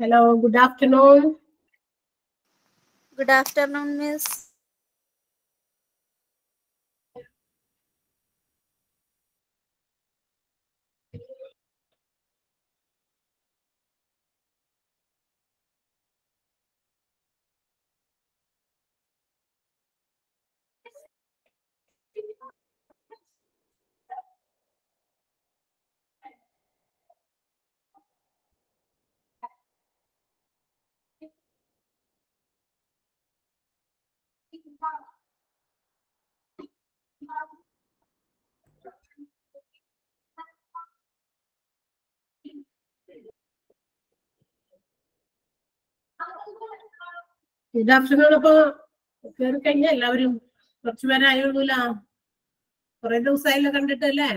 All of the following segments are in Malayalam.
Hello, good afternoon. Good afternoon, Miss. Good afternoon അപ്പൊ കയറി കഴിഞ്ഞ എല്ലാവരും കുറച്ചു പേരെ ആയുള്ളൂല കുറെ ദിവസമായല്ലോ കണ്ടിട്ടല്ലേ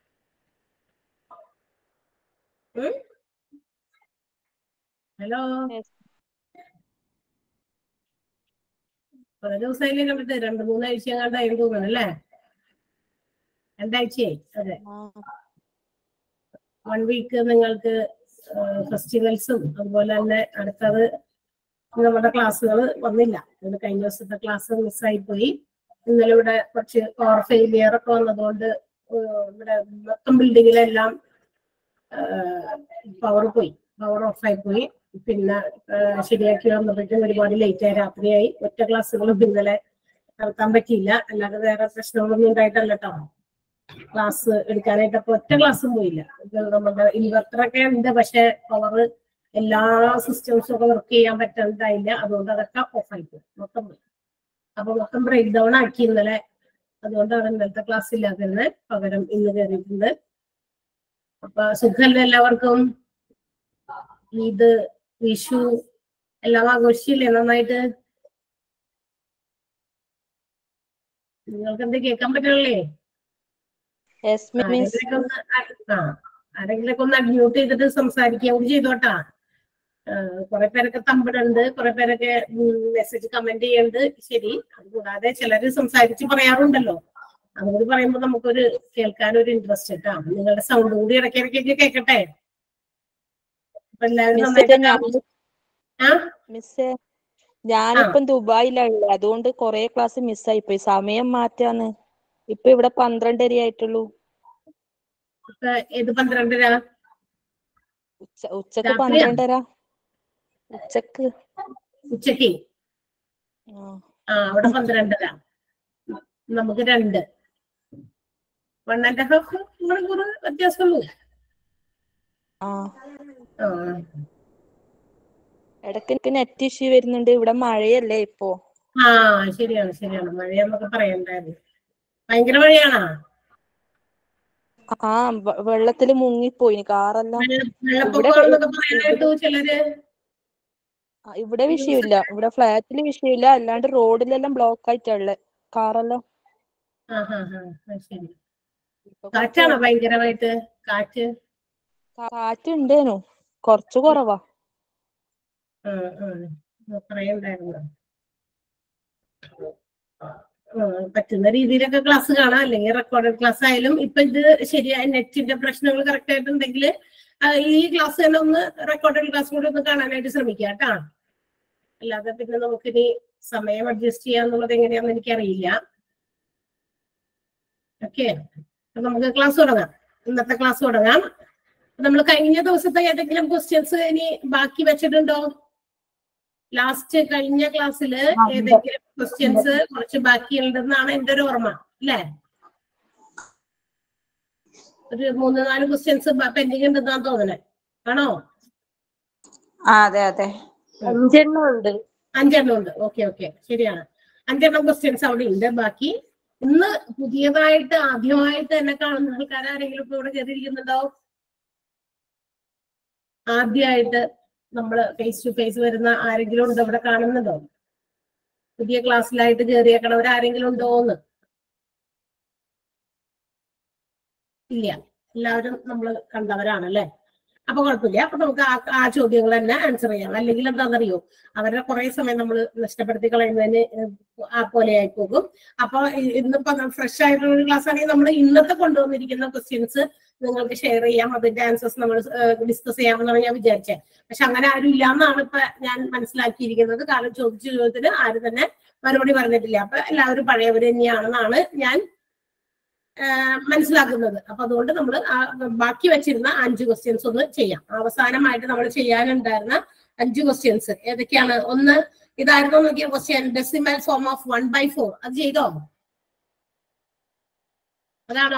ഹലോ Yes. കുറെ ദിവസമായില്ലേ കണ്ടിട്ട് രണ്ട് മൂന്നാഴ്ച കണ്ടായിരുന്നു തോന്നുന്നു അല്ലേ രണ്ടാഴ്ചയായി അതെ വൺ വീക്ക് നിങ്ങൾക്ക് ഫെസ്റ്റിവൽസും അതുപോലെ തന്നെ അടുത്തത് നമ്മുടെ ക്ലാസ്സുകൾ വന്നില്ല അത് കഴിഞ്ഞ ദിവസത്തെ ക്ലാസ് മിസ്സായി പോയി ഇന്നലെ ഇവിടെ കുറച്ച് പവർ ഫെയിലിയർ ഒക്കെ വന്നതുകൊണ്ട് ഏഹ് ഇവിടെ മൊത്തം ബിൽഡിങ്ങിലെല്ലാം പവർ പോയി പവർ ഓഫായി പോയി പിന്നെ ഏഹ് ശരിയാക്കി വന്നപ്പോഴേക്കും ഒരുപാട് ലേറ്റ് ആയി രാത്രിയായി ഒറ്റ ക്ലാസ്സുകളും ഇന്നലെ നടത്താൻ പറ്റിയില്ല അല്ലാതെ വേറെ പ്രശ്നങ്ങളൊന്നും ഉണ്ടായിട്ടല്ല കേട്ടോ ക്ലാസ് എടുക്കാനായിട്ട് അപ്പൊ ഒറ്റ ക്ലാസ്സും പോയില്ല ഇത് നമ്മുടെ ഇൻവെർട്ടറൊക്കെ ഉണ്ട് പക്ഷെ പവർ എല്ലാ സിസ്റ്റംസും ഒക്കെ വർക്ക് ചെയ്യാൻ പറ്റാണ്ടായില്ല അതുകൊണ്ട് അതൊക്കെ ഓഫായി പോയി മൊത്തം പോയി അപ്പൊ മൊത്തം ബ്രേക്ക് ഡൗൺ ആക്കി ഇന്നലെ അതുകൊണ്ടാണ് ഇന്നലത്തെ ക്ലാസ് ഇല്ലാതിരുന്നത് പകരം ഇന്ന് കയറിയിട്ടുണ്ട് അപ്പൊ സുഖമല്ല എല്ലാവർക്കും ഈദ് വിഷു എല്ലാം ആഘോഷിച്ചില്ലേ നന്നായിട്ട് നിങ്ങൾക്ക് എന്ത് കേൾക്കാൻ പറ്റണല്ലേ Yes, Miss. ആരെങ്കിലൊക്കെ ഒന്ന് ആ ആരെങ്കിലൊക്കെ ഒന്ന് അഡ്മ്യൂട്ട് ചെയ്തിട്ട് സംസാരിക്കുക കൂടി ചെയ്തോട്ടാ കുറെ പേരൊക്കെ തമ്പിടുണ്ട് കുറെ പേരൊക്കെ മെസ്സേജ് കമന്റ് ചെയ്യുന്നുണ്ട് ശരി അതുകൂടാതെ ചിലര് സംസാരിച്ച് പറയാറുണ്ടല്ലോ അതുകൂടി പറയുമ്പോ നമുക്കൊരു കേൾക്കാൻ ഒരു ഇൻട്രസ്റ്റ് കേട്ടാ നിങ്ങളുടെ സൗണ്ട് കൂടി ഇടയ്ക്കിടയ്ക്കൊക്കെ കേൾക്കട്ടെ അപ്പൊ എല്ലാവരും Miss, നന്നായിട്ട് ഞാൻ ആ മിസ്സേ ഞാനിപ്പം ദുബായിലുള്ള അതുകൊണ്ട് കുറെ ക്ലാസ് മിസ്സായി പോയി സമയം മാറ്റാന്ന് ഇപ്പൊ ഇവിടെ പന്ത്രണ്ടര ആയിട്ടുള്ളൂ ഇപ്പൊ ഏത് പന്ത്രണ്ടര ഉച്ച ഉച്ചക്ക് രാത്രിയാ? പന്ത്രണ്ടര ഉച്ചക്ക് ഉച്ചക്ക് ആ. ആ അവിടെ പന്ത്രണ്ടര നമുക്ക് രണ്ട് വൺ ആൻഡ് ഹാഫ് മണിക്കൂർ വ്യത്യാസമുള്ളൂ ആ ആ ഇടയ്ക്ക് എനിക്ക് നെറ്റ് ഇഷ്യൂ വരുന്നുണ്ട് ഇവിടെ മഴയല്ലേ ഇപ്പോ ആ ശരിയാണ് ശരിയാണ് മഴയെന്നൊക്കെ പറയണ്ടായിരുന്നു ഭയങ്കര മഴയാണോ ആ വെ- വെള്ളത്തില് മുങ്ങിപ്പോയി കാറെല്ലാം വെള്ള- വെള്ളപ്പൊക്കമാണെന്നൊക്കെ പറയാനായിട്ടു ചിലര് ആ, ഇവിടെ വിഷയമില്ല ഇവിടെ ഫ്ലാറ്റില് വിഷയമില്ല അല്ലാണ്ട് റോഡിലെല്ലാം ബ്ലോക്ക് ആയിട്ടുള്ള കാറെല്ലാം ആ ഹാ ഹാ ശരി ഇപ്പൊ കുറച്ച് കാറ്റാണോ ഭയങ്കരമായിട്ട് കാറ്റ് കാറ്റ് ഉണ്ടേനു കൊറച്ചു കുറവാ ആ ആ ആ, പറയണ്ടായിരുന്നു ആ, പറ്റുന്ന രീതിയിലൊക്കെ ക്ലാസ് കാണാം അല്ലെങ്കിൽ റെക്കോർഡഡ് ക്ലാസ് ആയാലും ഇപ്പൊ ഇത് ശരിയായ നെറ്റിന്റെ പ്രശ്നങ്ങൾ കറക്റ്റ് ആയിട്ടുണ്ടെങ്കിൽ ഈ ക്ലാസ് തന്നെ ഒന്ന് റെക്കോർഡഡ് ക്ലാസ് കൂടി ഒന്ന് കാണാനായിട്ട് ശ്രമിക്കുക കേട്ടാ അല്ലാതെ പിന്നെ നമുക്കിനി സമയം അഡ്ജസ്റ്റ് ചെയ്യാന്നുള്ളത് എങ്ങനെയാന്ന് എനിക്കറിയില്ല ഓക്കെ നമുക്ക് ക്ലാസ് തുടങ്ങാം ഇന്നത്തെ ക്ലാസ് തുടങ്ങാം നമ്മൾ കഴിഞ്ഞ ദിവസത്തെ ഏതെങ്കിലും ക്വസ്റ്റ്യൻസ് ഇനി ബാക്കി വെച്ചിട്ടുണ്ടോ ലാസ്റ്റ് കഴിഞ്ഞ ക്ലാസ്സിൽ ഏതെങ്കിലും ക്വസ്റ്റ്യൻസ് കുറച്ച് ബാക്കിയുണ്ടെന്നാണ് എന്റെ ഒരു ഓർമ്മ അല്ലേ ഒരു മൂന്ന് നാല് ക്വസ്റ്റ്യൻസ് പെൻഡിങ് ഉണ്ടെന്നാണ് തോന്നണേ ആണോ ആ അതെ അതെ അഞ്ചെണ്ണം ഉണ്ട് അഞ്ചെണ്ണം ഉണ്ട് ഓക്കെ ഓക്കെ ശരിയാണ് അഞ്ചെണ്ണം ക്വസ്റ്റ്യൻസ് അവിടെ ഉണ്ട് ബാക്കി ഇന്ന് പുതിയതായിട്ട് ആദ്യമായിട്ട് എന്നെ കാണുന്ന ആൾക്കാർ ആരെങ്കിലും ഇപ്പൊ ഇവിടെ കയറിയിരിക്കുന്നുണ്ടോ ആദ്യമായിട്ട് നമ്മൾ ഫേസ് ടു ഫേസ് വരുന്ന ആരെങ്കിലും ഉണ്ടോ ഇവിടെ കാണുന്നുണ്ടോ പുതിയ ക്ലാസ്സിലായിട്ട് കയറിയേക്കണവർ ആരെങ്കിലും ഉണ്ടോ എന്ന് ഇല്ല എല്ലാവരും നമ്മൾ കണ്ടവരാണല്ലേ അപ്പൊ കുഴപ്പമില്ല അപ്പൊ നമുക്ക് ആ ആ ചോദ്യങ്ങൾ തന്നെ ആൻസർ ചെയ്യാം അല്ലെങ്കിൽ എന്താണെന്നറിയോ അവരുടെ കുറെ സമയം നമ്മൾ നഷ്ടപ്പെടുത്തി കളയുന്നതിന് ആ പോലെ ആയി പോകും അപ്പൊ ഇ- ഇന്നിപ്പോ ഫ്രഷ് ആയിട്ടുള്ള ഒരു ക്ലാസ് ആണെങ്കിൽ നമ്മൾ ഇന്നത്തെ കൊണ്ടുവന്നിരിക്കുന്ന ക്വസ്റ്റ്യൻസ് നിങ്ങൾക്ക് ഷെയർ ചെയ്യാം അതിന്റെ ആൻസേഴ്സ് നമ്മൾ ഡിസ്കസ് ചെയ്യാമെന്നാണ് ഞാൻ വിചാരിച്ചത് പക്ഷെ അങ്ങനെ ആരും ഇല്ല എന്നാണ് ഇപ്പൊ ഞാൻ മനസ്സിലാക്കിയിരിക്കുന്നത് കാരണം ചോദിച്ച ചോദ്യത്തിന് ആരും തന്നെ മറുപടി പറഞ്ഞിട്ടില്ല അപ്പൊ എല്ലാവരും പഴയവർ തന്നെയാണെന്നാണ് ഞാൻ ആ, മനസ്സിലാക്കുന്നത് അപ്പൊ അതുകൊണ്ട് നമ്മൾ ബാക്കി വെച്ചിരുന്ന അഞ്ച് ക്വസ്റ്റ്യൻസ് ഒന്ന് ചെയ്യാം അവസാനമായിട്ട് നമ്മൾ ചെയ്യാനുണ്ടായിരുന്ന അഞ്ച് ക്വസ്റ്റ്യൻസ് ഏതൊക്കെയാണ് ഒന്ന് ഇതായിരുന്നു നോക്കിയ question decimal form of one by four അത് ചെയ്തോ അതാണോ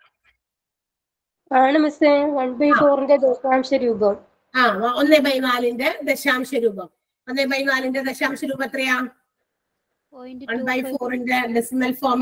ആണ് മിസ്സേ വൺ ബൈ ഫോറിന്റെ ദശാംശ രൂപം ആ ഒന്ന് ബൈ നാലിന്റെ ദശാംശ രൂപം ഒന്ന് ബൈ നാലിന്റെ ദശാംശ രൂപം എത്രയാ പോയിന്റ് വൺ ബൈ ഫോറിന്റെ decimal form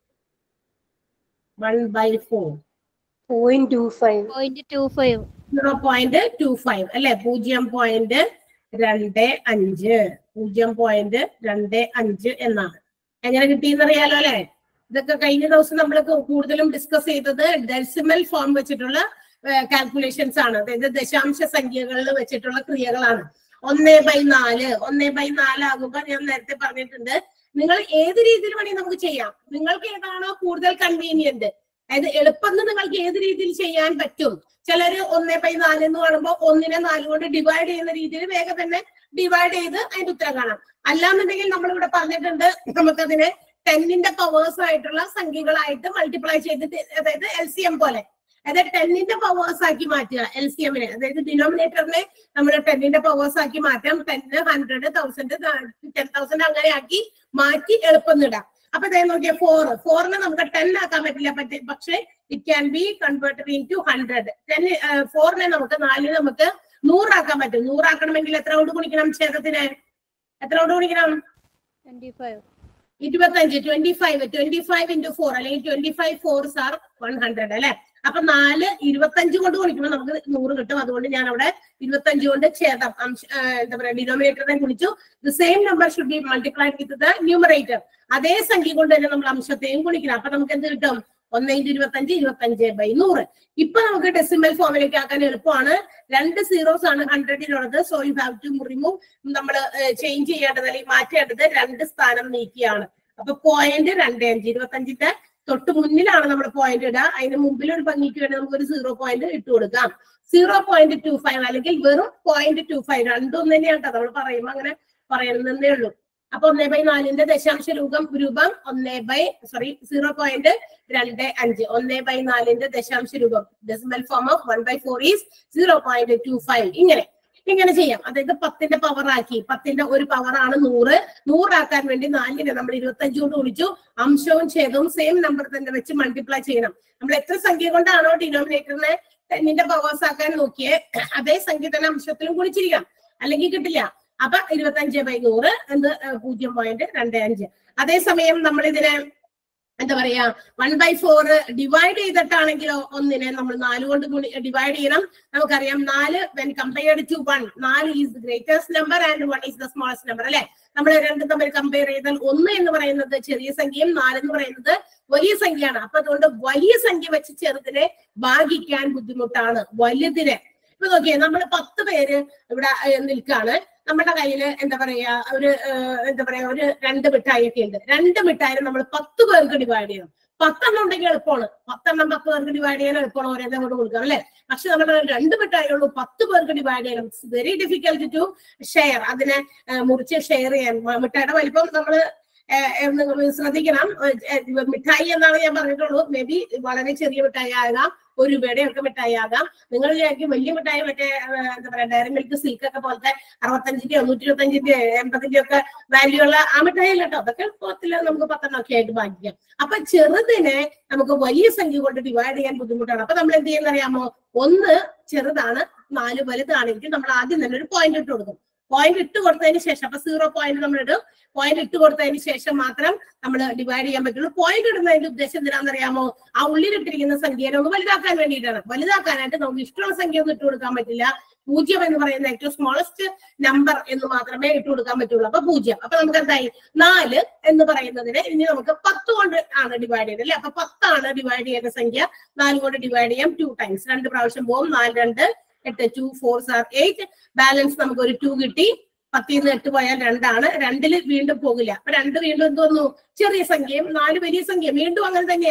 one by four point two five point two five zero point two five അല്ലെ പൂജ്യം പോയിന്റ് രണ്ട് അഞ്ച് പൂജ്യം പോയിന്റ് രണ്ട് അഞ്ച് എന്നാണ് എങ്ങനെ കിട്ടിയെന്നറിയാലോ അല്ലെ ഇതൊക്കെ കഴിഞ്ഞ ദിവസം നമ്മൾ കൂടുതലും ഡിസ്കസ് ചെയ്തത് ഡെസിമൽ ഫോം വെച്ചിട്ടുള്ള കാൽക്കുലേഷൻസ് ആണ് അതായത് ദശാംശ സംഖ്യകളിൽ വെച്ചിട്ടുള്ള ക്രിയകളാണ് ഒന്ന് ബൈ നാല് ഒന്ന് ബൈ നാലാകുമ്പോ ഞാൻ നേരത്തെ പറഞ്ഞിട്ടുണ്ട് നിങ്ങൾ ഏത് രീതിയിൽ വേണമെങ്കിൽ നമുക്ക് ചെയ്യാം നിങ്ങൾക്ക് ഏതാണോ കൂടുതൽ കൺവീനിയന്റ് അതായത് എളുപ്പം നിങ്ങൾക്ക് ഏത് രീതിയിൽ ചെയ്യാൻ പറ്റും ചിലര് ഒന്ന് ബൈ നാല് എന്ന് പറയുമ്പോൾ ഒന്നിനെ നാല് കൊണ്ട് ഡിവൈഡ് ചെയ്യുന്ന രീതിയിൽ വേഗം തന്നെ ഡിവൈഡ് ചെയ്ത് അതിന്റെ ഉത്തരം കാണാം അല്ലാന്നുണ്ടെങ്കിൽ നമ്മൾ ഇവിടെ പറഞ്ഞിട്ടുണ്ട് നമുക്കതിനെ ടെന്നിന്റെ പവേഴ്സ് ആയിട്ടുള്ള സംഖ്യകളായിട്ട് മൾട്ടിപ്ലൈ ചെയ്തിട്ട് അതായത് എൽ സി എം പോലെ അതായത് ടെന്നിന്റെ പവേഴ്സ് ആക്കി മാറ്റുക എൽ സി എമ്മിനെ അതായത് ഡിനോമിനേറ്ററിനെ നമ്മൾ ടെന്നിന്റെ പവേഴ്സ് ആക്കി മാറ്റാം ten hundred thousand ten thousand അങ്ങനെ ആക്കി മാറ്റി എളുപ്പം ഇടാം അപ്പൊ ഇതേ നോക്കിയ ഫോർ ഫോറിനെ നമുക്ക് ടെൻ ആക്കാൻ പറ്റില്ല പറ്റി പക്ഷേ it can be converted into hundred ten ഫോറിനെ നമുക്ക് നാലിന് നമുക്ക് നൂറാക്കാൻ പറ്റും നൂറാക്കണമെങ്കിൽ എത്ര കൊണ്ട് ഗുണിക്കണം ഛേദത്തിന് എത്ര കൊണ്ട് ഗുണിക്കണം ട്വന്റി ഫൈവ് ഇരുപത്തഞ്ച് twenty five twenty five into four അല്ലെങ്കിൽ twenty five fours are one hundred അല്ലെ അപ്പൊ നാല് ഇരുപത്തഞ്ച് കൊണ്ട് ഗുണിക്കുമ്പോൾ നമുക്ക് നൂറ് കിട്ടും അതുകൊണ്ട് ഞാൻ അവിടെ ഇരുപത്തഞ്ച് കൊണ്ട് ഛേദം അംശ ആ, എന്താ പറയാ ഡിനോമിനേറ്ററിനെ ഗുണിച്ചു the same number should be multiplied with the numerator അതേ സംഖ്യ കൊണ്ട് തന്നെ നമ്മൾ അംശത്തെയും ഗുണിക്കണം അപ്പൊ നമുക്ക് എന്ത് കിട്ടും ഒന്ന് ഇൻറ്റു ഇരുപത്തഞ്ച് ഇരുപത്തഞ്ച് ബൈ നൂറ് ഇപ്പൊ നമുക്ക് ഡെസിമൽ ഫോമിലേക്ക് ആക്കാൻ എളുപ്പമാണ് രണ്ട് സീറോസ് ആണ് ഹൺഡ്രഡിനുള്ളത് so you have to remove നമ്മൾ ചേഞ്ച് ചെയ്യേണ്ടത് അല്ലെങ്കിൽ മാറ്റേണ്ടത് രണ്ട് സ്ഥാനം നീക്കിയാണ് അപ്പൊ പോയിന്റ് രണ്ട് അഞ്ച് ഇരുപത്തഞ്ചിന്റെ തൊട്ട് മുന്നിലാണ് നമ്മൾ പോയിന്റ് ഇടുക അതിന് മുമ്പിൽ ഒരു ഭംഗിക്ക് വേണ്ടി നമുക്ക് ഒരു സീറോ പോയിന്റ് ഇട്ട് കൊടുക്കാം സീറോ പോയിന്റ് ടു ഫൈവ് അല്ലെങ്കിൽ വെറും പോയിന്റ് ടു ഫൈവ് രണ്ടും തന്നെയാണ് കേട്ടോ നമ്മൾ പറയുമ്പോൾ അങ്ങനെ പറയുന്നതേ ഉള്ളൂ അപ്പൊ ഒന്നേ ബൈ നാലിന്റെ ദശാംശ രൂപം രൂപം ഒന്നേ ബൈ സോറി സീറോ പോയിന്റ് രണ്ട് അഞ്ച് ഒന്നേ ബൈ നാലിന്റെ ദശാംശ രൂപം decimal form of one by four is zero point two five ഇങ്ങനെ ഇങ്ങനെ ചെയ്യാം അതായത് പത്തിന്റെ പവർ ആക്കി പത്തിന്റെ ഒരു പവർ ആണ് നൂറ് നൂറാക്കാൻ വേണ്ടി നാലിനെ നമ്മൾ ഇരുപത്തഞ്ച് കൊണ്ട് വിളിച്ചു അംശവും ഛേദവും സെയിം നമ്പർ തന്നെ വെച്ച് മൾട്ടിപ്ലൈ ചെയ്യണം നമ്മൾ എത്ര സംഖ്യ കൊണ്ടാണോ ഡിനോമിനേറ്ററിനെ ടെന്നിന്റെ പവേഴ്സ് ആക്കാൻ നോക്കിയേ അതേ സംഖ്യ തന്നെ അംശത്തിലും ഗുണിച്ചിരിക്കണം അല്ലെങ്കിൽ കിട്ടില്ല അപ്പൊ ഇരുപത്തഞ്ച് ബൈ നൂറ് എന്ത് പൂജ്യം പോയിന്റ് രണ്ട് അഞ്ച് അതേസമയം നമ്മൾ ഇതിനെ എന്താ പറയാ വൺ ബൈ ഫോർ ഡിവൈഡ് ചെയ്തിട്ടാണെങ്കിലോ ഒന്നിനെ നമ്മൾ നാല് കൊണ്ട് ഡിവൈഡ് ചെയ്യണം നമുക്കറിയാം നാല് വെൻ കമ്പയർഡ് ടു വൺ നാല് is the greatest number and one is the smallest number അല്ലെ നമ്മൾ രണ്ടും തമ്മിൽ കമ്പയർ ചെയ്താൽ ഒന്ന് എന്ന് പറയുന്നത് ചെറിയ സംഖ്യയും നാല് എന്ന് പറയുന്നത് വലിയ സംഖ്യയാണ് അപ്പൊ അതുകൊണ്ട് വലിയ സംഖ്യ വെച്ച് ചെറുതിനെ ഭാഗിക്കാൻ ബുദ്ധിമുട്ടാണ് വലുതിനെ ഇപ്പൊ നോക്കിയേ നമ്മൾ പത്ത് പേര് ഇവിടെ ഏഹ്, നിൽക്കാണ് നമ്മുടെ കയ്യില് എന്താ പറയാ ഒരു ഏഹ്, എന്താ പറയാ ഒരു രണ്ട് മിഠായി ഒക്കെ ഉണ്ട് രണ്ട് മിഠായി നമ്മൾ പത്ത് പേർക്ക് ഡിവൈഡ് ചെയ്യണം പത്തെണ്ണം ഉണ്ടെങ്കിൽ എളുപ്പമാണ് പത്തെണ്ണം പത്ത് പേർക്ക് ഡിവൈഡ് ചെയ്യാൻ എളുപ്പമാണ് ഓരോന്നും കൊണ്ട് കൊടുക്കാം അല്ലെ പക്ഷെ നമ്മൾ രണ്ട് മിഠായി ഉള്ളൂ പത്ത് പേർക്ക് ഡിവൈഡ് ചെയ്യണം വെരി ഡിഫിക്കൽട്ട് ടു ഷെയർ അതിനെ ഏഹ്, മുറിച്ച് ഷെയർ ചെയ്യാൻ മ- മിഠായിയുടെ വലിപ്പം നമ്മള് ഏഹ്, ഏഹ്, നിങ്ങൾ ശ്രദ്ധിക്കണം ഏഹ്, ഏഹ്, മിഠായി എന്നാണ് ഞാൻ പറഞ്ഞിട്ടുള്ളൂ മേ ബി വളരെ ചെറിയ മിഠായി ആകാം ഒരു രൂപയുടെ ഒക്കെ മിഠായി ആകാം നിങ്ങൾ വിചാരിക്കും വലിയ മിഠായി മറ്റേ ഏഹ്, എന്താ പറയാ ഡയറി മിൽക്ക് സിൽക്ക് ഒക്കെ പോലത്തെ അറുപത്തഞ്ചിന്റെയോ നൂറ്റി ഇരുപത്തഞ്ചിന്റെ എൺപതിന്റെ ഒക്കെ വാല്യൂ ഉള്ള ആ മിഠായി അല്ല കേട്ടോ അതൊക്കെ എളുപ്പത്തിൽ നമുക്ക് പത്തെണ്ണം ഒക്കെ ആയിട്ട് ഭാഗിക്കാം അപ്പൊ ചെറുതിനെ നമുക്ക് വലിയ സംഖ്യ കൊണ്ട് ഡിവൈഡ് ചെയ്യാൻ ബുദ്ധിമുട്ടാണ് അപ്പൊ നമ്മൾ എന്ത് ചെയ്യുന്ന അറിയാമോ ഒന്ന് ചെറുതാണ് നാല് വലുതാണെങ്കിൽ നമ്മൾ ആദ്യം തന്നെ ഒരു പോയിന്റ് ഇട്ട് കൊടുക്കും പോയിന്റ് ഇട്ട് കൊടുത്തതിന് ശേഷം അപ്പൊ സീറോ പോയിന്റ് നമ്മൾ ഇടും പോയിന്റ് ഇട്ട് കൊടുത്തതിന് ശേഷം മാത്രം നമ്മൾ ഡിവൈഡ് ചെയ്യാൻ പറ്റുള്ളൂ പോയിന്റ് ഇടുന്നതിന്റെ ഉദ്ദേശം എന്തിനാണെന്ന് അറിയാമോ ആ ഉള്ളിലിട്ടിരിക്കുന്ന സംഖ്യനെ ഒന്ന് വലുതാക്കാൻ വേണ്ടിയിട്ടാണ് വലുതാക്കാനായിട്ട് നമുക്ക് ഇഷ്ടമുള്ള സംഖ്യ ഒന്നും ഇട്ട് കൊടുക്കാൻ പറ്റില്ല പൂജ്യം എന്ന് പറയുന്ന ഏറ്റവും സ്മോളസ്റ്റ് നമ്പർ എന്ന് മാത്രമേ ഇട്ട് കൊടുക്കാൻ പറ്റുള്ളൂ അപ്പൊ പൂജ്യം അപ്പൊ നമുക്ക് എന്തായി നാല് എന്ന് പറയുന്നതിന് ഇനി നമുക്ക് പത്ത് കൊണ്ട് ആണ് ഡിവൈഡ് ചെയ്യുന്നത് അല്ലെ അപ്പൊ പത്താണ് ഡിവൈഡ് ചെയ്യുന്ന സംഖ്യ നാല് കൊണ്ട് ഡിവൈഡ് ചെയ്യാം ടു ടൈംസ് രണ്ട് പ്രാവശ്യം പോകും നാല് രണ്ട് എട്ട് two four are eight balance നമുക്ക് ഒരു ടു കിട്ടി പത്തിൽ നിന്ന് എട്ട് പോയാൽ രണ്ടാണ് രണ്ടില് വീണ്ടും പോകില്ല അപ്പൊ രണ്ട് വീണ്ടും എന്ത് വന്നു ചെറിയ സംഖ്യയും നാല് വലിയ സംഖ്യ വീണ്ടും അങ്ങനെ തന്നെയായി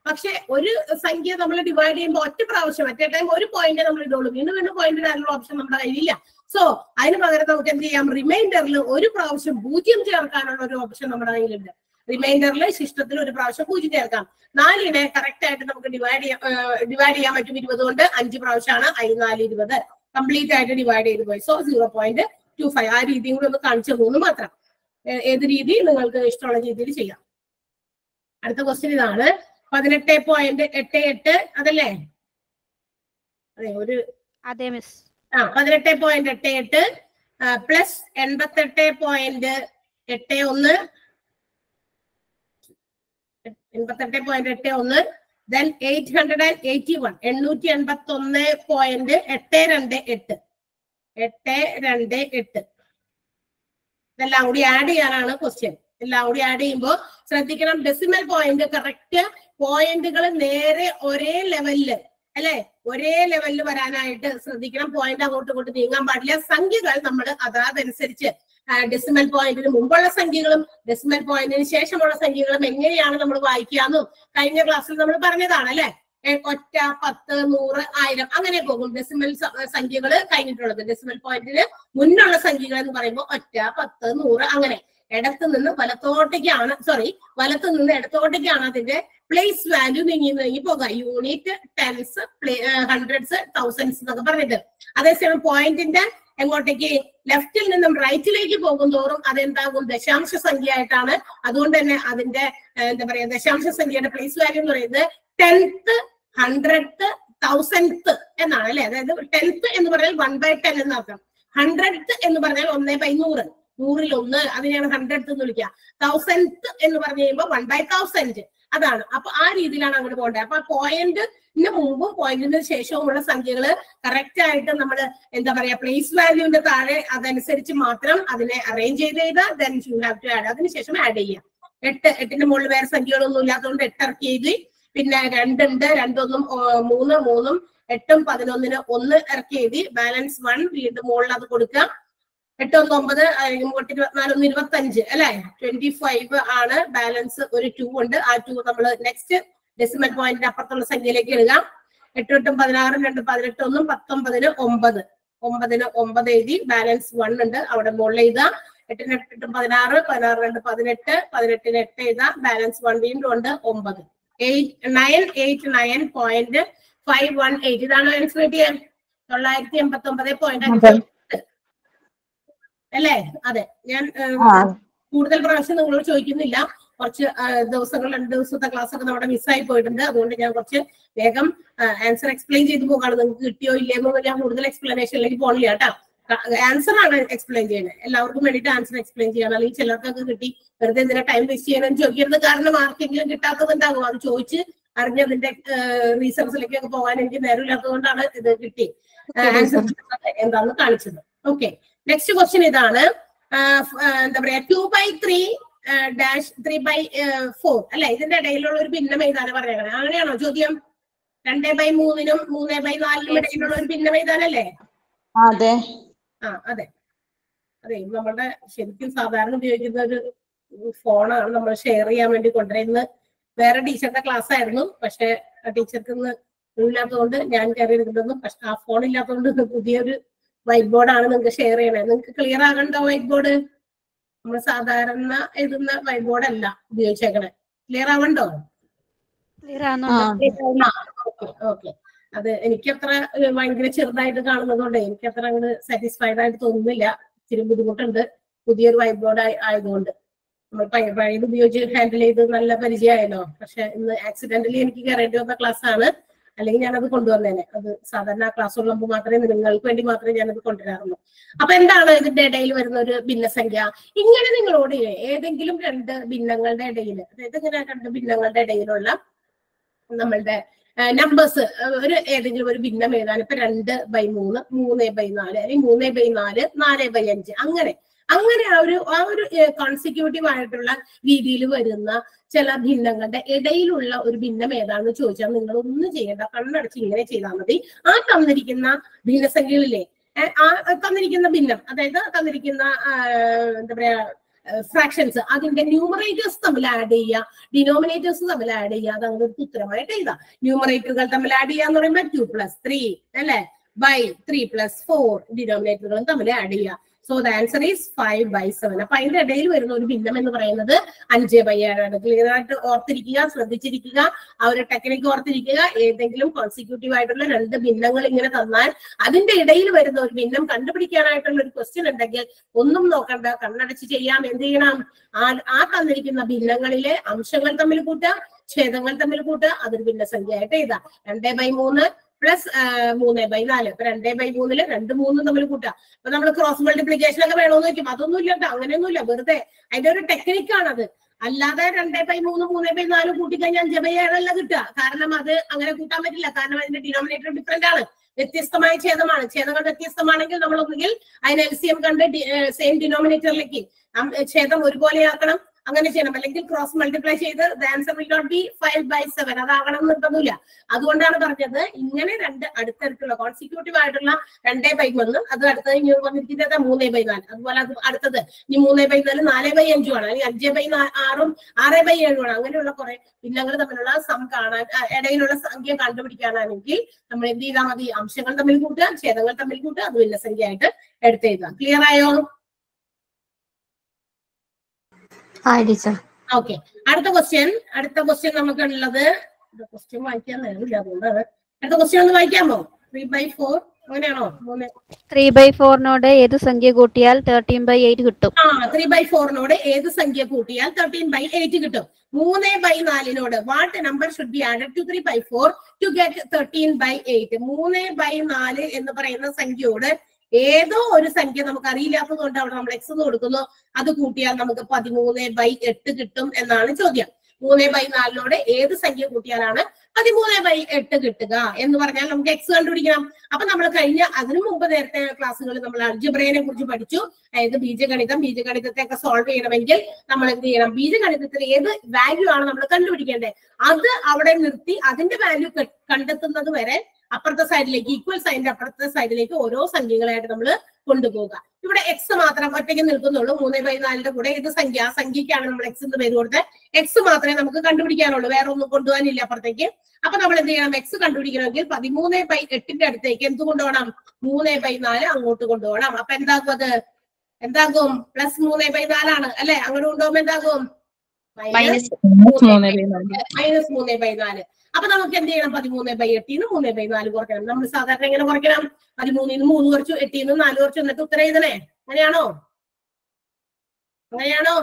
പക്ഷെ ഒരു സംഖ്യ നമ്മൾ ഡിവൈഡ് ചെയ്യുമ്പോൾ ഒറ്റ പ്രാവശ്യം അറ്റ് ടൈം ഒരു പോയിന്റ് നമ്മൾ ഇടുള്ളൂ വീണ്ടും വീണ്ടും പോയിന്റ് ഇടാനുള്ള ഓപ്ഷൻ നമ്മുടെ കയ്യിലില്ല സോ അതിന് പകരം നമുക്ക് എന്ത് ചെയ്യാം റിമൈൻഡറിൽ ഒരു പ്രാവശ്യം പൂജ്യം ചേർക്കാനുള്ള ഒരു ഓപ്ഷൻ നമ്മുടെ കയ്യിലുണ്ട് റിമൈൻഡറിൽ ശിഷ്ടത്തിൽ ഒരു പ്രാവശ്യം പൂജ്യം ചേർക്കാം നാലിനെ കറക്റ്റ് ആയിട്ട് നമുക്ക് ഡിവൈഡ് ചെയ്യാൻ ഡിവൈഡ് ചെയ്യാൻ പറ്റും ഇരുപത് കൊണ്ട് അഞ്ച് പ്രാവശ്യമാണ് അതിൽ നാല് ഇരുപത് കംപ്ലീറ്റ് ആയിട്ട് ഡിവൈഡ് ചെയ്ത് പോയി so zero point two five ആ രീതിയും കൂടി ഒന്ന് കാണിച്ചു തന്നു മാത്രം ഏ- ഏത് രീതി നിങ്ങൾക്ക് ഇഷ്ടമുള്ള രീതിയിൽ ചെയ്യാം അടുത്ത ക്വസ്റ്റ്യൻ ഇതാണ് പതിനെട്ട് പോയിന്റ് എട്ട് എട്ട് അതല്ലേ അതെ ഒരു അതെ മിസ് ആ പതിനെട്ട് പോയിന്റ് എട്ട് എട്ട് പ്ലസ് എൺപത്തെട്ട് പോയിന്റ് എട്ട് ഒന്ന് എൺപത്തെട്ട് പോയിന്റ് എട്ട് ഒന്ന് then eight hundred and eighty one എണ്ണൂറ്റി എൺപത്തി ഒന്ന് പോയിന്റ് എട്ട് രണ്ട് എട്ട് എട്ട് രണ്ട് എട്ട് ഇതെല്ലാം കൂടി ആഡ് ചെയ്യാനാണ് ക്വസ്റ്റ്യൻ എല്ലാം കൂടി ആഡ് ചെയ്യുമ്പോൾ ശ്രദ്ധിക്കണം ഡെസിമൽ പോയിന്റ് കറക്റ്റ് പോയിന്റുകൾ നേരെ ഒരേ ലെവലില് അല്ലെ ഒരേ ലെവലിൽ വരാനായിട്ട് ശ്രദ്ധിക്കണം പോയിന്റ് അങ്ങോട്ടും ഇങ്ങോട്ടും നീങ്ങാൻ പാടില്ല സംഖ്യകൾ നമ്മൾ അതനുസരിച്ച് ഡെസിമൽ പോയിന്റിന് മുമ്പുള്ള സംഖ്യകളും ഡെസിമൽ പോയിന്റിന് ശേഷമുള്ള സംഖ്യകളും എങ്ങനെയാണ് നമ്മൾ വായിക്കാന്നും കഴിഞ്ഞ ക്ലാസ്സിൽ നമ്മൾ പറഞ്ഞതാണ് അല്ലെ ഒറ്റ പത്ത് നൂറ് ആയിരം അങ്ങനെ പോകും ഡെസിമൽ സംഖ്യകൾ കഴിഞ്ഞിട്ടുള്ളത് ഡെസിമൽ പോയിന്റിന് മുന്നുള്ള സംഖ്യകൾ എന്ന് പറയുമ്പോൾ ഒറ്റ പത്ത് നൂറ് അങ്ങനെ ഇടത്ത് നിന്ന് വലത്തോട്ടേക്കാണ് സോറി വലത്ത് നിന്ന് ഇടത്തോട്ടേക്കാണ് അതിന്റെ പ്ലേസ് വാല്യൂ നീങ്ങി നീങ്ങി പോകുക യൂണിറ്റ് ടെൻസ് ഹൺഡ്രഡ്സ് തൗസൻഡ്സ് എന്നൊക്കെ പറഞ്ഞിട്ട് അതേസമയം പോയിന്റിന്റെ എങ്ങോട്ടേക്ക് ലെഫ്റ്റിൽ നിന്നും റൈറ്റിലേക്ക് പോകും തോറും അതെന്താകും ദശാംശ സംഖ്യ ആയിട്ടാണ് അതുകൊണ്ട് തന്നെ അതിന്റെ ഏഹ്, എന്താ പറയാ ദശാംശ സംഖ്യയുടെ പ്ലേസ് വാല്യൂ എന്ന് പറയുന്നത് ടെൻത്ത് ഹൺഡ്രഡ് തൗസൻഡ് എന്നാണ് അല്ലെ അതായത് ടെൻത്ത് എന്ന് പറഞ്ഞാൽ വൺ ബൈ ടെൻ എന്നർത്ഥം ഹൺഡ്രഡ് എന്ന് പറഞ്ഞാൽ ഒന്നേ ബൈ നൂറ് നൂറിൽ ഒന്ന് അതിനെയാണ് ഹൺഡ്രഡ് എന്ന് വിളിക്കുക തൗസൻഡ് എന്ന് പറഞ്ഞു കഴിയുമ്പോൾ വൺ ബൈ തൗസൻഡ് അതാണ് അപ്പൊ ആ രീതിയിലാണ് അങ്ങോട്ട് പോകേണ്ടത് അപ്പൊ പോയിന്റിന് മുമ്പും പോയിന്റിന് ശേഷവുമുള്ള സംഖ്യകൾ കറക്റ്റ് ആയിട്ട് നമ്മൾ എന്താ പറയാ പ്ലേസ് വാല്യൂവിന്റെ താഴെ അതനുസരിച്ച് മാത്രം അതിനെ അറേഞ്ച് ചെയ്ത് ചെയ്ത് then you have to add അതിനുശേഷം ആഡ് ചെയ്യാം എട്ട് എട്ടിന്റെ മുകളിൽ വേറെ സംഖ്യകളൊന്നും ഇല്ലാത്തതുകൊണ്ട് എട്ട് ഇറക്കി എഴുതി പിന്നെ രണ്ടുണ്ട് രണ്ടൊന്നും ഓ, മൂന്ന് മൂന്നും എട്ടും പതിനൊന്നിന് ഒന്ന് ഇറക്കി എഴുതി ബാലൻസ് വൺ വീണ്ടും മുകളിൽ അത് കൊടുക്കുക എട്ട് ഒന്ന് ഒമ്പത് എട്ട് ഇരുപത്തിനാല് ഒന്ന് ഇരുപത്തി അഞ്ച് അല്ലെ ട്വന്റി ഫൈവ് ആണ് ബാലൻസ് ഒരു ടു ഉണ്ട് ആ ടു നമ്മൾ നെക്സ്റ്റ് ഡെസിമൽ പോയിന്റിന്റെ അപ്പുറത്തുള്ള സംഖ്യയിലേക്ക് ഇടുക എട്ട് എട്ടും പതിനാറും രണ്ട് പതിനെട്ട് ഒന്നും പത്തൊമ്പതിന് ഒമ്പത് ഒമ്പതിന് ഒമ്പത് എഴുതി ബാലൻസ് വൺ ഉണ്ട് അവിടെ മുകളിൽ എഴുതുക എട്ടിന് എട്ട് എട്ടും പതിനാറ് പതിനാറ് രണ്ട് പതിനെട്ട് പതിനെട്ടിന് എട്ട് എഴുതുക ബാലൻസ് വൺ വീണ്ടും ഉണ്ട് ഒമ്പത് eight nine eight nine point five one eight ഇതാണ് ആൻസർ കിട്ടിയത് തൊള്ളായിരത്തി എൺപത്തി ഒമ്പത് പോയിന്റ് അഞ്ച് അല്ലേ അതെ ഞാൻ ഏഹ്, ആ കൂടുതൽ പ്രാവശ്യം നിങ്ങളോട് ചോദിക്കുന്നില്ല കുറച്ച് ആ, ദിവസങ്ങൾ രണ്ട് ദിവസത്തെ ക്ലാസ് ഒക്കെ നമ്മുടെ മിസ്സായി പോയിട്ടുണ്ട് അതുകൊണ്ട് ഞാൻ കുറച്ച് വേഗം ആൻസർ എക്സ്പ്ലെയിൻ ചെയ്ത് പോകാണ് നിങ്ങൾക്ക് കിട്ടിയോ ഇല്ലയോ ഞാൻ കൂടുതൽ എക്സ്പ്ലനേഷനിലേക്ക് പോണില്ല കേട്ടോ ആൻസർ ആണ് എക്സ്പ്ലെയിൻ ചെയ്യുന്നത് എല്ലാവർക്കും വേണ്ടിയിട്ട് ആൻസർ എക്സ്പ്ലെയിൻ ചെയ്യണം അല്ലെങ്കിൽ ചിലർക്കൊക്കെ കിട്ടി വെറുതെ എന്തിനാ ടൈം വേസ്റ്റ് ചെയ്യണമെന്ന് ചോദിക്കരുത് കാരണം ആർക്കെങ്കിലും കിട്ടാത്തതുണ്ടാകും അത് ചോദിച്ച് അറിഞ്ഞതിന്റെ റീസൺസിലേക്കൊക്കെ പോകാൻ എനിക്ക് നേരമില്ലാത്തതുകൊണ്ടാണ് ഇത് കിട്ടി ആൻസർ എന്താണെന്ന് കാണിച്ചത് ഓക്കെ നെക്സ്റ്റ് ക്വസ്റ്റ്യൻ ഇതാണ് ആഹ് ഫ്- ആഹ് എന്താ പറയാ two by three dash three by four അല്ലെ ഇതിന്റെ ഇടയിലുള്ള ഒരു ഭിന്നം എഴുതാനാണ് പറഞ്ഞേക്കണേ അങ്ങനെയാണോ ചോദ്യം രണ്ടേ ബൈ മൂന്നിനും മൂന്നേ ബൈ നാലിനും ഇടയിലുള്ള ഒരു ഭിന്നം എഴുതാനല്ലേ അതെ ആ അതെ അതെ ഇത് നമ്മുടെ ശരിക്കും സാധാരണ ഉപയോഗിക്കുന്ന ഒരു ഫോണാണ് നമ്മൾ ഷെയർ ചെയ്യാൻ വേണ്ടി കൊണ്ടുവരുന്നത് വേറെ ടീച്ചറുടെ ക്ലാസ് ആയിരുന്നു പക്ഷെ ആ ടീച്ചർക്ക് ഇന്ന് ഇല്ലാത്തതുകൊണ്ട് ഞാൻ കയറി എടുക്കുന്നതും പക്ഷെ ആ ഫോൺ ഇല്ലാത്തതുകൊണ്ട് പുതിയൊരു വൈറ്റ് ബോർഡാണ് നിങ്ങൾക്ക് ഷെയർ ചെയ്യണത് നിങ്ങൾക്ക് ക്ലിയർ ആകണ്ടോ വൈറ്റ് ബോർഡ് നമ്മൾ സാധാരണ എഴുതുന്ന വൈറ്റ് ബോർഡ് അല്ല ഉപയോഗിച്ചേക്കണേ ക്ലിയർ ആവണ്ടോ ക്ലിയർ ആ ആവുന്നുണ്ട് ഓക്കെ അത് എനിക്ക് അത്ര ഏഹ്, ഭയങ്കര ചെറുതായിട്ട് കാണുന്നതുകൊണ്ട് എനിക്ക് അത്ര അങ്ങോട്ട് സാറ്റിസ്ഫൈഡ് ആയിട്ട് തോന്നുന്നില്ല ഇച്ചിരി ബുദ്ധിമുട്ടുണ്ട് പുതിയൊരു വൈറ്റ് ബോർഡ് ആയതുകൊണ്ട് നമ്മൾ പഴയ- പഴയത് ഉപയോഗിച്ച് ഹാൻഡിൽ ചെയ്ത് നല്ല പരിചയമായല്ലോ പക്ഷെ ഇന്ന് ആക്സിഡന്റലി എനിക്ക് കയറേണ്ടി വന്ന ക്ലാസ് ആണ് അല്ലെങ്കിൽ ഞാനത് കൊണ്ടുവന്നേനെ അത് സാധാരണ ക്ലാസ് ഉള്ളപ്പോൾ മാത്രമേ നിങ്ങൾക്ക് വേണ്ടി മാത്രമേ ഞാനത് കൊണ്ടുവരാറുള്ളൂ അപ്പൊ എന്താണ് ഇതിന്റെ ഇടയിൽ വരുന്ന ഒരു ഭിന്നസംഖ്യ ഇങ്ങനെ നിങ്ങളോട് ഏതെങ്കിലും രണ്ട് ഭിന്നങ്ങളുടെ ഇടയിൽ അതായത് ഇങ്ങനെ രണ്ട് ഭിന്നങ്ങളുടെ ഇടയിലുള്ള നമ്മളുടെ നമ്പേഴ്സ് ഒരു ഏതെങ്കിലും ഒരു ഭിന്നം എഴുതാൻ ഇപ്പൊ രണ്ട് ബൈ മൂന്ന് മൂന്ന് ബൈ നാല് അല്ലെങ്കിൽ മൂന്ന് ബൈ നാല് നാല് ബൈ അഞ്ച് അങ്ങനെ അങ്ങനെ ആ ഒരു ആ ഒരു കോൺസിക്യൂട്ടീവ് ആയിട്ടുള്ള രീതിയിൽ വരുന്ന ചില ഭിന്നങ്ങളുടെ ഇടയിലുള്ള ഒരു ഭിന്നം ഏതാണെന്ന് ചോദിച്ചാൽ നിങ്ങൾ ഒന്നും ചെയ്യേണ്ട കണ്ണടച്ച് ഇങ്ങനെ ചെയ്താൽ മതി ആ തന്നിരിക്കുന്ന ഭിന്നസംഖ്യകളിലെ ഏ, ആ തന്നിരിക്കുന്ന ഭിന്നം അതായത് തന്നിരിക്കുന്ന ആ, എന്താ പറയാ ഫ്രാക്ഷൻസ് അതിന്റെ ന്യൂമറേറ്റേഴ്സ് തമ്മിൽ ആഡ് ചെയ്യുക ഡിനോമിനേറ്റേഴ്സ് തമ്മിൽ ആഡ് ചെയ്യുക അത് അങ്ങനെ ഒരു ഉത്തരമായിട്ട് എഴുതാം ന്യൂമറേറ്ററുകൾ തമ്മിൽ ആഡ് ചെയ്യുക എന്ന് പറയുമ്പോൾ ടു പ്ലസ് ത്രീ അല്ലെ ബൈ ത്രീ പ്ലസ് ഫോർ ഡിനോമിനേറ്ററുകളും തമ്മിൽ ആഡ് ചെയ്യുക so the answer is five by seven അപ്പൊ അതിന്റെ ഇടയിൽ വരുന്ന ഒരു ഭിന്നം എന്ന് പറയുന്നത് അഞ്ച് ബൈ ഏഴാണ് ക്ലിയർ ആയിട്ട് ഓർത്തിരിക്കുക ശ്രദ്ധിച്ചിരിക്കുക ആ ഒരു ടെക്നിക്ക് ഓർത്തിരിക്കുക ഏതെങ്കിലും കോൺസിക്യൂട്ടീവ് ആയിട്ടുള്ള രണ്ട് ഭിന്നങ്ങൾ ഇങ്ങനെ തന്നാൽ അതിന്റെ ഇടയിൽ വരുന്ന ഒരു ഭിന്നം കണ്ടുപിടിക്കാനായിട്ടുള്ള ഒരു ക്വസ്റ്റ്യൻ ഉണ്ടെങ്കിൽ ഒന്നും നോക്കണ്ട കണ്ണടച്ച് ചെയ്യാം എന്ത് ചെയ്യണം ആ ആ തന്നിരിക്കുന്ന ഭിന്നങ്ങളിലെ അംശങ്ങൾ തമ്മിൽ കൂട്ടുക ഛേദങ്ങൾ തമ്മിൽ കൂട്ടുക അതൊരു ഭിന്നസംഖ്യയായിട്ട് എഴുതാം രണ്ടേ ബൈ മൂന്ന് പ്ലസ് മൂന്ന് ബൈ നാല് അപ്പൊ രണ്ടേ ബൈ മൂന്നില് രണ്ട് മൂന്നും തമ്മിൽ കൂട്ടുക അപ്പൊ നമ്മൾ ക്രോസ് മൾട്ടിപ്ലിക്കേഷൻ ഒക്കെ വേണമെന്ന് വെക്കും അതൊന്നും ഇല്ല കേട്ടോ അങ്ങനെയൊന്നുമില്ല വെറുതെ അതിന്റെ ഒരു ടെക്നിക്കാണത് അല്ലാതെ രണ്ടേ ബൈ മൂന്ന് മൂന്ന് ബൈ നാല് കൂട്ടിക്കഴിഞ്ഞാൽ അഞ്ച് ബൈ ഏഴല്ല കിട്ടുക കാരണം അത് അങ്ങനെ കൂട്ടാൻ പറ്റില്ല കാരണം അതിന്റെ ഡിനോമിനേറ്റർ ഡിഫറെന്റ് ആണ് വ്യത്യസ്തമായ ഛേദമാണ് ഛേദങ്ങൾ വ്യത്യസ്തമാണെങ്കിൽ നമ്മൾ ഒന്നുകിൽ അതിന് എൽ സി എം കണ്ട് സെയിം ഡിനോമിനേറ്ററിലേക്ക് ഛേദം ഒരുപോലെയാക്കണം അങ്ങനെ ചെയ്യണം അല്ലെങ്കിൽ ക്രോസ് മൾട്ടിപ്ലൈ ചെയ്ത് answer will not be five by seven അതാകണം നിർബന്ധമില്ല അതുകൊണ്ടാണ് പറഞ്ഞത് ഇങ്ങനെ രണ്ട് അടുത്തടുത്തുള്ള കോൺസിക്യൂട്ടീവ് ആയിട്ടുള്ള രണ്ടേ ബൈ ഒന്ന് അത് അടുത്തത് ഇനി വന്നിരിക്കുന്നത് മൂന്നേ ബൈ നാല് അതുപോലെ അത് അടുത്തത് ഇനി മൂന്നേ ബൈ നാല് നാല് ബൈ അഞ്ചും ആണ് അല്ലെങ്കിൽ അഞ്ച് ബൈ ആറും ആറ് ബൈ ഏഴും ആണ് അങ്ങനെയുള്ള കുറെ ഭിന്നങ്ങൾ തമ്മിലുള്ള സം കാണാൻ ആ, ഇടയിലുള്ള സംഖ്യ കണ്ടുപിടിക്കാനാണെങ്കിൽ നമ്മൾ എന്ത് ചെയ്താൽ മതി അംശങ്ങൾ തമ്മിൽ കൂട്ടുക ഛേദങ്ങൾ തമ്മിൽ കൂട്ടുക അത് ഭിന്നസംഖ്യയായിട്ട് എടുത്തെഴുതാം ക്ലിയർ ആയോ ആ ടീച്ചർ ഓക്കെ അടുത്ത ക്വസ്റ്റ്യൻ അടുത്ത ക്വസ്റ്റ്യൻ നമുക്കുള്ളത് ക്വസ്റ്റ്യൻ വായിക്കാൻ നേരില്ല അതുകൊണ്ടാണ് അടുത്ത ക്വസ്റ്റ്യൻ ഒന്ന് വായിക്കാമോ ത്രീ ബൈ ഫോർ അങ്ങനെയാണോ മൂന്ന് ത്രീ ബൈ ഫോറിനോട് ഏത് സംഖ്യ കൂട്ടിയാൽ തേർട്ടീൻ ബൈ എയ്റ്റ് കിട്ടും ആ ത്രീ ബൈ ഫോറിനോട് ഏത് സംഖ്യ കൂട്ടിയാൽ തേർട്ടീൻ ബൈ എയ്റ്റ് കിട്ടും മൂന്ന് ബൈ നാലിനോട് what number should be added to three by four to get thirteen by eight മൂന്ന് ബൈ നാല് എന്ന് പറയുന്ന സംഖ്യയോട് ഏതോ ഒരു സംഖ്യ നമുക്ക് അറിയില്ലാത്തത് കൊണ്ട് അവിടെ നമ്മൾ എക്സ് എന്ന് കൊടുക്കുന്നു അത് കൂട്ടിയാൽ നമുക്ക് പതിമൂന്ന് ബൈ എട്ട് കിട്ടും എന്നാണ് ചോദ്യം മൂന്ന് ബൈ നാലിനോട് ഏത് സംഖ്യ കൂട്ടിയാലാണ് പതിമൂന്ന് ബൈ എട്ട് കിട്ടുക എന്ന് പറഞ്ഞാൽ നമുക്ക് എക്സ് കണ്ടുപിടിക്കണം അപ്പൊ നമ്മൾ കഴിഞ്ഞ അതിനു മുമ്പ് നേരത്തെ ക്ലാസ്സുകളിൽ നമ്മൾ അൽജിബ്രയെ കുറിച്ച് പഠിച്ചു അതായത് ബീജഗണിതം ബീജഗണിതത്തെ ഒക്കെ സോൾവ് ചെയ്യണമെങ്കിൽ നമ്മൾ എന്ത് ചെയ്യണം ബീജഗണിതത്തിൽ ഏത് വാല്യൂ ആണ് നമ്മൾ കണ്ടുപിടിക്കേണ്ടത് അത് അവിടെ നിർത്തി അതിന്റെ വാല്യൂ കണ്ടെത്തുന്നത് വരെ അപ്പുറത്തെ സൈഡിലേക്ക് ഈക്വൽ സൈഡിന്റെ അപ്പുറത്തെ സൈഡിലേക്ക് ഓരോ സംഖ്യകളായിട്ട് നമ്മൾ കൊണ്ടുപോകുക ഇവിടെ എക്സ് മാത്രം ഒറ്റയ്ക്ക് നിൽക്കുന്നുള്ളൂ മൂന്ന് ബൈ നാലിന്റെ കൂടെ ഇത് സംഖ്യ ആ സംഖ്യക്കാണ് നമ്മൾ എക്സ് എന്ന് പേര് കൊടുത്തത് എക്സ് മാത്രമേ നമുക്ക് കണ്ടുപിടിക്കാനുള്ളൂ വേറെ ഒന്നും കൊണ്ടുപോകാനില്ല അപ്പുറത്തേക്ക് അപ്പൊ നമ്മൾ എന്ത് ചെയ്യണം എക്സ് കണ്ടുപിടിക്കണമെങ്കിൽ പതിമൂന്ന് ബൈ എട്ടിന്റെ അടുത്തേക്ക് എന്ത് കൊണ്ടുപോകണം മൂന്ന് ബൈ നാല് അങ്ങോട്ട് കൊണ്ടുപോകണം അപ്പൊ എന്താകും അത് എന്താകും പ്ലസ് മൂന്ന് ബൈ നാലാണ് അല്ലെ അങ്ങോട്ട് കൊണ്ടുപോകുമ്പോ എന്താകും മൈനസ് മൂന്ന് മൈനസ് മൂന്ന് ബൈ നാല് അപ്പൊ നമുക്ക് എന്ത് ചെയ്യണം പതിമൂന്ന് ബൈ എട്ടിന്ന് മൂന്ന് ബൈ നാല് കുറയ്ക്കണം നമ്മൾ സാധാരണ എങ്ങനെ കുറയ്ക്കണം പതിമൂന്നിന്ന് മൂന്ന് കുറച്ചു എട്ടിന്ന് നാല് കുറച്ചു എന്നിട്ട് ഉത്തരം എഴുതണേ അങ്ങനെയാണോ അങ്ങനെയാണോ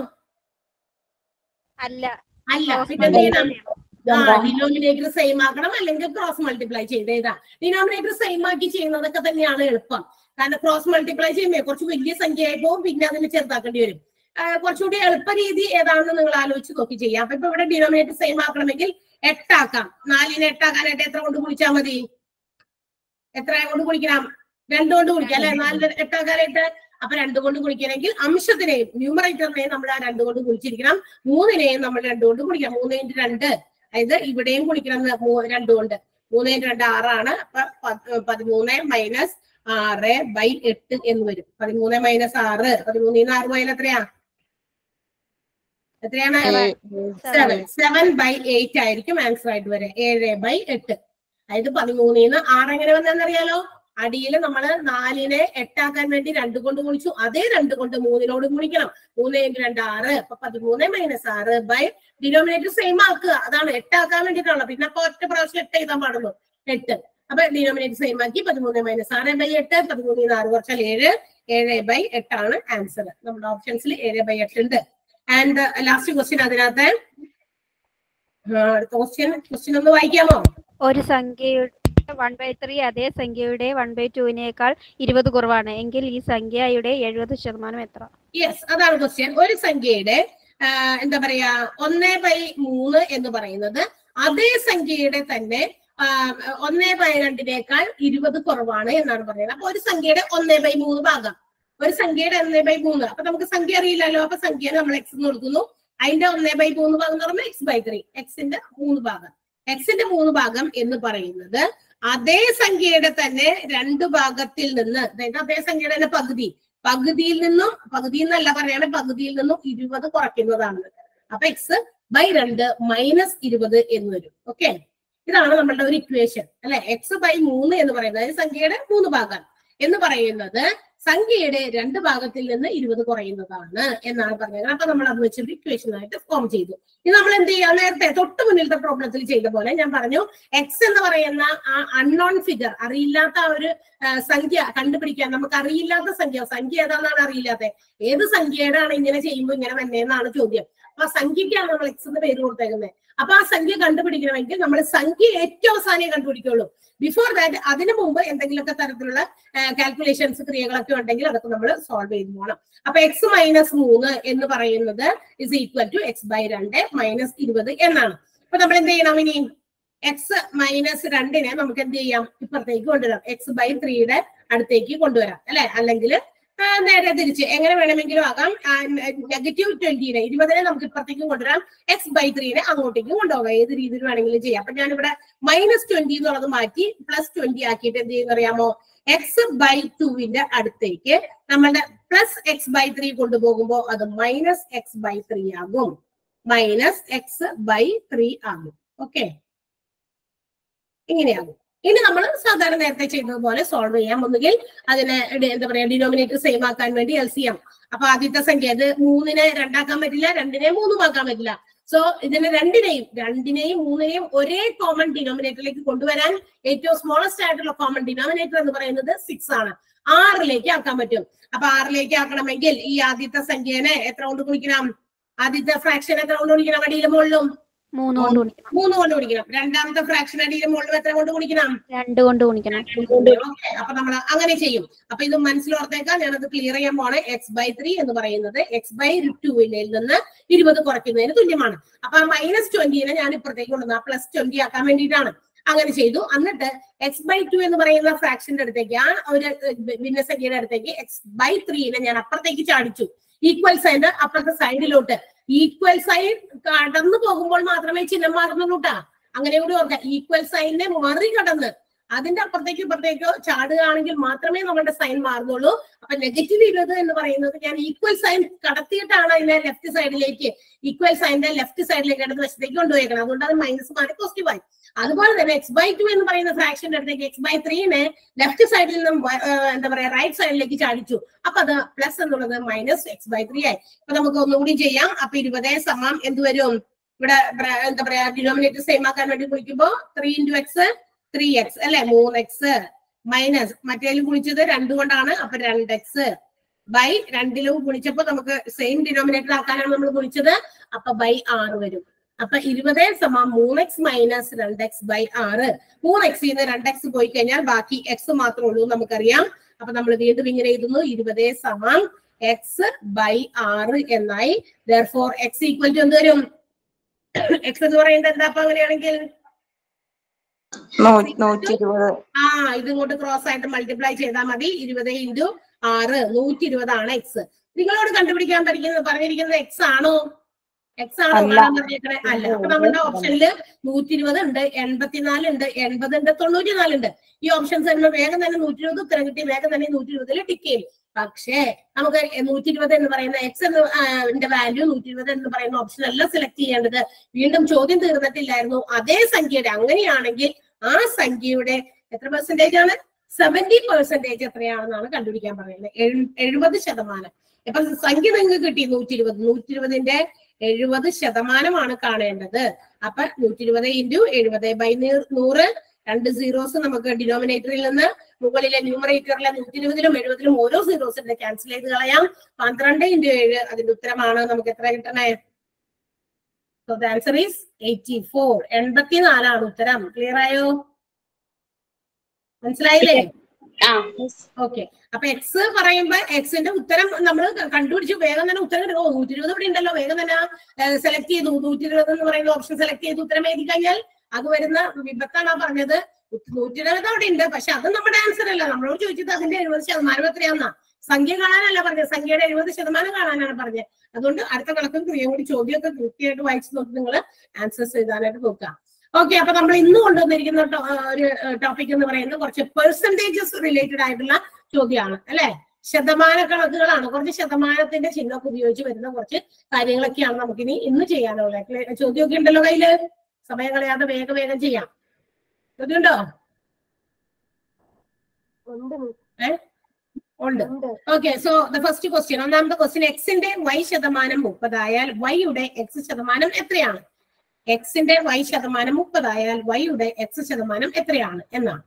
അല്ല അല്ല പിന്നെ എന്ത് ചെയ്യണം ആ ഡിനോമിനേറ്റർ സെയിം ആക്കണം അല്ലെങ്കിൽ ക്രോസ് മൾട്ടിപ്ലൈ ചെയ്ത് എഴുതാം ഡിനോമിനേറ്റർ സെയിം ആക്കി ചെയ്യുന്നതൊക്കെ തന്നെയാണ് എളുപ്പം കാരണം ക്രോസ് മൾട്ടിപ്ലൈ ചെയ്യുമ്പോൾ കുറച്ച് വലിയ സംഖ്യയായി പോകും പിന്നെ അതിന് ചെറുതാക്കേണ്ടി വരും ആ, കുറച്ചുകൂടി എളുപ്പ രീതി ഏതാണെന്ന് നിങ്ങൾ ആലോചിച്ച് നോക്കി ചെയ്യാം അപ്പൊ ഇപ്പൊ ഇവിടെ ഡിനോമിനേറ്റർ സെയിം ആക്കണമെങ്കിൽ എട്ടാക്കാം നാലിനെ എട്ടാക്കാനായിട്ട് എത്ര കൊണ്ട് കുളിച്ചാൽ മതി എത്ര കൊണ്ട് കുളിക്കണം രണ്ട് കൊണ്ട് കുളിക്കാം അല്ലെ നാലിന് എട്ടാക്കാനായിട്ട് അപ്പൊ രണ്ട് കൊണ്ട് കുളിക്കണമെങ്കിൽ അംശത്തിനെയും ന്യൂമറേറ്ററിനെയും നമ്മൾ ആ രണ്ട് കൊണ്ട് കുളിച്ചിരിക്കണം മൂന്നിനെയും നമ്മൾ രണ്ട് കൊണ്ട് കുളിക്കണം മൂന്ന് ഇൻറ്റു രണ്ട് അതായത് ഇവിടെയും കുളിക്കണം എന്ന് മൂ- രണ്ട് കൊണ്ട് മൂന്ന് ഇൻറ്റു രണ്ട് ആറാണ് അപ്പൊ പ- പതിമൂന്ന് മൈനസ് ആറ് ബൈ എട്ട് എന്ന് വരും പതിമൂന്ന് മൈനസ് ആറ് പതിമൂന്നിന്ന് ആറ് പോയാൽ എത്രയാ എത്രയാണ് സെവൻ സെവൻ ബൈ എയ്റ്റ് ആയിരിക്കും ആൻസർ ആയിട്ട് വരിക ഏഴ് ബൈ എട്ട് അതായത് പതിമൂന്നിന്ന് ആറ് എങ്ങനെ വന്നെന്നറിയാലോ അടിയിൽ നമ്മൾ നാലിനെ എട്ടാക്കാൻ വേണ്ടി രണ്ട് കൊണ്ട് ഗുണിച്ചു അതേ രണ്ട് കൊണ്ട് മൂന്നിനോട് ഗുണിക്കണം മൂന്ന് ഇൻറ്റു രണ്ട് ആറ് അപ്പൊ പതിമൂന്ന് മൈനസ് ആറ് ബൈ ഡിനോമിനേറ്റർ സെയിം ആക്കുക അതാണ് എട്ടാക്കാൻ വേണ്ടിയിട്ടുള്ള പിന്നെ അപ്പൊ ഒറ്റ പ്രാവശ്യം എട്ട് എഴുതാൻ പാടുള്ളൂ എട്ട് അപ്പൊ ഡിനോമിനേറ്റർ സെയിം ആക്കി പതിമൂന്ന് മൈനസ് ആറ് ബൈ എട്ട് പതിമൂന്നിന്ന് ആറ് കുറച്ചാൽ ഏഴ് ഏഴ് ബൈ എട്ടാണ് ആൻസർ നമ്മുടെ ഓപ്ഷൻസിൽ ഏഴ് ബൈ എട്ട് ഉണ്ട് ആൻഡ് ലാസ്റ്റ് ക്വസ്റ്റ്യൻ അതിനകത്ത് ആ, അടുത്ത ക്വസ്റ്റ്യൻ ക്വസ്റ്റ്യൻ ഒന്ന് വായിക്കാമോ ഒരു സംഖ്യയുടെ വൺ ബൈ ത്രീ അതേ സംഖ്യയുടെ വൺ ബൈ ടുവിനേക്കാൾ ഇരുപത് കുറവാണ് എങ്കിൽ ഈ സംഖ്യയുടെ എഴുപത് ശതമാനം എത്ര യെസ് അതാണ് ക്വസ്റ്റ്യൻ ഒരു സംഖ്യയുടെ ആ, എന്താ പറയാ ഒന്ന് ബൈ മൂന്ന് എന്ന് പറയുന്നത് അതേ സംഖ്യയുടെ തന്നെ ആ, ഒന്ന് ബൈ രണ്ടിനേക്കാൾ ഇരുപത് കുറവാണ് എന്നാണ് പറയുന്നത് അപ്പൊ ഒരു സംഖ്യയുടെ ഒന്ന് ബൈ മൂന്ന് ഭാഗം ഒരു സംഖ്യയുടെ ഒന്ന് ബൈ മൂന്ന് അപ്പൊ നമുക്ക് സംഖ്യ അറിയില്ലല്ലോ അപ്പൊ സംഖ്യ നമ്മൾ എക്സ് എന്ന് കൊടുക്കുന്നു അതിന്റെ ഒന്ന് ബൈ മൂന്ന് ഭാഗം എന്ന് പറയുമ്പോൾ എക്സ് ബൈ ത്രീ എക്സിന്റെ മൂന്ന് ഭാഗം എക്സിന്റെ മൂന്ന് ഭാഗം എന്ന് പറയുന്നത് അതേ സംഖ്യയുടെ തന്നെ രണ്ട് ഭാഗത്തിൽ നിന്ന് അതായത് അതേ സംഖ്യയുടെ തന്നെ പകുതി പകുതിയിൽ നിന്നും പകുതി എന്നല്ല പറയാണ് പകുതിയിൽ നിന്നും ഇരുപത് കുറയ്ക്കുന്നതാണ് അപ്പൊ എക്സ് ബൈ രണ്ട് മൈനസ് ഇരുപത് എന്ന് വരും ഓക്കെ ഇതാണ് നമ്മളുടെ ഒരു ഇക്വേഷൻ അല്ലെ എക്സ് ബൈ മൂന്ന് എന്ന് പറയുന്നത് അതായത് സംഖ്യയുടെ മൂന്ന് ഭാഗം എന്ന് പറയുന്നത് സംഖ്യയുടെ രണ്ട് ഭാഗത്തിൽ നിന്ന് ഇരുപത് കുറയുന്നതാണ് എന്നാണ് പറഞ്ഞത് അപ്പൊ നമ്മൾ അത് വെച്ചൊരു ഇക്വേഷൻ ആയിട്ട് ഫോം ചെയ്തു ഇത് നമ്മൾ എന്ത് ചെയ്യാം നേരത്തെ തൊട്ട് മുന്നിലത്തെ പ്രോബ്ലത്തിൽ ചെയ്ത പോലെ ഞാൻ പറഞ്ഞു എക്സ് എന്ന് പറയുന്ന ആ അൺനോൺ ഫിഗർ അറിയില്ലാത്ത ആ ഒരു ആ, സംഖ്യ കണ്ടുപിടിക്കാൻ നമുക്ക് അറിയില്ലാത്ത സംഖ്യ സംഖ്യ ഏതാണെന്നാണ് അറിയില്ലാത്തത് ഏത് സംഖ്യയുടെ ആണ് ഇങ്ങനെ ചെയ്യുമ്പോൾ ഇങ്ങനെ വന്നേന്നാണ് ചോദ്യം അപ്പൊ ആ സംഖ്യക്കാണ് നമ്മൾ എക്സ് എന്ന് പേര് കൊടുത്തേക്കുന്നത് അപ്പൊ ആ സംഖ്യ കണ്ടുപിടിക്കണമെങ്കിൽ നമ്മൾ സംഖ്യ ഏറ്റവും അവസാനമേ കണ്ടുപിടിക്കുള്ളൂ ബിഫോർ ദാറ്റ് അതിനു മുമ്പ് എന്തെങ്കിലുമൊക്കെ തരത്തിലുള്ള കാൽക്കുലേഷൻസ് ക്രിയകളൊക്കെ ഉണ്ടെങ്കിൽ അതൊക്കെ നമ്മൾ സോൾവ് ചെയ്ത് പോകണം അപ്പൊ എക്സ് മൈനസ് മൂന്ന് എന്ന് പറയുന്നത് is equal to x by രണ്ട് മൈനസ് ഇരുപത് എന്നാണ് അപ്പൊ നമ്മൾ എന്ത് ചെയ്യണം ഇനി എക്സ് മൈനസ് രണ്ടിനെ നമുക്ക് എന്ത് ചെയ്യാം ഇപ്പുറത്തേക്ക് കൊണ്ടുവരാം എക്സ് ബൈ ത്രീയുടെ അടുത്തേക്ക് കൊണ്ടുവരാം അല്ലെ അല്ലെങ്കിൽ നേരെ തിരിച്ച് എങ്ങനെ വേണമെങ്കിലും ആകാം നെഗറ്റീവ് ട്വന്റിനെ ഇരുപതിനെ നമുക്ക് ഇപ്പുറത്തേക്ക് കൊണ്ടുവരാം എക്സ് ബൈ ത്രീനെ അങ്ങോട്ടേക്ക് കൊണ്ടുപോകാം ഏത് രീതിയിൽ വേണമെങ്കിലും ചെയ്യാം അപ്പൊ ഞാനിവിടെ മൈനസ് ട്വന്റി എന്നുള്ളത് മാറ്റി പ്ലസ് ട്വന്റി ആക്കിയിട്ട് എന്ത് ചെയ്യുന്ന അറിയാമോ എക്സ് ബൈ ടുവിന്റെ അടുത്തേക്ക് നമ്മളുടെ പ്ലസ് എക്സ് ബൈ ത്രീ കൊണ്ടുപോകുമ്പോൾ അത് മൈനസ് എക്സ് ബൈ ത്രീ ആകും മൈനസ് എക്സ് ബൈ ത്രീ ആകും ഓക്കെ ഇങ്ങനെയാകും ഇനി നമ്മൾ സാധാരണ നേരത്തെ ചെയ്തതുപോലെ സോൾവ് ചെയ്യാം ഒന്നുകിൽ അതിനെ ഡി- എന്താ പറയാ ഡിനോമിനേറ്റർ സെയിം ആക്കാൻ വേണ്ടി എൽ സി എം അപ്പൊ ആദ്യത്തെ സംഖ്യ അത് മൂന്നിനെ രണ്ടാക്കാൻ പറ്റില്ല രണ്ടിനെ മൂന്നും ആക്കാൻ പറ്റില്ല സോ ഇതിനെ രണ്ടിനെയും രണ്ടിനെയും മൂന്നിനെയും ഒരേ കോമൺ ഡിനോമിനേറ്ററിലേക്ക് കൊണ്ടുവരാൻ ഏറ്റവും സ്മോളസ്റ്റ് ആയിട്ടുള്ള കോമൺ ഡിനോമിനേറ്റർ എന്ന് പറയുന്നത് സിക്സ് ആണ് ആറിലേക്ക് ആക്കാൻ പറ്റും അപ്പൊ ആറിലേക്ക് ആക്കണമെങ്കിൽ ഈ ആദ്യത്തെ സംഖ്യനെ എത്ര കൊണ്ട് ഗുണിക്കണം ആദ്യത്തെ ഫ്രാക്ഷൻ എത്ര കൊണ്ട് ഗുണിക്കണം അടിയിലും മുകളിലും മൂന്ന് കൊണ്ട് ഗുണിക്കണം മൂന്ന് കൊണ്ട് ഗുണിക്കണം രണ്ടാമത്തെ ഫ്രാക്ഷൻ അടിയിലും മുകളിലും എത്ര കൊണ്ട് ഗുണിക്കണം രണ്ട് കൊണ്ട് ഗുണിക്കണം ഓക്കെ അപ്പൊ നമ്മൾ അങ്ങനെ ചെയ്യും അപ്പൊ ഇത് മനസ്സിലോർത്തേക്കാം ഞാനത് ക്ലിയർ ചെയ്യാൻ പോണേ എക്സ് ബൈ ത്രീ എന്ന് പറയുന്നത് എക്സ് ബൈ ടുവിൽ നിന്ന് ഇരുപത് കുറയ്ക്കുന്നതിന് തുല്യമാണ് അപ്പൊ ആ മൈനസ് ട്വന്റിനെ ഞാൻ ഇപ്പുറത്തേക്ക് കൊണ്ടുവന്നു ആ പ്ലസ് ട്വന്റി ആക്കാൻ വേണ്ടിയിട്ടാണ് അങ്ങനെ ചെയ്തു എന്നിട്ട് എക്സ് ബൈ ടു എന്ന് പറയുന്ന ഫ്രാക്ഷന്റെ അടുത്തേക്ക് ആ ഒരു ഭിന്നസംഖ്യയുടെ അടുത്തേക്ക് എക്സ് ബൈ ത്രീനെ ഞാൻ അപ്പുറത്തേക്ക് ചാടിച്ചു ഈക്വൽ സൈഡ് അപ്പുറത്തെ സൈഡിലോട്ട് ഈക്വൽ സൈൻ കടന്നു പോകുമ്പോൾ മാത്രമേ ചിഹ്നം മാറുന്നുള്ളൂ കേട്ടാ അങ്ങനെ കൂടി ഓർക്കാം ഈക്വൽ സൈനിനെ മറികടന്ന് അതിന്റെ അപ്പുറത്തേക്ക് ഇപ്പുറത്തേക്കോ ചാടുകയാണെങ്കിൽ മാത്രമേ നമ്മുടെ സൈൻ മാറുന്നുള്ളൂ അപ്പൊ നെഗറ്റീവ് ഇരുപത് എന്ന് പറയുന്നത് ഞാൻ ഈക്വൽ സൈൻ കടത്തിയിട്ടാണ് അതിനെ ലെഫ്റ്റ് സൈഡിലേക്ക് ഈക്വൽ സൈനിന്റെ ലെഫ്റ്റ് സൈഡിലേക്ക് ഇടത് വശത്തേക്ക് കൊണ്ടുപോയേക്കണം അതുകൊണ്ട് അത് മൈനസ് മാറി പോസിറ്റീവ് ആയി അതുപോലെ തന്നെ എക്സ് ബൈ ടു എന്ന് പറയുന്ന ഫ്രാക്ഷന്റെ അടുത്തേക്ക് എക്സ് ബൈ ത്രീനെ ലെഫ്റ്റ് സൈഡിൽ നിന്നും വ- ആ, എന്താ പറയാ റൈറ്റ് സൈഡിലേക്ക് ചാടിച്ചു അപ്പൊ അത് പ്ലസ് എന്നുള്ളത് മൈനസ് എക്സ് ബൈ ത്രീ ആയി അപ്പൊ നമുക്ക് ഒന്നുകൂടി ചെയ്യാം അപ്പൊ ഇരുപതേ സമം എന്ത് വരും ഇവിടെ ബ്ര- എന്താ പറയാ ഡിനോമിനേറ്റർ സെയിം ആക്കാൻ വേണ്ടി കുളിക്കുമ്പോ three into x three x അല്ലെ മൂന്ന് എക്സ് മൈനസ് മറ്റേലും ഗുണിച്ചത് രണ്ട് കൊണ്ടാണ് അപ്പൊ രണ്ട് എക്സ് ബൈ രണ്ടിലും ഗുണിച്ചപ്പോ നമുക്ക് സെയിം ഡിനോമിനേറ്റർ ആക്കാനാണ് നമ്മൾ ഗുണിച്ചത് അപ്പൊ ബൈ ആറ് വരും അപ്പൊ ഇരുപത് സമം മൂന്ന് എക്സ് മൈനസ് രണ്ട് എക്സ് ബൈ ആറ് മൂന്ന് എക്സിൽ നിന്ന് രണ്ട് എക്സ് പോയി കഴിഞ്ഞാൽ ബാക്കി എക്സ് മാത്രമേ ഉള്ളൂ എന്ന് നമുക്കറിയാം അപ്പൊ നമ്മൾ വീണ്ടും ഇങ്ങനെ എഴുതുന്നു ഇരുപത് സമം എക്സ് ബൈ ആറ് എന്നായി ദർഫോർ എക്സ് ഈക്വൽ ടു എന്ത് വരും എക്സ് എന്ന് പറയുന്നത് എന്താ അപ്പൊ അങ്ങനെയാണെങ്കിൽ നൂ- നൂറ്റി ഇരുപത് ആ ഇത് ഇങ്ങോട്ട് ക്രോസ് ആയിട്ട് മൾട്ടിപ്ലൈ ചെയ്താൽ മതി ഇരുപത് ഇൻറ്റു ആറ് നൂറ്റി ഇരുപതാണ് എക്സ് നിങ്ങളോട് കണ്ടുപിടിക്കാൻ പഠിക്കുന്നത് പറഞ്ഞിരിക്കുന്നത് എക്സ് ആണോ എക്സ് ആണോ അല്ല. കാണാൻ പറഞ്ഞേക്കണേ അല്ല അപ്പൊ നമ്മുടെ ഓപ്ഷനില് നൂറ്റി ഇരുപത് ഉണ്ട് എൺപത്തിനാല് ഉണ്ട് എൺപത് ഉണ്ട് തൊണ്ണൂറ്റി നാല് ഉണ്ട് ഈ ഓപ്ഷൻസ് വരുമ്പോൾ വേഗം തന്നെ നൂറ്റി ഇരുപത് ഉത്തരം കിട്ടി വേഗം തന്നെ നൂറ്റി ഇരുപതിൽ ടിക്ക് ചെയ്യും പക്ഷേ നമുക്ക് നൂറ്റി ഇരുപത് എന്ന് പറയുന്ന എക്സ് എന്ന് വാല്യൂ നൂറ്റി ഇരുപത് എന്ന് പറയുന്ന ഓപ്ഷൻ അല്ല സെലക്ട് ചെയ്യേണ്ടത് വീണ്ടും ചോദ്യം തീർന്നിട്ടില്ലായിരുന്നു അതേ സംഖ്യയുടെ അങ്ങനെയാണെങ്കിൽ ആ സംഖ്യയുടെ എത്ര പെർസെന്റേജ് ആണ് സെവന്റി പെർസെന്റേജ് എത്രയാണെന്നാണ് കണ്ടുപിടിക്കാൻ പറയുന്നത് എഴു- എഴുപത് ശതമാനം ഇപ്പൊ സംഖ്യ നിങ്ങൾക്ക് കിട്ടി നൂറ്റി ഇരുപത് നൂറ്റി ഇരുപതിന്റെ എഴുപത് ശതമാനമാണ് കാണേണ്ടത് അപ്പൊ നൂറ്റി ഇരുപത് ഇൻറ്റു എഴുപത് ബൈ നൂറ് രണ്ട് സീറോസ് നമുക്ക് ഡിനോമിനേറ്ററിൽ നിന്ന് മുകളിലെ ന്യൂമറേറ്ററിലെ നൂറ്റി ഇരുപതിലും എഴുപതിലും ഓരോ സീറോസ് ഉണ്ട് ക്യാൻസൽ ചെയ്ത് കളയാം പന്ത്രണ്ട് ഇൻറ്റു ഏഴ് അതിന്റെ ഉത്തരമാണ് നമുക്ക് എത്ര കിട്ടണേ so the answer is eighty four എൺപത്തിനാലാണ് ഉത്തരം ക്ലിയർ ആയോ മനസ്സിലായില്ലേ ഓക്കെ അപ്പൊ എക്സ് പറയുമ്പോ എക്സിന്റെ ഉത്തരം നമ്മൾ കണ്ടുപിടിച്ചു വേഗം തന്നെ ഉത്തരം കിട്ടും ഓ നൂറ്റി ഇരുപത് ഇവിടെ ഉണ്ടല്ലോ വേഗം തന്നെ സെലക്ട് ചെയ്തു നൂറ്റി ഇരുപത് എന്ന് പറയുന്ന ഓപ്ഷൻ സെലക്ട് ചെയ്ത് ഉത്തരം എഴുതി കഴിഞ്ഞാൽ അത് വരുന്ന വിപത്താണ് ആ പറഞ്ഞത് നൂറ്റി ഇരുപത് അവിടെ ഉണ്ട് പക്ഷെ അത് നമ്മുടെ ആൻസർ അല്ല നമ്മളോട് ചോദിച്ചത് അതിന്റെ എഴുപത് ശതമാനം എത്രയാന്നാ സംഖ്യ കാണാനല്ല പറഞ്ഞത് സംഖ്യയുടെ എഴുപത് ശതമാനം കാണാനാണ് പറഞ്ഞത് അതുകൊണ്ട് അടുത്ത കണക്കും ക്രിയയും കൂടി ചോദ്യമൊക്കെ കൃത്യമായിട്ട് വായിച്ചു നോക്കി നിങ്ങൾ ആൻസേഴ്സ് എഴുതാനായിട്ട് നോക്കുക ഓക്കെ അപ്പൊ നമ്മൾ ഇന്ന് കൊണ്ടുവന്നിരിക്കുന്ന ടോ- ആ, ഒരു ടോപ്പിക് എന്ന് പറയുന്നത് കുറച്ച് പെർസെന്റേജസ് റിലേറ്റഡ് ആയിട്ടുള്ള ചോദ്യമാണ് അല്ലെ ശതമാന കണക്കുകളാണ് കുറച്ച് ശതമാനത്തിന്റെ ചിഹ്നമൊക്കെ ഉപയോഗിച്ച് വരുന്ന കുറച്ച് കാര്യങ്ങളൊക്കെയാണ് നമുക്കിനി ഇന്ന് ചെയ്യാനുള്ളത് ക്ലി- ചോദ്യമൊക്കെ ഉണ്ടല്ലോ കയ്യില് സമയം കളയാതെ വേഗം വേഗം ചെയ്യാം ചോദ്യമുണ്ടോ ഏ ഉണ്ട് okay so the first question ഒന്നാമത്തെ ക്വസ്റ്റ്യൻ എക്സിന്റെ വൈ ശതമാനം മുപ്പതായാൽ വൈയുടെ എക്സ് ശതമാനം എത്രയാണ് എക്സിന്റെ വൈ ശതമാനം മുപ്പതായാൽ വൈയുടെ എക്സ് ശതമാനം എത്രയാണ് എന്നാണ്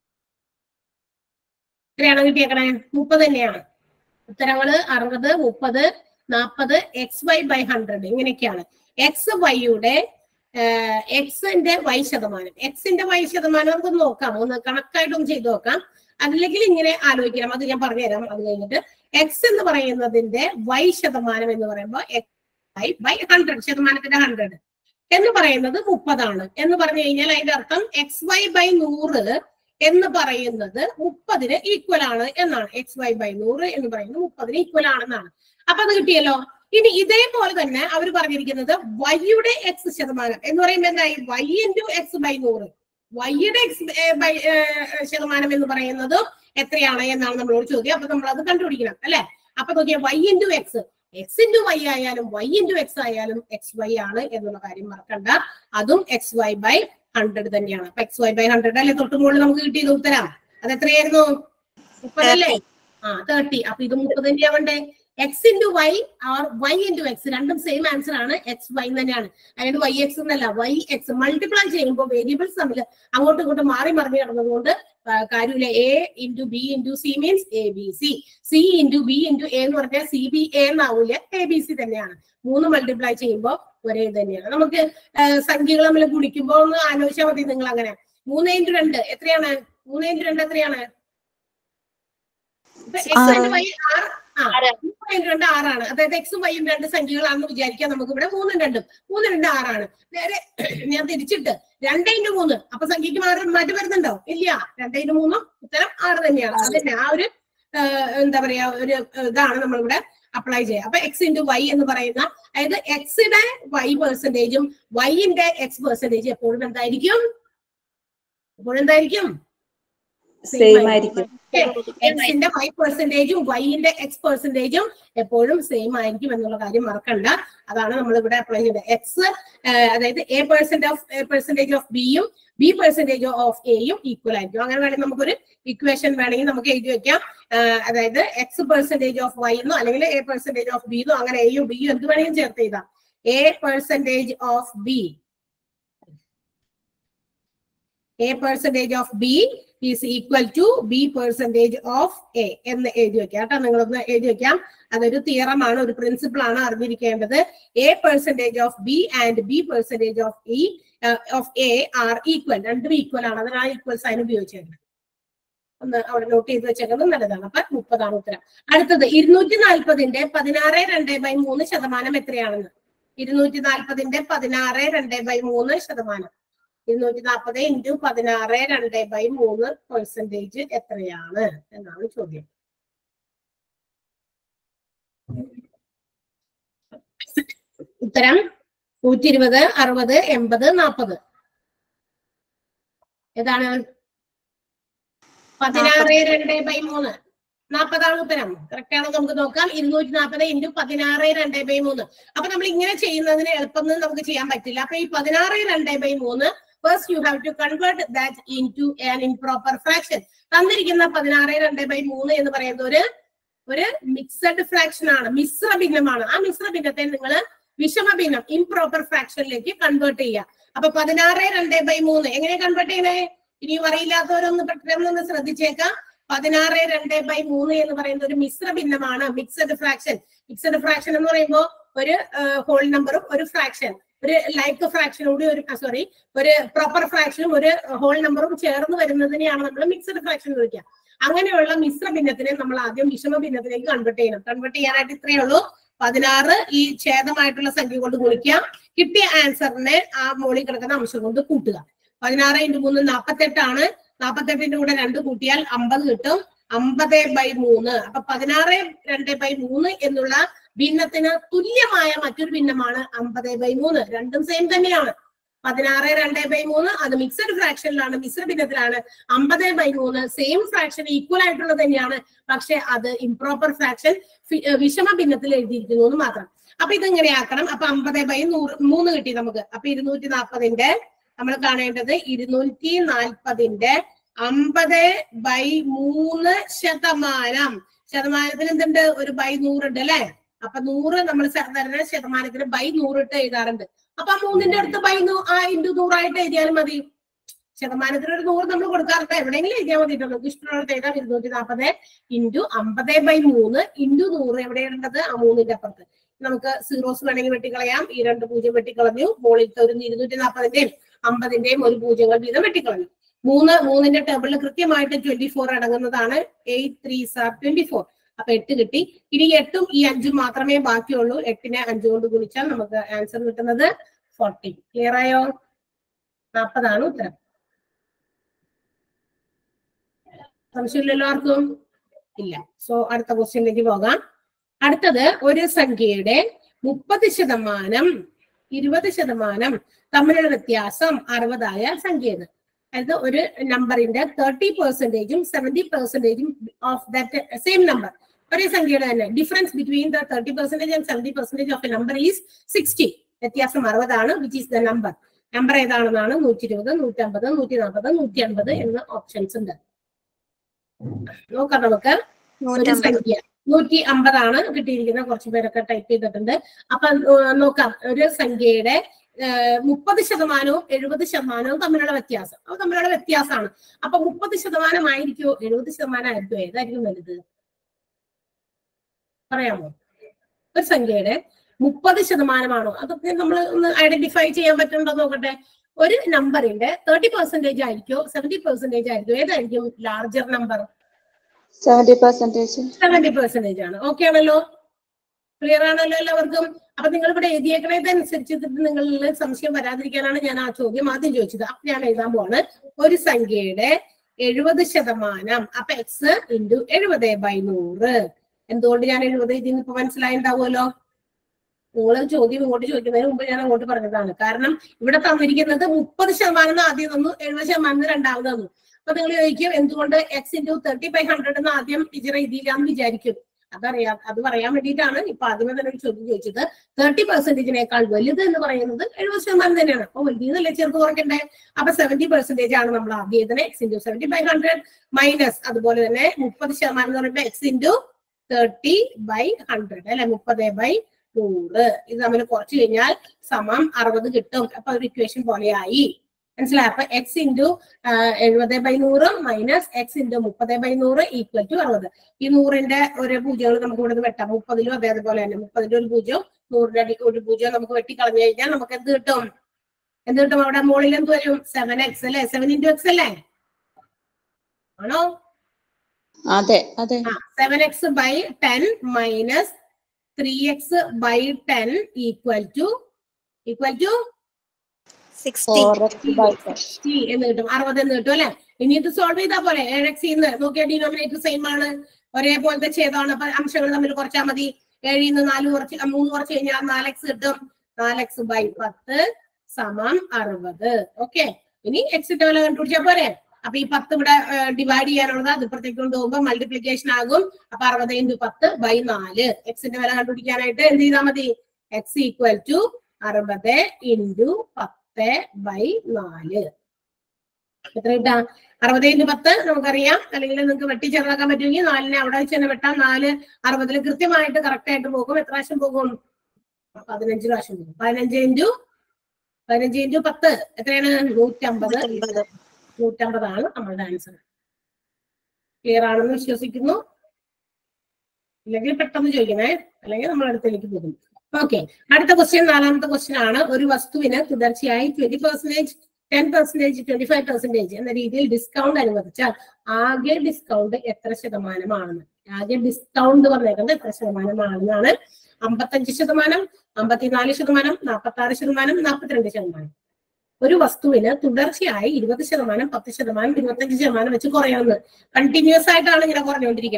എത്രയാണ് കിട്ടിയേക്കണേ മുപ്പത് തന്നെയാണ് ഉത്തരങ്ങള് അറുപത് മുപ്പത് നാൽപ്പത് എക്സ് വൈ ബൈ ഹൺഡ്രഡ് ഇങ്ങനെയൊക്കെയാണ് എക്സ് വൈയുടെ എക്സിന്റെ വൈ ശതമാനം എക്സിന്റെ വൈ ശതമാനം നമുക്ക് നോക്കാം ഒന്ന് കണക്കായിട്ടൊന്ന് ചെയ്ത് നോക്കാം അതില്ലെങ്കിൽ ഇങ്ങനെ ആലോചിക്കണം അത് ഞാൻ പറഞ്ഞുതരാം അത് കഴിഞ്ഞിട്ട് എക്സ് എന്ന് പറയുന്നതിന്റെ വൈ ശതമാനം എന്ന് പറയുമ്പോൾ എക്സ് വൈ ബൈ ഹൺഡ്രഡ് ശതമാനത്തിന്റെ ഹൺഡ്രഡ് എന്ന് പറയുന്നത് മുപ്പതാണ് എന്ന് പറഞ്ഞു കഴിഞ്ഞാൽ അതിന്റെ അർത്ഥം എക്സ് വൈ ബൈ നൂറ് എന്ന് പറയുന്നത് മുപ്പതിന് ഈക്വൽ ആണ് എന്നാണ് എക്സ് വൈ ബൈ നൂറ് എന്ന് പറയുന്നത് മുപ്പതിന് ഈക്വൽ ആണെന്നാണ് അപ്പൊ അത് കിട്ടിയല്ലോ ഇനി ഇതേപോലെ തന്നെ അവർ പറഞ്ഞിരിക്കുന്നത് വൈയുടെ എക്സ് ശതമാനം എന്ന് പറയുമ്പോൾ എന്തായി വൈ ഇൻറ്റു എക്സ് ബൈ നൂറ് വൈയുടെ എക്സ് ബൈ ശതമാനം എന്ന് പറയുന്നത് എത്രയാണ് എന്നാണ് നമ്മളോട് ചോദ്യം അപ്പൊ നമ്മൾ അത് കണ്ടുപിടിക്കണം അല്ലെ അപ്പൊ നോക്കിയാൽ y into x x into y ആയാലും വൈ ഇൻറ്റു എക്സ് ആയാലും എക്സ് വൈ ആണ് എന്നുള്ള കാര്യം മറക്കണ്ട അതും എക്സ് വൈ ബൈ ഹൺഡ്രഡ് തന്നെയാണ് അപ്പൊ എക്സ് വൈ ബൈ ഹൺഡ്രഡ് അല്ലെ തൊട്ട് മുകളിൽ നമുക്ക് കിട്ടിയത് ഉത്തരം അത് എത്രയായിരുന്നു മുപ്പതല്ലേ ആ തേർട്ടി അപ്പൊ ഇത് മുപ്പത് തന്നെയാവണ്ടേ x into y or y into x രണ്ടും സെയിം ആൻസർ ആണ് എക്സ് വൈ തന്നെയാണ് അതായത് വൈ എക്സ് എന്നല്ല വൈ എക്സ് മൾട്ടിപ്ലൈ ചെയ്യുമ്പോൾ വേരിയബിൾസ് തമ്മിൽ അങ്ങോട്ടും ഇങ്ങോട്ടും മാറി മറിഞ്ഞ് കിടന്നതുകൊണ്ട് ആ, കാര്യമില്ല A into B into C means A B C C into B into A എന്ന് പറഞ്ഞാൽ സി ബി എ എന്നാവൂല എ ബി സി തന്നെയാണ് മൂന്ന് മൾട്ടിപ്ലൈ ചെയ്യുമ്പോൾ ഒരേ തന്നെയാണ് നമുക്ക് ആ, സംഖ്യകൾ തമ്മിൽ ഗുണിക്കുമ്പോൾ ഒന്ന് ആലോചിച്ചാൽ മതി നിങ്ങൾ അങ്ങനെ മൂന്ന് ഇൻറ്റു രണ്ട് എത്രയാണ് മൂന്ന് ഇൻറ്റു രണ്ട് എത്രയാണ് ഇപ്പൊ x ആറ്. and y ആറ് ആ മൂന്ന് ഇൻറ്റു രണ്ട് ആറാണ് അതായത് എക്സും വൈയും രണ്ട് സംഖ്യകളാണെന്ന് വിചാരിക്കാം നമുക്ക് ഇവിടെ മൂന്നും രണ്ടും മൂന്ന് രണ്ട് ആറാണ് നേരെ ഞാൻ തിരിച്ചിട്ട് രണ്ട് ഇൻറ്റു മൂന്ന് അപ്പൊ സംഖ്യക്ക് മാറി മാറ്റം വരുന്നുണ്ടോ ഇല്ല രണ്ട് ഇൻറ്റു മൂന്നും ഉത്തരം ആറ് തന്നെയാണ് അതന്നെ ആ ഒരു ആ, എന്താ പറയാ ഒരു ആ, ഇതാണ് നമ്മളിവിടെ അപ്ലൈ ചെയ്യുക അപ്പൊ എക്സ് ഇൻറ്റു വൈ എന്ന് പറയുന്ന അതായത് എക്സിന്റെ വൈ പെർസെന്റേജും വൈന്റെ എക്സ് പെർസെന്റേജ് എപ്പോഴും എന്തായിരിക്കും എപ്പോഴും എന്തായിരിക്കും സെയിം ആയിരിക്കും എക്സിന്റെ വൈ പെർസെന്റേജും വൈന്റെ എക്സ് പെർസെന്റേജും എപ്പോഴും സെയിം ആയിരിക്കും എന്നുള്ള കാര്യം മറക്കണ്ട അതാണ് നമ്മൾ ഇവിടെ അപ്ലൈ ചെയ്തത് എക്സ് അതായത് A percent of A percentage of ബിയും ബി പെർസെന്റേജ് ഓഫ് എയും ഈക്വൽ ആയിരിക്കും അങ്ങനെ വേണമെങ്കിൽ നമുക്കൊരു ഇക്വേഷൻ വേണമെങ്കിൽ നമുക്ക് എഴുതി വെക്കാം ആ, അതായത് എക്സ് പെർസെന്റേജ് ഓഫ് വൈ എന്നോ അല്ലെങ്കിൽ എ പെർസെന്റേജ് ഓഫ് ബി എന്നോ അങ്ങനെ എയും ബിയും എന്ത് വേണമെങ്കിലും ചേർത്ത് എഴുതാം A percentage of B A percentage of B is equal to B percentage of A എന്ന് എഴുതി വെക്കാം കേട്ടോ നിങ്ങളൊന്ന് എഴുതി വെക്കാം അതൊരു തിയറമാണ് ഒരു പ്രിൻസിപ്പിൾ ആണ് അറിഞ്ഞിരിക്കേണ്ടത് A percentage of B and B percentage of E of A are equal രണ്ടും ഈക്വൽ ആണ് അതിനാ ഈക്വൽ സൈൻ ഉപയോഗിച്ചേക്കുന്നത് ഒന്ന് അവിടെ നോട്ട് ചെയ്ത് വെച്ചേക്കുന്നത് നല്ലതാണ് അപ്പൊ മുപ്പതാണ് ഉത്തരം അടുത്തത് ഇരുന്നൂറ്റി നാൽപ്പതിന്റെ പതിനാറ് രണ്ട് ബൈ മൂന്ന് ശതമാനം എത്രയാണെന്ന് ഇരുന്നൂറ്റി നാൽപ്പതിന്റെ പതിനാറ് രണ്ട് ബൈ മൂന്ന് ശതമാനം ഇരുന്നൂറ്റി നാൽപ്പത് ഇൻറ്റു പതിനാറ് രണ്ട് ബൈ മൂന്ന് പെർസെന്റേജ് എത്രയാണ് എന്നാണ് ചോദ്യം ഉത്തരം നൂറ്റി ഇരുപത് അറുപത് എൺപത് നാൽപ്പത് ഏതാണ് പതിനാറ് രണ്ട് ബൈ മൂന്ന് നാൽപ്പതാണ് ഉത്തരം കറക്റ്റ് ആണോ നമുക്ക് നോക്കാം ഇരുന്നൂറ്റി നാൽപ്പത് ഇൻറ്റു പതിനാറ് രണ്ട് ബൈ മൂന്ന് അപ്പൊ നമ്മൾ ഇങ്ങനെ ചെയ്യുന്നതിന് എളുപ്പം നമുക്ക് ചെയ്യാൻ പറ്റില്ല അപ്പൊ ഈ പതിനാറ് രണ്ട് ബൈ മൂന്ന് first you have to convert that into an improper fraction തന്നിരിക്കുന്ന പതിനാറ് രണ്ട് ബൈ മൂന്ന് എന്ന് പറയുന്നത് ഒരു ഒരു മിക്സഡ് ഫ്രാക്ഷൻ ആണ് മിശ്ര ഭിന്നമാണ് ആ മിശ്ര ഭിന്നത്തെ നിങ്ങൾ വിഷമ ഭിന്നം ഇംപ്രോപ്പർ ഫ്രാക്ഷനിലേക്ക് കൺവേർട്ട് ചെയ്യുക അപ്പൊ പതിനാറ് രണ്ട് ബൈ മൂന്ന് എങ്ങനെ കൺവേർട്ട് ചെയ്യണേ ഇനിയും അറിയില്ലാത്തവരൊന്ന് പെട്ടെന്ന് ശ്രദ്ധിച്ചേക്കാം പതിനാറ് രണ്ട് ബൈ മൂന്ന് എന്ന് പറയുന്നത് ഒരു മിശ്ര ഭിന്നമാണ് മിക്സഡ് ഫ്രാക്ഷൻ മിക്സഡ് ഫ്രാക്ഷൻ എന്ന് പറയുമ്പോൾ ഒരു ഹോൾ നമ്പറും ഒരു ഫ്രാക്ഷൻ ഒരു ലൈക്ക് ഫ്രാക്ഷനും കൂടി ഒരു സോറി ഒരു പ്രോപ്പർ ഫ്രാക്ഷനും ഒരു ഹോൾ നമ്പറും ചേർന്ന് വരുന്നതിനെയാണ് നമ്മൾ മിക്സഡ് ഫ്രാക്ഷൻ എന്ന് വിളിക്കുക അങ്ങനെയുള്ള മിശ്ര ഭിന്നത്തിനെ നമ്മൾ ആദ്യം വിഷമ ഭിന്നത്തിലേക്ക് കൺവേർട്ട് ചെയ്യണം കൺവേർട്ട് ചെയ്യാനായിട്ട് ഇത്രയേ ഉള്ളൂ പതിനാറ് ഈ ഛേദമായിട്ടുള്ള സംഖ്യ കൊണ്ട് ഗുണിക്കുക കിട്ടിയ ആൻസറിനെ ആ മുകളിൽ കിടക്കുന്ന അംശം കൊണ്ട് കൂട്ടുക പതിനാറ് ഇൻറ്റു മൂന്ന് നാൽപ്പത്തെട്ടാണ് നാൽപ്പത്തെട്ടിന്റെ കൂടെ രണ്ട് കൂട്ടിയാൽ അമ്പത് കിട്ടും അമ്പത് ബൈ മൂന്ന് അപ്പൊ പതിനാറ് രണ്ട് ബൈ മൂന്ന് എന്നുള്ള ഭിന്നത്തിന് തുല്യമായ മറ്റൊരു ഭിന്നമാണ് അമ്പത് ബൈ മൂന്ന് രണ്ടും സെയിം തന്നെയാണ് പതിനാറ് രണ്ട് ബൈ മൂന്ന് അത് മിക്സഡ് ഫ്രാക്ഷനിലാണ് മിശ്ര ഭിന്നത്തിലാണ് അമ്പത് ബൈ മൂന്ന് സെയിം ഫ്രാക്ഷൻ ഈക്വൽ ആയിട്ടുള്ളത് തന്നെയാണ് പക്ഷെ അത് ഇംപ്രോപ്പർ ഫ്രാക്ഷൻ വിഷമ ഭിന്നത്തിൽ എഴുതിയിരിക്കുന്നു എന്ന് മാത്രം അപ്പൊ ഇതെങ്ങനെ ആക്കണം അപ്പൊ അമ്പത് ബൈ നൂറ് മൂന്ന് കിട്ടി നമുക്ക് അപ്പൊ ഇരുന്നൂറ്റി നാൽപ്പതിന്റെ നമ്മൾ കാണേണ്ടത് ഇരുന്നൂറ്റി നാൽപ്പതിന്റെ അമ്പത് ബൈ മൂന്ന് ശതമാനം ശതമാനത്തിന് എന്തുണ്ട് ഒരു ബൈ നൂറുണ്ട് അല്ലെ അപ്പൊ നൂറ് നമ്മൾ സാധാരണ ശതമാനത്തിന് ബൈ നൂറിട്ട് എഴുതാറുണ്ട് അപ്പൊ ആ മൂന്നിന്റെ അടുത്ത് ബൈ നൂ ആ ഇൻറ്റു നൂറായിട്ട് എഴുതിയാലും മതി ശതമാനത്തിന് ഒരു നൂറ് നമ്മൾ കൊടുക്കാറുണ്ട് എവിടെയെങ്കിലും എഴുതിയാൽ മതി കേട്ടോ നമുക്ക് ഇഷ്ടമുള്ളത് എഴുതാം ഇരുന്നൂറ്റി നാൽപ്പത് ഇൻറ്റു അമ്പത് ബൈ മൂന്ന് ഇൻറ്റു നൂറ് എവിടെയുള്ളത് ആ മൂന്നിന്റെ അപ്പുറത്ത് നമുക്ക് സീറോസ് വേണമെങ്കിൽ വെട്ടിക്കളയാം ഈ രണ്ട് പൂജ്യം വെട്ടിക്കളഞ്ഞു മുകളിലത്തെ ഒരു ഇരുന്നൂറ്റി നാൽപ്പതിന്റെയും അമ്പതിന്റെയും ഒരു പൂജ്യങ്ങൾ വീതം വെട്ടിക്കളഞ്ഞു മൂന്ന് മൂന്നിന്റെ ടേബിളിൽ കൃത്യമായിട്ട് ട്വന്റി ഫോർ അടങ്ങുന്നതാണ് eight three sir twenty four അപ്പൊ എട്ട് കിട്ടി ഇനി എട്ടും ഈ അഞ്ചും മാത്രമേ ബാക്കിയുള്ളൂ എട്ടിനെ അഞ്ചു കൊണ്ട് ഗുണിച്ചാൽ നമുക്ക് ആൻസർ കിട്ടുന്നത് ഫോർട്ടി ക്ലിയർ ആയോ നാൽപ്പതാണ് ഉത്തരം സംശയമില്ലല്ലോ ആർക്കും ഇല്ല സോ അടുത്ത ക്വസ്റ്റ്യനിലേക്ക് പോകാം അടുത്തത് ഒരു സംഖ്യയുടെ മുപ്പത് ശതമാനം ഇരുപത് ശതമാനം തമ്മിലുള്ള വ്യത്യാസം അറുപതായ സംഖ്യയാണ് അതായത് ഒരു നമ്പറിന്റെ തേർട്ടി പെർസെന്റേജും സെവന്റി പെർസെന്റേജും ഓഫ് ദാറ്റ് സെയിം നമ്പർ ഒരേ സംഖ്യയുടെ തന്നെ difference between the thirty percentage and seventy percentage of a number is sixty വ്യത്യാസം അറുപതാണ് which is the number number ഏതാണെന്നാണ് നൂറ്റി ഇരുപത് നൂറ്റി അമ്പത് നൂറ്റി നാൽപ്പത് നൂറ്റി അൻപത് എന്ന ഓപ്ഷൻസ് ഉണ്ട് നോക്കാം നമുക്ക് ഒരു സംഖ്യ നൂറ്റി അമ്പതാണ് കിട്ടിയിരിക്കുന്നത് കുറച്ച് പേരൊക്കെ ടൈപ്പ് ചെയ്തിട്ടുണ്ട് അപ്പൊ ഏഹ് നോക്കാം ഒരു സംഖ്യയുടെ മുപ്പത് ശതമാനവും എഴുപത് ശതമാനവും തമ്മിലുള്ള വ്യത്യാസം അത് തമ്മിലുള്ള വ്യത്യാസമാണ് അപ്പൊ മുപ്പത് ശതമാനം ആയിരിക്കുമോ എഴുപത് ശതമാനം ആയിരിക്കുമോ ഏതായിരിക്കും വലുത് പറയാമോ ഒരു സംഖ്യയുടെ മുപ്പത് ശതമാനമാണോ അതൊക്കെ നമ്മൾ ഒന്ന് ഐഡന്റിഫൈ ചെയ്യാൻ പറ്റുന്നുണ്ടോ നോക്കട്ടെ ഒരു നമ്പറിന്റെ തേർട്ടി പെർസെന്റേജ് ആയിരിക്കോ സെവന്റി പെർസെന്റേജ് ആയിരിക്കോ ഏതായിരിക്കും larger number seventy percentage seventy percentage ആണ് ഓക്കെ ആണല്ലോ ക്ലിയർ ആണല്ലോ എല്ലാവർക്കും അപ്പൊ നിങ്ങൾ ഇവിടെ എഴുതിയേക്കണതനുസരിച്ചിട്ട് നിങ്ങളിൽ സംശയം വരാതിരിക്കാനാണ് ഞാൻ ആ ചോദ്യം ആദ്യം ചോദിച്ചത് അപ്പൊ ഞാൻ എഴുതാൻ പോവാണ് ഒരു സംഖ്യയുടെ എഴുപത് ശതമാനം അപ്പൊ എക്സ് ഇൻറ്റു എഴുപത് ബൈ നൂറ് എന്തുകൊണ്ട് ഞാൻ എഴുപത് ഇതിന് ഇപ്പൊ മനസ്സിലായിണ്ടാവുമല്ലോ നിങ്ങൾ ചോദ്യം ഇങ്ങോട്ട് ചോദിക്കുന്നതിന് മുമ്പ് ഞാൻ അങ്ങോട്ട് പറഞ്ഞതാണ് കാരണം ഇവിടെ തന്നിരിക്കുന്നത് മുപ്പത് ശതമാനം എന്ന് ആദ്യം തന്നു എഴുപത് ശതമാനം എന്ന് രണ്ടാമത് തന്നു അപ്പൊ നിങ്ങൾ ചോദിക്കും എന്തുകൊണ്ട് x into thirty by hundred എന്ന് ആദ്യം ടീച്ചർ എഴുതിയില്ലാന്ന് വിചാരിക്കും അതറിയാം അത് പറയാൻ വേണ്ടിയിട്ടാണ് ഇപ്പൊ ആദ്യമേ തന്നെ ഒരു ചോദ്യം ചോദിച്ചത് തേർട്ടി പെർസെന്റേജിനേക്കാൾ വലുത് എന്ന് പറയുന്നത് എഴുപത് ശതമാനം തന്നെയാണ് അപ്പൊ വലുതെന്നല്ലേ ചേർത്ത് കുറയ്ക്കണ്ടേ അപ്പൊ സെവന്റി പെർസെന്റേജ് ആണ് നമ്മൾ ആദ്യം എഴുതുന്നത് x into seventy by hundred minus അതുപോലെ തന്നെ മുപ്പത് ശതമാനം എന്ന് പറയുമ്പോൾ x into thirty by hundred അല്ലെ മുപ്പത് ബൈ നൂറ് ഇത് തമ്മിൽ കുറച്ച് കഴിഞ്ഞാൽ സമം അറുപത് കിട്ടും അപ്പൊ ഒരു ഇക്വേഷൻ പോലെയായി മനസ്സിലായി അപ്പൊ എക്സ് ഇൻറ്റു എഴുപത് ബൈ നൂറ് മൈനസ് എക്സ് ഇൻറ്റു മുപ്പത് ബൈ നൂറ് ഈക്വൽ ടു അറുപത് ഈ നൂറിന്റെ ഒരു പൂജ്യങ്ങൾ നമുക്ക് ഇവിടെ വെട്ടാം മുപ്പതിലും അതേ അതുപോലെ തന്നെ മുപ്പതിന്റെ ഒരു പൂജ്യം നൂറിന്റെ അടി ഒരു പൂജ്യം നമുക്ക് വെട്ടിക്കളഞ്ഞു കഴിഞ്ഞാൽ നമുക്ക് എന്ത് കിട്ടും എന്ത് കിട്ടും അവിടെ മുകളിൽ എന്ത് വരും സെവൻ എക്സ് അല്ലേ സെവൻ ഇൻറ്റു എക്സ് അല്ലേ ആണോ അതെ അതെ ആ seven x by ten minus three x by ten equal to equal to four x by ten ടി എന്ന് കിട്ടും അറുപത് എന്ന് കിട്ടും അല്ലെ ഇനി ഇത് സോൾവ് ചെയ്താൽ പോലെ ഏഴ് എക്സ് ഇന്ന് നോക്കിയാൽ ഡിനോമിനേറ്റർ സെയിം ആണ് ഒരേപോലത്തെ ഛേദമാണ് അപ്പൊ അംശങ്ങൾ തമ്മിൽ കുറച്ചാൽ മതി ഏഴിൽ നിന്ന് നാല് കുറച്ച് ആ, മൂന്ന് കുറച്ച് കഴിഞ്ഞാൽ നാല് എക്സ് കിട്ടും നാല് എക്സ് ബൈ പത്ത് സമം അറുപത് ഓക്കെ ഇനി എക്സിന്റെ വില കണ്ടുപിടിച്ചാൽ പോരെ അപ്പൊ ഈ പത്ത് ഇവിടെ ഡിവൈഡ് ചെയ്യാനുള്ളത് അത് ഇപ്പുറത്തേക്ക് കൊണ്ടുപോകുമ്പോൾ മൾട്ടിപ്ലിക്കേഷൻ ആകും അപ്പൊ അറുപത് ഇൻറ്റു പത്ത് ബൈ നാല് എക്സിന്റെ വില കണ്ടുപിടിക്കാനായിട്ട് എന്ത് ചെയ്താൽ മതി എക്സ് ഈക്വൽ ടു അറുപത് ഇൻറ്റു പത്ത് ബൈ നാല് എത്ര കിട്ടാ അറുപത് ഇൻറ്റു പത്ത് നമുക്കറിയാം അല്ലെങ്കിൽ നിങ്ങൾക്ക് വെട്ടി ചെറുതാക്കാൻ പറ്റുമെങ്കിൽ നാലിനെ അവിടെ വെച്ച് തന്നെ വെട്ടാം നാല് അറുപതിൽ കൃത്യമായിട്ട് കറക്റ്റ് ആയിട്ട് പോകും എത്ര പ്രാവശ്യം പോകും പതിനഞ്ച് പ്രാവശ്യം പോകും പതിനഞ്ച് ഇൻറ്റു പതിനഞ്ച് ഇൻറ്റു പത്ത് എത്രയാണ് നൂറ്റമ്പത് നൂറ്റമ്പതാണ് നമ്മളുടെ ആൻസർ ക്ലിയർ ആണെന്ന് വിശ്വസിക്കുന്നു ഇല്ലെങ്കിൽ പെട്ടെന്ന് ചോദിക്കണേ അല്ലെങ്കിൽ നമ്മൾ അടുത്തേക്ക് പോകും ഓക്കെ അടുത്ത ക്വസ്റ്റ്യൻ നാലാമത്തെ ക്വസ്റ്റ്യൻ ആണ് ഒരു വസ്തുവിന് തുടർച്ചയായി twenty percentage ten percentage twenty five percentage എന്ന രീതിയിൽ ഡിസ്കൗണ്ട് അനുവദിച്ചാൽ ആകെ ഡിസ്കൗണ്ട് എത്ര ശതമാനമാണെന്ന് ആകെ ഡിസ്കൗണ്ട് പറഞ്ഞേക്കുന്നത് എത്ര ശതമാനമാണെന്നാണ് അമ്പത്തഞ്ച് ശതമാനം അമ്പത്തിനാല് ശതമാനം നാൽപ്പത്തി ആറ് ശതമാനം നാൽപ്പത്തിരണ്ട് ശതമാനം ഒരു വസ്തുവിന് തുടർച്ചയായി ഇരുപത് ശതമാനം പത്ത് ശതമാനം ഇരുപത്തഞ്ച് ശതമാനം വെച്ച് കുറയുന്നത് കണ്ടിന്യൂസ് ആയിട്ടാണ് ഇങ്ങനെ കുറഞ്ഞുകൊണ്ടിരിക്കുന്നത്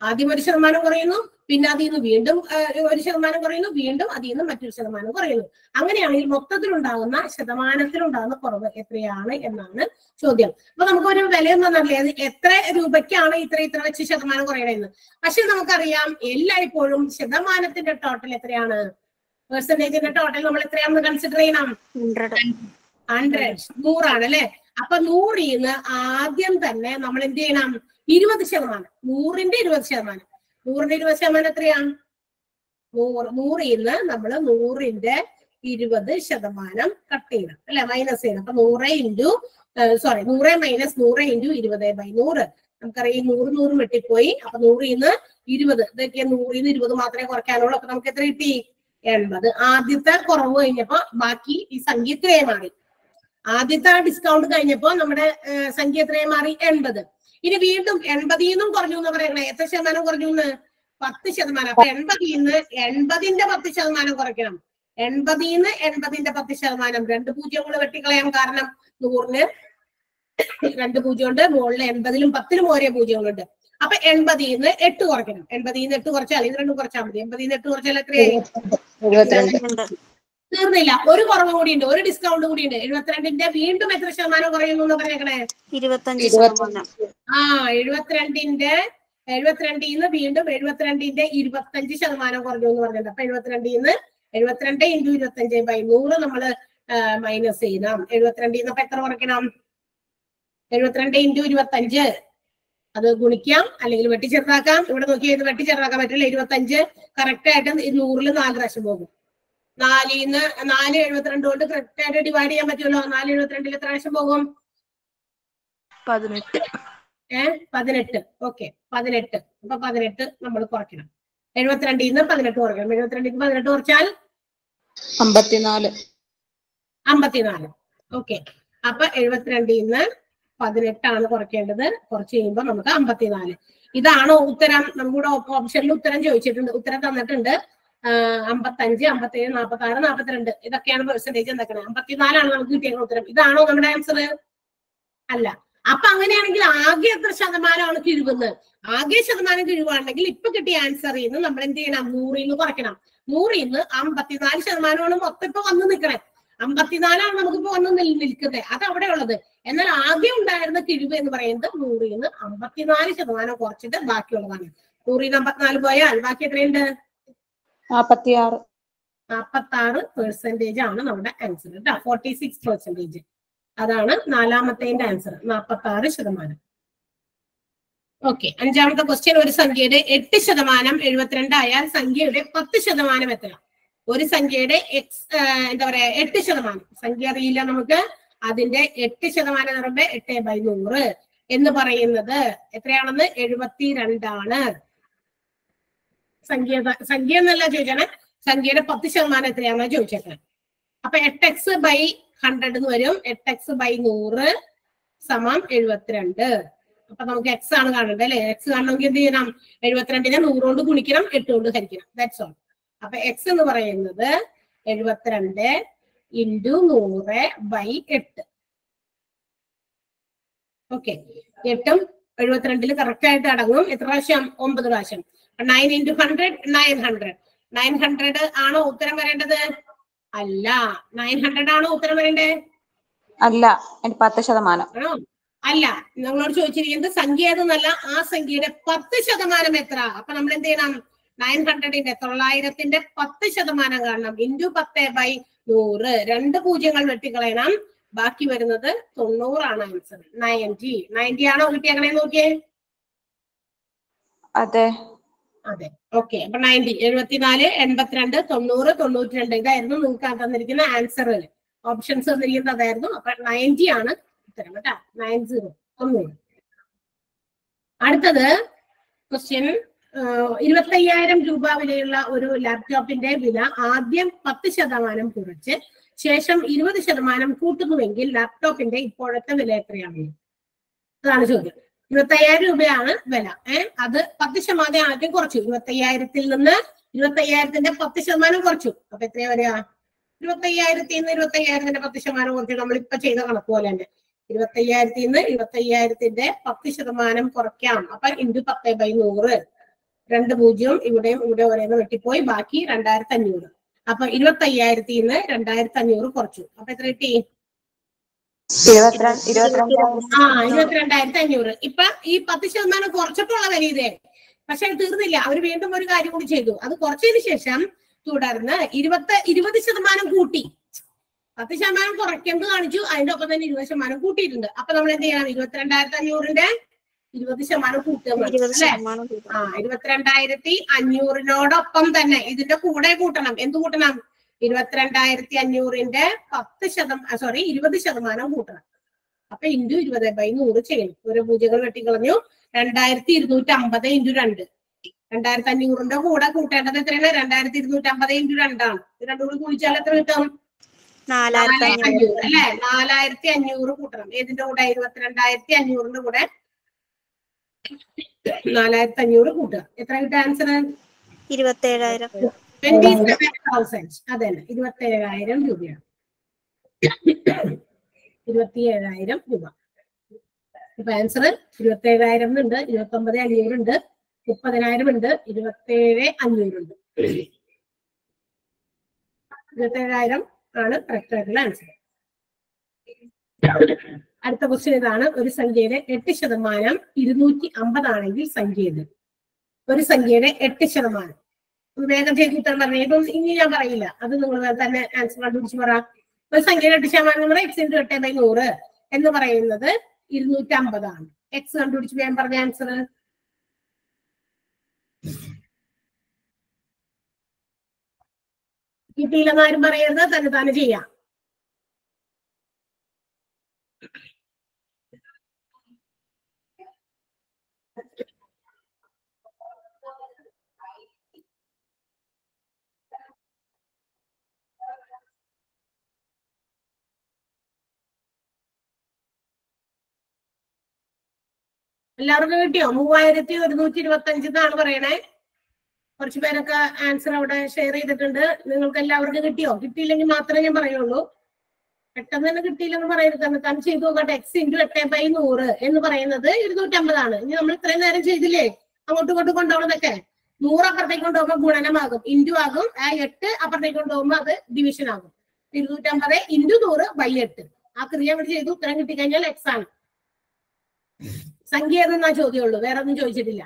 ആദ്യം ഒരു ശതമാനം കുറയുന്നു പിന്നെ അതിൽ നിന്ന് വീണ്ടും ആ, ഒരു ശതമാനം കുറയുന്നു വീണ്ടും അതിൽ നിന്ന് മറ്റൊരു ശതമാനം കുറയുന്നു അങ്ങനെയാണെങ്കിൽ മൊത്തത്തിലുണ്ടാകുന്ന ശതമാനത്തിലുണ്ടാകുന്ന കുറവ് എത്രയാണ് എന്നാണ് ചോദ്യം അപ്പൊ നമുക്കൊരു വിലയൊന്നും തന്നില്ലേ അത് എത്ര രൂപയ്ക്കാണ് ഇത്ര ഇത്ര വെച്ച് ശതമാനം കുറയണമെന്ന് പക്ഷെ നമുക്കറിയാം എല്ലായ്പ്പോഴും ശതമാനത്തിന്റെ ടോട്ടൽ എത്രയാണ് പെർസെന്റേജിന്റെ ടോട്ടൽ നമ്മൾ എത്രയാണെന്ന് കൺസിഡർ ചെയ്യണം ഹൺഡ്രഡ് ഹൺഡ്രഡ് നൂറാണ് അല്ലെ അപ്പൊ നൂറിൽ നിന്ന് ആദ്യം തന്നെ നമ്മൾ എന്ത് ചെയ്യണം ഇരുപത് ശതമാനം നൂറിന്റെ ഇരുപത് ശതമാനം നൂറിന്റെ ഇരുപത് ശതമാനം എത്രയാണ് നൂറ് നൂറിൽ നിന്ന് നമ്മൾ നൂറിന്റെ ഇരുപത് ശതമാനം കട്ട് ചെയ്യണം അല്ലെ മൈനസ് ചെയ്യണം അപ്പൊ നൂറ് ഇൻറ്റു സോറി നൂറ് മൈനസ് നൂറ് ഇൻറ്റു ഇരുപത് ബൈ നൂറ് നമുക്കറിയാം ഈ നൂറ് നൂറ് വെട്ടിപ്പോയി അപ്പൊ നൂറിൽ നിന്ന് ഇരുപത് ഇതൊക്കെ നൂറിൽ നിന്ന് ഇരുപത് മാത്രമേ കുറയ്ക്കാനുള്ളൂ അപ്പൊ നമുക്ക് എത്ര കിട്ടി എൺപത് ആദ്യത്തെ കുറവ് കഴിഞ്ഞപ്പോ ബാക്കി ഈ സംഖ്യ ഇത്രയും മാറി ആദ്യത്തെ ഡിസ്കൗണ്ട് കഴിഞ്ഞപ്പോ നമ്മുടെ ഏഹ്, സംഖ്യ എത്രയും മാറി എൺപത് ഇനി വീണ്ടും എൺപതിൽ നിന്നും കുറഞ്ഞു എന്ന് പറയണേ എത്ര ശതമാനം കുറഞ്ഞു എന്ന് പത്ത് ശതമാനം അപ്പൊ എൺപതിൽ നിന്ന് എൺപതിന്റെ പത്ത് ശതമാനം കുറയ്ക്കണം എൺപതിൽ നിന്ന് എൺപതിന്റെ പത്ത് ശതമാനം രണ്ട് പൂജ്യങ്ങൾ വെട്ടിക്കളയാം കാരണം നൂറിന് രണ്ട് പൂജ്യം ഉണ്ട് മുകളിൽ എൺപതിലും പത്തിലും ഓരോ പൂജ്യങ്ങളുണ്ട് അപ്പൊ എൺപതിൽ നിന്ന് എട്ട് കുറയ്ക്കണം എൺപതിൽ നിന്ന് എട്ട് കുറച്ചാൽ ഇത് രണ്ടും കുറച്ചാൽ മതി എൺപതിൽ നിന്ന് എട്ട് കുറച്ചാൽ എത്രയായി എഴുപത്തിരണ്ട് തീർന്നില്ല ഒരു കുറവ് കൂടിയുണ്ട് ഒരു ഡിസ്കൗണ്ട് കൂടിയുണ്ട് എഴുപത്തിരണ്ടിന്റെ വീണ്ടും എത്ര ശതമാനം കുറയുന്നു എന്ന് പറഞ്ഞേക്കണേ ഇരുപത്തഞ്ച് ഇരുപത്തഞ്ച് ആ എഴുപത്തിരണ്ടിന്റെ എഴുപത്തിരണ്ടിൽ നിന്ന് വീണ്ടും എഴുപത്തിരണ്ടിന്റെ ഇരുപത്തഞ്ച് ശതമാനം കുറഞ്ഞു എന്ന് പറഞ്ഞിട്ടുണ്ട് അപ്പൊ എഴുപത്തിരണ്ടിൽ നിന്ന് എഴുപത്തിരണ്ട് ഇൻറ്റു ഇരുപത്തഞ്ച് ബൈ നൂറ് നമ്മള് മൈനസ് ചെയ്യണം എഴുപത്തിരണ്ടിൽ നിന്ന് അപ്പൊ എത്ര കുറയ്ക്കണം എഴുപത്തിരണ്ട് ഇൻറ്റു ഇരുപത്തഞ്ച് അത് ഗുണിക്കാം അല്ലെങ്കിൽ വെട്ടിച്ചെറുതാക്കാം ഇവിടെ നോക്കിയാൽ ഇത് വെട്ടിച്ചെറുതാക്കാൻ പറ്റില്ല ഇരുപത്തഞ്ച് കറക്റ്റ് ആയിട്ട് ഈ നൂറിൽ നാല് പ്രാവശ്യം പോകും നാലിന്ന് നാല് എഴുപത്തിരണ്ട് കൊണ്ട് കറക്റ്റ് ആയിട്ട് ഡിവൈഡ് ചെയ്യാൻ പറ്റുമല്ലോ നാല് എഴുപത്തിരണ്ടിൽ എത്ര പ്രാവശ്യം പോകും പതിനെട്ട് ഏഹ് പതിനെട്ട് ഓക്കെ പതിനെട്ട് അപ്പൊ പതിനെട്ട് നമ്മൾ കുറയ്ക്കണം എഴുപത്തിരണ്ടിൽ നിന്ന് പതിനെട്ട് കുറയ്ക്കണം എഴുപത്തിരണ്ടിൽ നിന്ന് പതിനെട്ട് കുറച്ചാൽ അമ്പത്തിനാല് അമ്പത്തിനാല് ഓക്കെ അപ്പൊ എഴുപത്തിരണ്ടിൽ നിന്ന് പതിനെട്ടാണ് കുറയ്ക്കേണ്ടത് കുറച്ച് കഴിയുമ്പോൾ നമുക്ക് അമ്പത്തിനാല് ഇതാണ് ഉത്തരം നമ്മുടെ ഓപ്ഷനിൽ ഉത്തരം ചോദിച്ചിട്ടുണ്ട് ഉത്തരം തന്നിട്ടുണ്ട് ആഹ് അമ്പത്തഞ്ച് അമ്പത്തേഴ് നാപ്പത്തി ആറ് നാപ്പത്തിരണ്ട് ഇതൊക്കെയാണ് പെർസെന്റേജ് എന്തൊക്കെയാണ് അമ്പത്തിനാലാണ് നമുക്ക് കിട്ടിയ ഉത്തരം ഇതാണോ നമ്മുടെ ആൻസർ അല്ല അപ്പൊ അങ്ങനെയാണെങ്കിൽ ആകെ എത്ര ശതമാനമാണ് കിഴിവെന്ന് ആകെ ശതമാനം കിഴിവാണെങ്കിൽ ഇപ്പൊ കിട്ടിയ ആൻസറിൽ നിന്ന് നമ്മൾ എന്ത് ചെയ്യണം നൂറിൽ നിന്ന് കുറയ്ക്കണം നൂറിൽ നിന്ന് അമ്പത്തിനാല് ശതമാനമാണ് മൊത്തം ഇപ്പൊ വന്ന് നിൽക്കണേ അമ്പത്തിനാലാണ് നമുക്കിപ്പോ വന്ന് നിൽ- നിൽക്കുന്നത് അത് അവിടെ ഉള്ളത് എന്നാൽ ആദ്യം ഉണ്ടായിരുന്ന കിഴിവ് എന്ന് പറയുന്നത് നൂറിൽ നിന്ന് അമ്പത്തിനാല് ശതമാനം കുറച്ചിട്ട് ബാക്കിയുള്ളതാണ് നൂറിൽ നിന്ന് അമ്പത്തിനാല് പോയാൽ ബാക്കി എത്രയുണ്ട് നാപ്പത്തിയാറ് നാൽപ്പത്തി ആറ് പെർസെന്റേജ് ആണ് നമ്മുടെ ആൻസർ കേട്ടോ ഫോർട്ടി സിക്സ് പെർസെന്റേജ് അതാണ് നാലാമത്തേന്റെ ആൻസർ നാൽപ്പത്തി ആറ് ശതമാനം ഓക്കെ അഞ്ചാമത്തെ ക്വസ്റ്റ്യൻ ഒരു സംഖ്യയുടെ എട്ട് ശതമാനം എഴുപത്തിരണ്ട് ആയാൽ സംഖ്യയുടെ പത്ത് ശതമാനം എത്ര ഒരു സംഖ്യയുടെ എക്സ് എന്താ പറയാ എട്ട് ശതമാനം സംഖ്യ അറിയില്ല നമുക്ക് അതിന്റെ എട്ട് ശതമാനം എന്ന് പറയുമ്പോ എട്ട് ബൈ നൂറ് എന്ന് പറയുന്നത് എത്രയാണെന്ന് എഴുപത്തിരണ്ടാണ് സംഖ്യ സംഖ്യ എന്നല്ല ചോദിച്ചാണ് സംഖ്യയുടെ പത്ത് ശതമാനം എത്രയാണെന്ന് ചോദിച്ചേക്കാൻ അപ്പൊ എട്ട് എക്സ് ബൈ ഹൺഡ്രഡ് എന്ന് വരും എട്ട് എക്സ് ബൈ നൂറ് സമം എഴുപത്തിരണ്ട് അപ്പൊ നമുക്ക് എക്സ് ആണ് കാണേണ്ടത് അല്ലെ എക്സ് കാണണമെങ്കിൽ എന്ത് ചെയ്യണം എഴുപത്തിരണ്ടിനെ നൂറ് കൊണ്ട് ഗുണിക്കണം എട്ട് കൊണ്ട് ഹരിക്കണം ദാറ്റ്സ് ഓൾ അപ്പൊ എക്സ് എന്ന് പറയുന്നത് എഴുപത്തിരണ്ട് ഇൻറ്റു നൂറ് ബൈ എട്ട് ഓക്കെ എട്ടും എഴുപത്തിരണ്ടില് കറക്റ്റ് ആയിട്ട് അടങ്ങും എത്ര പ്രാവശ്യം ഒമ്പത് പ്രാവശ്യം nine into hundred nine hundred nine hundred ആണോ ഉത്തരം വരേണ്ടത് അല്ല നയൻ ഹൺഡ്രഡ് ആണോ ഉത്തരം വരേണ്ടത് അല്ല അതിന്റെ പത്ത് ശതമാനം ആണോ അല്ല നിങ്ങളോട് ചോദിച്ചിരിക്കുന്നത് സംഖ്യ ഏതെന്നല്ല ആ സംഖ്യയുടെ പത്ത് ശതമാനം എത്ര അപ്പൊ നമ്മൾ എന്ത് ചെയ്യണം നയൻ ഹൺഡ്രഡിന്റെ തൊള്ളായിരത്തിന്റെ പത്ത് ശതമാനം കാണണം ഇൻറ്റു പത്ത് ബൈ നൂറ് രണ്ട് പൂജ്യങ്ങൾ വെട്ടിക്കളയണം ബാക്കി വരുന്നത് തൊണ്ണൂറാണ് ആൻസർ നയൻറ്റി നയൻറ്റി ആണോ കിട്ടിയേക്കണേ നോക്കിയേ അതെ അതെ ഓക്കെ അപ്പൊ നയൻറ്റി എഴുപത്തിനാല് എൺപത്തിരണ്ട് തൊണ്ണൂറ് തൊണ്ണൂറ്റി രണ്ട് ഇതായിരുന്നു നിങ്ങൾക്ക് തന്നിരിക്കുന്ന ആൻസറുകൾ ഓപ്ഷൻസ് തന്നിരിക്കുന്നത് അതായിരുന്നു അപ്പൊ നയൻറ്റി ആണ് ഉത്തരം കേട്ടാ നയൻ സീറോ തൊണ്ണൂറ് അടുത്തത് ക്വസ്റ്റ്യൻ ഇരുപത്തയ്യായിരം രൂപ വിലയുള്ള ഒരു ലാപ്ടോപ്പിന്റെ വില ആദ്യം പത്ത് ശതമാനം കുറച്ച് ശേഷം ഇരുപത് ശതമാനം കൂട്ടുന്നുവെങ്കിൽ ലാപ്ടോപ്പിന്റെ ഇപ്പോഴത്തെ വില എത്രയാണ് അതാണ് ചോദ്യം ഇരുപത്തയ്യായിരം രൂപയാണ് വില ഏഹ് അത് പത്ത് ശതമാനം ആദ്യം കുറച്ചു ഇരുപത്തയ്യായിരത്തിൽ നിന്ന് ഇരുപത്തയ്യായിരത്തിന്റെ പത്ത് ശതമാനം കുറച്ചു അപ്പൊ എത്രയാ വരിക ഇരുപത്തയ്യായിരത്തിൽ നിന്ന് ഇരുപത്തയ്യായിരത്തിന്റെ പത്ത് ശതമാനം കുറച്ചു നമ്മളിപ്പോ ചെയ്ത കണക്ക് പോലെ തന്നെ ഇരുപത്തയ്യായിരത്തിൽ നിന്ന് ഇരുപത്തയ്യായിരത്തിന്റെ പത്ത് ശതമാനം കുറയ്ക്കാം അപ്പൊ ഇൻറ്റു പത്ത് ബൈ നൂറ് രണ്ട് പൂജ്യം ഇവിടെയും ഇവിടെ ഒരേന്ന് വെട്ടിപ്പോയി ബാക്കി രണ്ടായിരത്തി അഞ്ഞൂറ് അപ്പൊ ഇരുപത്തി അയ്യായിരത്തി നിന്ന് രണ്ടായിരത്തി അഞ്ഞൂറ് കുറച്ചു അപ്പൊ എത്ര കിട്ടി ഇരുപത്തിരണ്ട് ഇരുപത്തിരണ്ടായിരം ആ ഇരുപത്തിരണ്ടായിരത്തി അഞ്ഞൂറ് ഇപ്പൊ ഈ പത്ത് ശതമാനം കുറച്ചിട്ടുള്ള വില ഇതേ പക്ഷെ അത് തീർന്നില്ല അവർ വീണ്ടും ഒരു കാര്യം കൂടി ചെയ്തു അത് കുറച്ചതിന് ശേഷം തുടർന്ന് ഇരുപത്തി ഇരുപത് ശതമാനം കൂട്ടി പത്ത് ശതമാനം കുറയ്ക്കുന്നത് കാണിച്ചു അതിന്റെ ഒപ്പം തന്നെ ഇരുപത് ശതമാനം കൂട്ടിയിട്ടുണ്ട് അപ്പൊ നമ്മൾ എന്ത് ചെയ്യണം ഇരുപത്തിരണ്ടായിരത്തി അഞ്ഞൂറിന്റെ ഇരുപത് ശതമാനം കൂട്ടുക എന്ന് പറഞ്ഞു. ഇരുപത് അല്ലേ ശതമാനം കൂട്ടും. ആ ഇരുപത്തിരണ്ടായിരത്തി അഞ്ഞൂറിനോടൊപ്പം തന്നെ ഇതിന്റെ കൂടെ കൂട്ടണം എന്ത് കൂട്ടണം ഇരുപത്തിരണ്ടായിരത്തി അഞ്ഞൂറിന്റെ പത്ത് ശതമാനം സോറി ഇരുപത് ശതമാനം കൂട്ടണം അപ്പൊ ഇൻറ്റു ഇരുപത് ബൈ നൂറ് ചെയ്യണം ഒരു പൂജകൾ വെട്ടിക്കളഞ്ഞു രണ്ടായിരത്തി ഇരുന്നൂറ്റി അമ്പത് ഇൻറ്റു രണ്ട് രണ്ടായിരത്തി അഞ്ഞൂറിന്റെ കൂടെ കൂട്ടേണ്ടത് എത്രയാണ് രണ്ടായിരത്തി ഇരുന്നൂറ്റി അമ്പത് ഇൻറ്റു രണ്ടാണ് ഇത് രണ്ടും കൂടി കുളിച്ചാൽ എത്ര കിട്ടും നാലായിരത്തി നാലായിരത്തി അഞ്ഞൂറ് അഞ്ഞൂറ് അല്ലെ നാലായിരത്തി അഞ്ഞൂറ് കൂട്ടണം ഏതിന്റെ കൂടെ ഇരുപത്തിരണ്ടായിരത്തി അഞ്ഞൂറിന്റെ കൂടെ നാലായിരത്തി അഞ്ഞൂറ് കൂട്ടുക എത്ര കിട്ടുക ആൻസർ ഇരുപത്തേഴായിരം ട്വന്റി സെവൻ തൗസൻഡ് അതെ ഇരുപത്തി ഏഴായിരം രൂപയാണ് ഇരുപത്തി ഏഴായിരം രൂപ ഇപ്പൊ ആൻസർ ഇരുപത്തി ഏഴായിരം ഉണ്ട് ഇരുപത്തി ഒമ്പത് അഞ്ഞൂറുണ്ട് മുപ്പതിനായിരം ഉണ്ട് ഇരുപത്തേഴ് അഞ്ഞൂറുണ്ട് ഇരുപത്തി ഏഴായിരം ആണ് കറക്റ്റ് ആയിട്ടുള്ള ആൻസർ അടുത്ത ക്വസ്റ്റ്യൻ ഇതാണ് ഒരു സംഖ്യയുടെ എട്ട് ശതമാനം ഇരുന്നൂറ്റി അമ്പതാണെങ്കിൽ സംഖ്യ ഇത് ഒരു സംഖ്യയുടെ എട്ട് ശതമാനം ഒന്ന് വേഗം ചെയ്ത് ഉത്തരം പറഞ്ഞു ഇതൊന്നും ഇനി ഞാൻ പറയില്ല അത് നിങ്ങൾ തന്നെ ആൻസർ കണ്ടുപിടിച്ച് പറ ഒരു സംഖ്യയുടെ എട്ട് ശതമാനം എന്ന് പറഞ്ഞാൽ എക്സ് ഇൻറ്റു എട്ട് ബൈ നൂറ് എന്ന് പറയുന്നത് ഇരുന്നൂറ്റി അമ്പതാണ് എക്സ് കണ്ടുപിടിച്ച് വേഗം പറഞ്ഞ ആൻസർ കിട്ടിയില്ലെന്ന് ആരും പറയരുത് തന്നെ തന്നെ ചെയ്യാം എല്ലാവർക്കും കിട്ടിയോ മൂവായിരത്തി ഒരുന്നൂറ്റി ഇരുപത്തി അഞ്ച് എന്നാണ് പറയണേ കുറച്ച് പേരൊക്കെ ആൻസർ അവിടെ ഷെയർ ചെയ്തിട്ടുണ്ട് നിങ്ങൾക്ക് എല്ലാവർക്കും കിട്ടിയോ കിട്ടിയില്ലെങ്കിൽ മാത്രമേ ഞാൻ പറയുള്ളൂ പെട്ടെന്ന് തന്നെ കിട്ടിയില്ലെന്ന് പറയരുത് താൻ ചെയ്തു നോക്കട്ടെ എക്സ് ഇൻറ്റു എട്ട് ബൈ നൂറ് എന്ന് പറയുന്നത് ഇരുന്നൂറ്റമ്പതാണ് ഇനി നമ്മൾ ഇത്രയും നേരം ചെയ്തില്ലേ അങ്ങോട്ടും ഇങ്ങോട്ടും കൊണ്ടുപോകുന്നതൊക്കെ നൂറ് അപ്പുറത്തേക്ക് കൊണ്ടുപോകുമ്പോൾ ഗുണനമാകും ഇൻറ്റു ആകും ആ എട്ട് അപ്പുറത്തേക്ക് കൊണ്ടുപോകുമ്പോൾ അത് ഡിവിഷൻ ആകും ഇരുന്നൂറ്റമ്പത് ഇൻറ്റു നൂറ് ബൈ എട്ട് ആ ക്രിയ ഇവിടെ ചെയ്തു ഉത്തരം കിട്ടിക്കഴിഞ്ഞാൽ എക്സ് ആണ് സംഖ്യ ഏതെന്നാ ചോദ്യമുള്ളൂ വേറെ ഒന്നും ചോദിച്ചിട്ടില്ല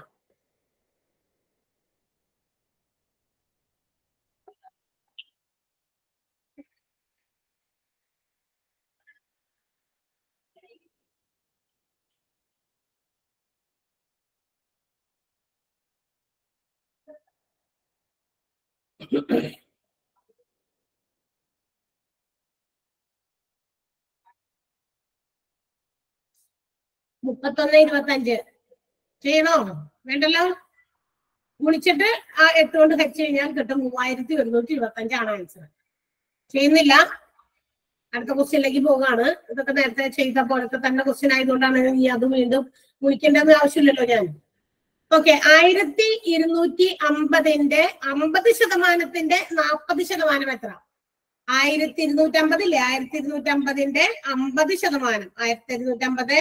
മുപ്പത്തൊന്ന് ഇരുപത്തഞ്ച് ചെയ്യണോ വേണ്ടല്ലോ ഗുണിച്ചിട്ട് ആ എട്ട് കൊണ്ട് ഹെച്ച് കഴിഞ്ഞാൽ കിട്ടും മൂവായിരത്തി ഒരുന്നൂറ്റി ഇരുപത്തി അഞ്ചാണ് ആൻസർ ചെയ്യുന്നില്ല അടുത്ത ക്വസ്റ്റ്യനിലേക്ക് പോകാണ് ഇതൊക്കെ നേരത്തെ ചെയ്ത പോലത്തെ തന്നെ ക്വസ്റ്റ്യൻ ആയതുകൊണ്ടാണ് ഈ അത് വീണ്ടും ഗുണിക്കേണ്ടെന്ന് ആവശ്യമില്ലല്ലോ ഞാൻ ഓക്കെ ആയിരത്തി ഇരുന്നൂറ്റി അമ്പതിന്റെ അമ്പത് ശതമാനത്തിന്റെ നാൽപ്പത് ശതമാനം എത്ര ആയിരത്തി ഇരുന്നൂറ്റി അമ്പതില്ലേ ആയിരത്തി ഇരുന്നൂറ്റി അമ്പതിന്റെ അമ്പത് ശതമാനം ആയിരത്തി ഇരുന്നൂറ്റി അമ്പത്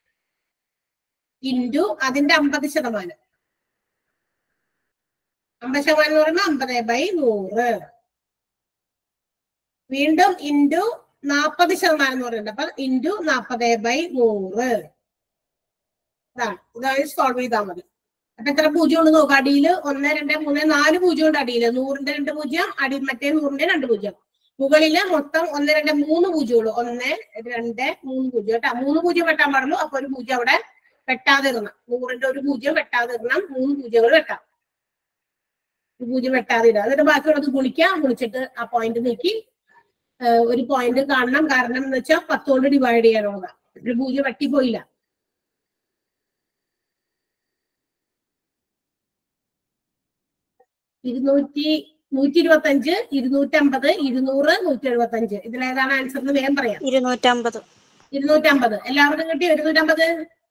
ഇൻറ്റു അതിന്റെ അമ്പത് ശതമാനം അമ്പത് ശതമാനം എന്ന് പറയുമ്പോൾ അമ്പത് ബൈ നൂറ് വീണ്ടും ഇൻറ്റു നാൽപ്പത് ശതമാനം എന്ന് പറയുന്നത് അപ്പൊ ഇൻറ്റു നാൽപ്പത് ബൈ നൂറ് ഇതാണ് ഇതാണ് സോൾവ് ചെയ്താൽ മതി അപ്പൊ എത്ര പൂജ്യം ഉണ്ട് നോക്കാം അടിയിൽ ഒന്ന് രണ്ട് മൂന്ന് നാല് പൂജ്യം ഉണ്ട് അടിയിൽ നൂറിന്റെ രണ്ട് പൂജ്യം അടി മറ്റേ നൂറിന്റെ രണ്ട് പൂജ്യം മുകളില് മൊത്തം ഒന്ന് രണ്ട് മൂന്ന് പൂജ്യം ഉള്ളൂ ഒന്ന് രണ്ട് മൂന്ന് പൂജ്യം കേട്ടോ മൂന്ന് പൂജ്യം വെട്ടാൻ പാടുള്ളൂ അപ്പൊ ഒരു പൂജ്യം അവിടെ വെട്ടാതെ ഇടണം നൂറിന്റെ ഒരു പൂജ്യം വെട്ടാതെ ഇടണം മൂന്ന് പൂജ്യങ്ങൾ വെട്ടാം ഒരു പൂജ്യം വെട്ടാതെ ഇടുക എന്നിട്ട് ബാക്കിയുള്ളത് ഗുണിക്കാം ഗുണിച്ചിട്ട് ആ പോയിന്റ് നീക്കി ഏഹ് ഒരു പോയിന്റ് കാണണം കാരണം എന്ന് വെച്ചാൽ പത്ത് കൊണ്ട് ഡിവൈഡ് ചെയ്യാനുള്ള ഒരു പൂജ്യം വെട്ടിപ്പോയില്ല ഇരുന്നൂറ്റി നൂറ്റി ഇരുപത്തി അഞ്ച് ഇരുന്നൂറ്റമ്പത് ഇരുന്നൂറ് നൂറ്റി എഴുപത്തി അഞ്ച് ഇതിലേതാണ് ആൻസർ എന്ന് വേഗം പറയാം ഇരുന്നൂറ്റമ്പത് ഇരുന്നൂറ്റമ്പത് എല്ലാവർക്കും കിട്ടി ഇരുന്നൂറ്റമ്പത്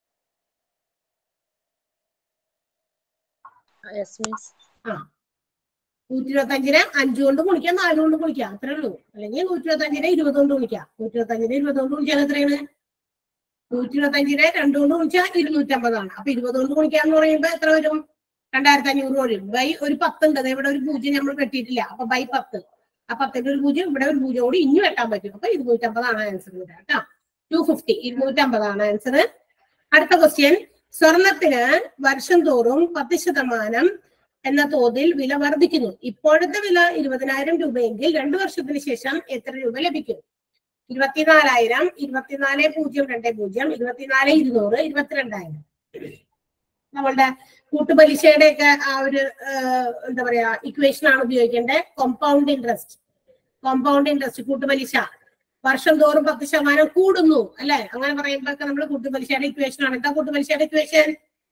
യെസ് മിസ് നൂറ്റി ഇരുപത്തി അഞ്ചിനെ അഞ്ചു കൊണ്ട് കുളിക്കാം നാല് കൊണ്ട് കുളിക്കാം അത്രേ ഉള്ളൂ അല്ലെങ്കിൽ നൂറ്റി ഇരുപത്തി അഞ്ചിനെ ഇരുപത് കൊണ്ട് കുളിക്കാം നൂറ്റി ഇരുപത്തി അഞ്ചിനെ ഇരുപത് കൊണ്ട് കുളിച്ചാൽ എത്രയാണ് നൂറ്റി ഇരുപത്തി അഞ്ചിനെ രണ്ടു കൊണ്ട് കുളിച്ചാൽ ഇരുന്നൂറ്റമ്പതാണ് അപ്പൊ ഇരുപത് കൊണ്ട് കുളിക്കാന്ന് പറയുമ്പോ എത്ര വരും രണ്ടായിരത്തി അഞ്ഞൂറ് കോടി ബൈ ഒരു പത്തുണ്ട് ദേ ഇവിടെ ഒരു പൂജ്യം നമ്മൾ വെട്ടിയിട്ടില്ല അപ്പൊ ബൈ പത്ത് ആ പത്തിന്റെ ഒരു പൂജ്യം ഇവിടെ ഒരു പൂജ്യം കൂടി ഇനി വെട്ടാൻ പറ്റും അപ്പൊ ഇരുന്നൂറ്റമ്പതാണ് ആൻസർ വരിക കേട്ടോ ടു ഫിഫ്റ്റി ഇരുന്നൂറ്റമ്പതാണ് ആൻസർ അടുത്ത ക്വസ്റ്റ്യൻ സ്വർണത്തിന് വർഷം തോറും പത്ത് ശതമാനം എന്ന തോതിൽ വില വർദ്ധിക്കുന്നു ഇപ്പോഴത്തെ വില ഇരുപതിനായിരം രൂപയെങ്കിൽ രണ്ടു വർഷത്തിന് ശേഷം എത്ര രൂപ ലഭിക്കും ഇരുപത്തിനാലായിരം ഇരുപത്തിനാല് പൂജ്യം രണ്ട് പൂജ്യം ഇരുപത്തിനാല് ഇരുന്നൂറ് ഇരുപത്തിരണ്ടായിരം നമ്മളുടെ കൂട്ടുപലിശയുടെ ഒക്കെ ആ ഒരു ഏഹ്, എന്താ പറയാ ഇക്വേഷൻ ആണ് ഉപയോഗിക്കേണ്ടത് കോമ്പൗണ്ട് ഇൻട്രസ്റ്റ് കോമ്പൗണ്ട് ഇൻട്രസ്റ്റ് കൂട്ടുപലിശ വർഷം തോറും പത്ത് ശതമാനം കൂടുന്നു അല്ലെ അങ്ങനെ പറയുമ്പോഴൊക്കെ നമ്മൾ കൂട്ടുപലിശയുടെ ഇക്വേഷൻ ആണ് എന്താ കൂട്ടുപലിശയുടെ equation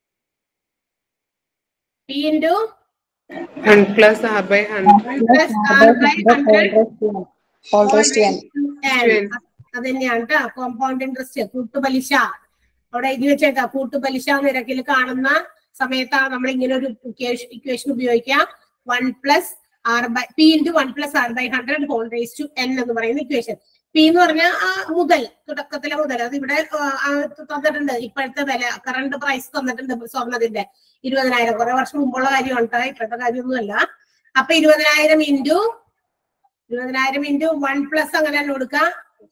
P into One plus R by hundred. Plus R by hundred whole raised ചെയ്യാൻ അത് തന്നെയാണ് കേട്ടോ കോമ്പൗണ്ട് ഇൻട്രസ്റ്റ് കൂട്ടുപലിശ അവിടെ എഴുതി വെച്ചേക്കാം കൂട്ടുപലിശ നിരക്കിൽ കാണുന്ന സമയത്താണ് നമ്മൾ ഇങ്ങനെ ഒരു ഇക്വേഷൻ ഉപയോഗിക്കുക one plus R by P into one plus R by hundred whole raise to N എന്ന് പറയുന്ന ഇക്വേഷൻ പി എന്ന് പറഞ്ഞാൽ ആ മുതൽ തുടക്കത്തിലെ മുതൽ അത് ഇവിടെ ആ, ആ, തന്നിട്ടുണ്ട് ഇപ്പോഴത്തെ വില കറണ്ട് പ്രൈസ് തന്നിട്ടുണ്ട് സ്വർണത്തിന്റെ ഇരുപതിനായിരം കുറെ വർഷം മുമ്പുള്ള കാര്യമാണ് കേട്ടോ ഇപ്പോഴത്തെ കാര്യമൊന്നുമല്ല അപ്പൊ ഇരുപതിനായിരം ഇൻറ്റു ഇരുപതിനായിരം ഇൻറ്റു വൺ പ്ലസ് അങ്ങനെ തന്നെ കൊടുക്കാം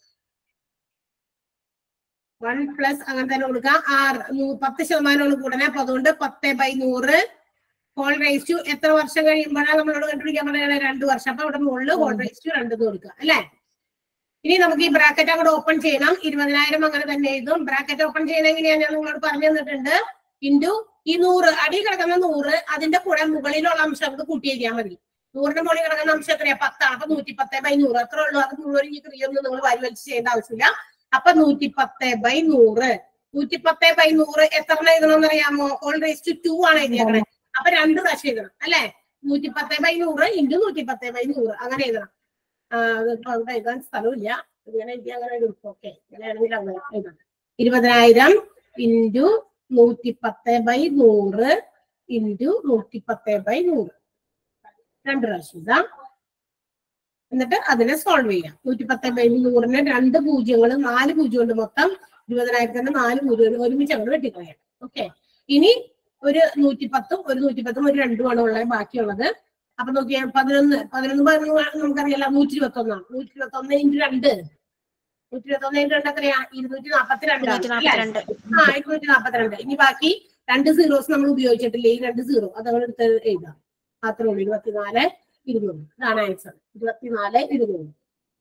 വൺ പ്ലസ് അങ്ങനെ തന്നെ കൊടുക്കാം ആറ് നൂ- പത്ത് ശതമാനമാണ് കൂടണേ അപ്പൊ അതുകൊണ്ട് പത്ത് ബൈ നൂറ് ഹോൾ റേസ് ടു എത്ര വർഷം കഴിയുമ്പോഴാണ് നമ്മളോട് കണ്ടുപിടിക്കാൻ പറയുന്നത് രണ്ട് വർഷം അപ്പൊ അവിടെ മുകളിൽ ഹോൾ റേസ് ടു രണ്ട് കൊടുക്കുക അല്ലെ ഇനി നമുക്ക് ഈ ബ്രാക്കറ്റ് അങ്ങോട്ട് ഓപ്പൺ ചെയ്യണം ഇരുപതിനായിരം അങ്ങനെ തന്നെ എഴുതും ബ്രാക്കറ്റ് ഓപ്പൺ ചെയ്യുന്ന എങ്ങനെയാ ഞാൻ നിങ്ങളോട് പറഞ്ഞു തന്നിട്ടുണ്ട് ഇൻറ്റു ഈ നൂറ് അടി കിടക്കുന്ന നൂറ് അതിന്റെ കൂടെ മുകളിലുള്ള അംശം നമുക്ക് കൂട്ടി എഴുതിയാൽ മതി നൂറിന്റെ മുകളിൽ കിടക്കുന്ന അംശം എത്രയാ പത്താണ് അപ്പൊ നൂറ്റി പത്ത് ബൈ നൂറ് അത്രേ ഉള്ളൂ അത് മുഴുവൻ ഈ ക്രിയൊന്നും നിങ്ങൾ വാരി വലിച്ച് ചെയ്യേണ്ട ആവശ്യമില്ല അപ്പൊ നൂറ്റി പത്ത് ബൈ നൂറ് നൂറ്റി പത്ത് ബൈ നൂറ് എത്ര എഴുതണം അറിയാമോ ഓൾ റേസ് ടു ടു ആണ് എഴുതിയേക്കണേ അപ്പൊ രണ്ട് പ്രാവശ്യം എഴുതണം അല്ലെ നൂറ്റി പത്ത് ബൈ നൂറ് ഇൻറ്റു നൂറ്റി പത്ത് ബൈ നൂറ് അങ്ങനെ എഴുതണം ആ, അതിപ്പോ അവിടെ എഴുതാൻ സ്ഥലമില്ല ഇങ്ങനെ എഴുതി അങ്ങനെ എഴുതും ഓക്കെ അങ്ങനെയാണെങ്കിൽ അങ്ങനെ എഴുതാം ഇരുപതിനായിരം ഇൻറ്റു നൂറ്റി പത്ത് ബൈ നൂറ് ഇൻറ്റു നൂറ്റി പത്ത് ബൈ നൂറ് രണ്ട് പ്രാവശ്യം ഇതാ എന്നിട്ട് അതിനെ സോൾവ് ചെയ്യാം നൂറ്റി പത്ത് ബൈ നൂറിന് രണ്ട് പൂജ്യങ്ങൾ നാല് പൂജ്യം ഉണ്ട് മൊത്തം ഇരുപതിനായിരത്തിന്റെ നാല് പൂജ്യം ഒരുമിച്ച് അങ്ങോട്ട് വെട്ടിക്കളയാം ഓക്കെ ഇനി ഒരു നൂറ്റി പത്തും ഒരു നൂറ്റി പത്തും ഒരു രണ്ടുമാണ് ഉള്ളത് ബാക്കിയുള്ളത് അപ്പൊ നോക്കിയാൽ പതിനൊന്ന് പതിനൊന്ന് പതിനൊന്ന് നമുക്കറിയാലോ നൂറ്റി ഇരുപത്തി ഒന്നാണ് നൂറ്റി ഇരുപത്തി ഒന്ന് ഇൻറ്റു രണ്ട് നൂറ്റി ഇരുപത്തി ഒന്ന് ഇൻറ്റു രണ്ട് എത്രയാ ഇരുന്നൂറ്റി നാപ്പത്തി ഇരുന്നൂറ്റി രണ്ടാണ് നാൽപ്പത്തിരണ്ട് ആ ഇരുന്നൂറ്റി നാപ്പത്തിരണ്ട് ഇനി ബാക്കി രണ്ട് സീറോസ് നമ്മൾ ഉപയോഗിച്ചിട്ടില്ല ഈ രണ്ട് സീറോ അതങ്ങൾ എടുത്ത് എഴുതാം മാത്രമേ ഉള്ളൂ ഇരുപത്തിനാല് ഇരുന്നൂറ് ഇതാണ് ആൻസർ ഇരുപത്തിനാല് ഇരുന്നൂറ്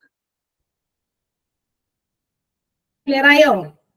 ക്ലിയർ ആയോ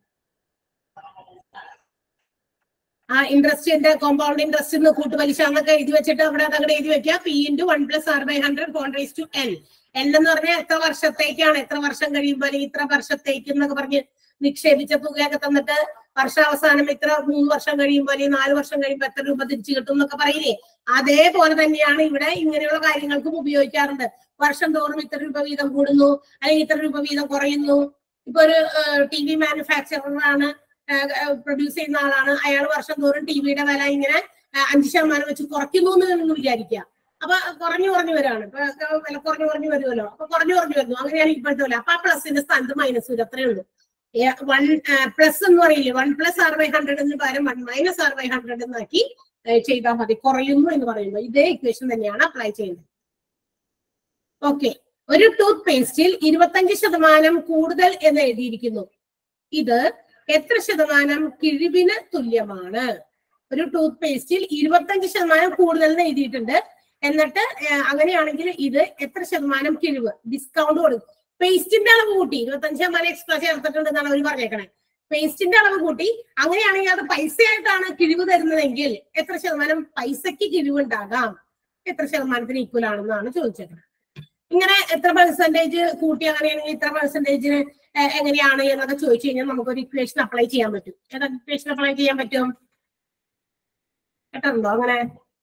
ആ ഇൻട്രസ്റ്റിന്റെ കോമ്പൗണ്ട് ഇൻട്രസ്റ്റ് എന്ന് കൂട്ടുപലിശ എന്നൊക്കെ എഴുതി വെച്ചിട്ട് അവിടെ അതങ്ങോട്ട് എഴുതി വെക്കുക P into one plus R by hundred whole raise to N N എന്ന് പറഞ്ഞാൽ എത്ര വർഷത്തേക്കാണ് എത്ര വർഷം കഴിയുമ്പോൾ അല്ലെങ്കിൽ ഇത്ര വർഷത്തേക്ക് എന്നൊക്കെ പറഞ്ഞ് നിക്ഷേപിച്ച തുകയൊക്കെ തന്നിട്ട് വർഷാവസാനം ഇത്ര മൂന്ന് വർഷം കഴിയുമ്പോൾ അല്ലെങ്കിൽ നാല് വർഷം കഴിയുമ്പോൾ എത്ര രൂപ തിരിച്ചു കിട്ടും എന്നൊക്കെ പറയില്ലേ അതേപോലെ തന്നെയാണ് ഇവിടെ ഇങ്ങനെയുള്ള കാര്യങ്ങൾക്കും ഉപയോഗിക്കാറുണ്ട് വർഷം തോറും ഇത്ര രൂപ വീതം കൂടുന്നു അല്ലെങ്കിൽ ഇത്ര രൂപ വീതം കുറയുന്നു ഇപ്പൊ ഒരു ടി വി മാനുഫാക്ചറർ ആണ് പ്രൊഡ്യൂസ് ചെയ്യുന്ന ആളാണ് അയാൾ വർഷം തോറും ടിവിയുടെ വില ഇങ്ങനെ ആ, അഞ്ച് ശതമാനം വെച്ച് കുറയ്ക്കുന്നു എന്ന് വിചാരിക്കുക അപ്പൊ കുറഞ്ഞു കുറഞ്ഞു വരാണ് ഇപ്പൊ ഒക്കെ വില കുറഞ്ഞു കുറഞ്ഞു വരുമല്ലോ അപ്പൊ കുറഞ്ഞു കുറഞ്ഞു വരുന്നു അങ്ങനെയാണ് ഇപ്പോഴത്തെ വില അപ്പൊ ആ പ്ലസിന്റെ സ്ഥാനത്ത് മൈനസ് വരും അത്രേ ഉള്ളൂ വൺ പ്ലസ് എന്ന് പറയില്ലേ one plus R by hundred എന്ന് പകരം one minus R by hundred എന്നാക്കി ഏഹ് ചെയ്താൽ മതി കുറയുന്നു എന്ന് പറയുമ്പോൾ ഇതേ ഇക്വേഷൻ തന്നെയാണ് അപ്ലൈ ചെയ്യുന്നത് ഓക്കെ ഒരു ടൂത്ത് പേസ്റ്റിൽ ഇരുപത്തഞ്ച് ശതമാനം കൂടുതൽ എന്ന് എഴുതിയിരിക്കുന്നു ഇത് എത്ര ശതമാനം കിഴിവിന് തുല്യമാണ് ഒരു ടൂത്ത് പേസ്റ്റിൽ ഇരുപത്തഞ്ച് ശതമാനം കൂടുതൽ എന്ന് എഴുതിയിട്ടുണ്ട് എന്നിട്ട് ഏഹ് അങ്ങനെയാണെങ്കിൽ ഇത് എത്ര ശതമാനം കിഴിവ് ഡിസ്കൗണ്ട് കൊടുക്കും പേസ്റ്റിന്റെ അളവ് കൂട്ടി ഇരുപത്തഞ്ച് ശതമാനം എക്സ്ട്രാ ചേർത്തിട്ടുണ്ട് എന്നാണ് അവർ പറഞ്ഞേക്കണേ പേസ്റ്റിന്റെ അളവ് കൂട്ടി അങ്ങനെയാണെങ്കിൽ അത് പൈസയായിട്ടാണ് കിഴിവ് തരുന്നതെങ്കിൽ എത്ര ശതമാനം പൈസക്ക് കിഴിവ് ഉണ്ടാകാം എത്ര ശതമാനത്തിന് ഈക്വൽ ആണെന്നാണ് ചോദിച്ചേക്കുന്നത് ഇങ്ങനെ എത്ര പെർസെന്റേജ് കൂട്ടി അങ്ങനെയാണെങ്കിൽ ഇത്ര പെർസെന്റേജിന് എങ്ങനെയാണ് എന്നൊക്കെ ചോദിച്ചു കഴിഞ്ഞാൽ നമുക്കൊരു ഇക്വേഷൻ അപ്ലൈ ചെയ്യാൻ പറ്റും ഏതാ ഇക്വേഷൻ അപ്ലൈ ചെയ്യാൻ പറ്റും കേട്ടോ അങ്ങനെ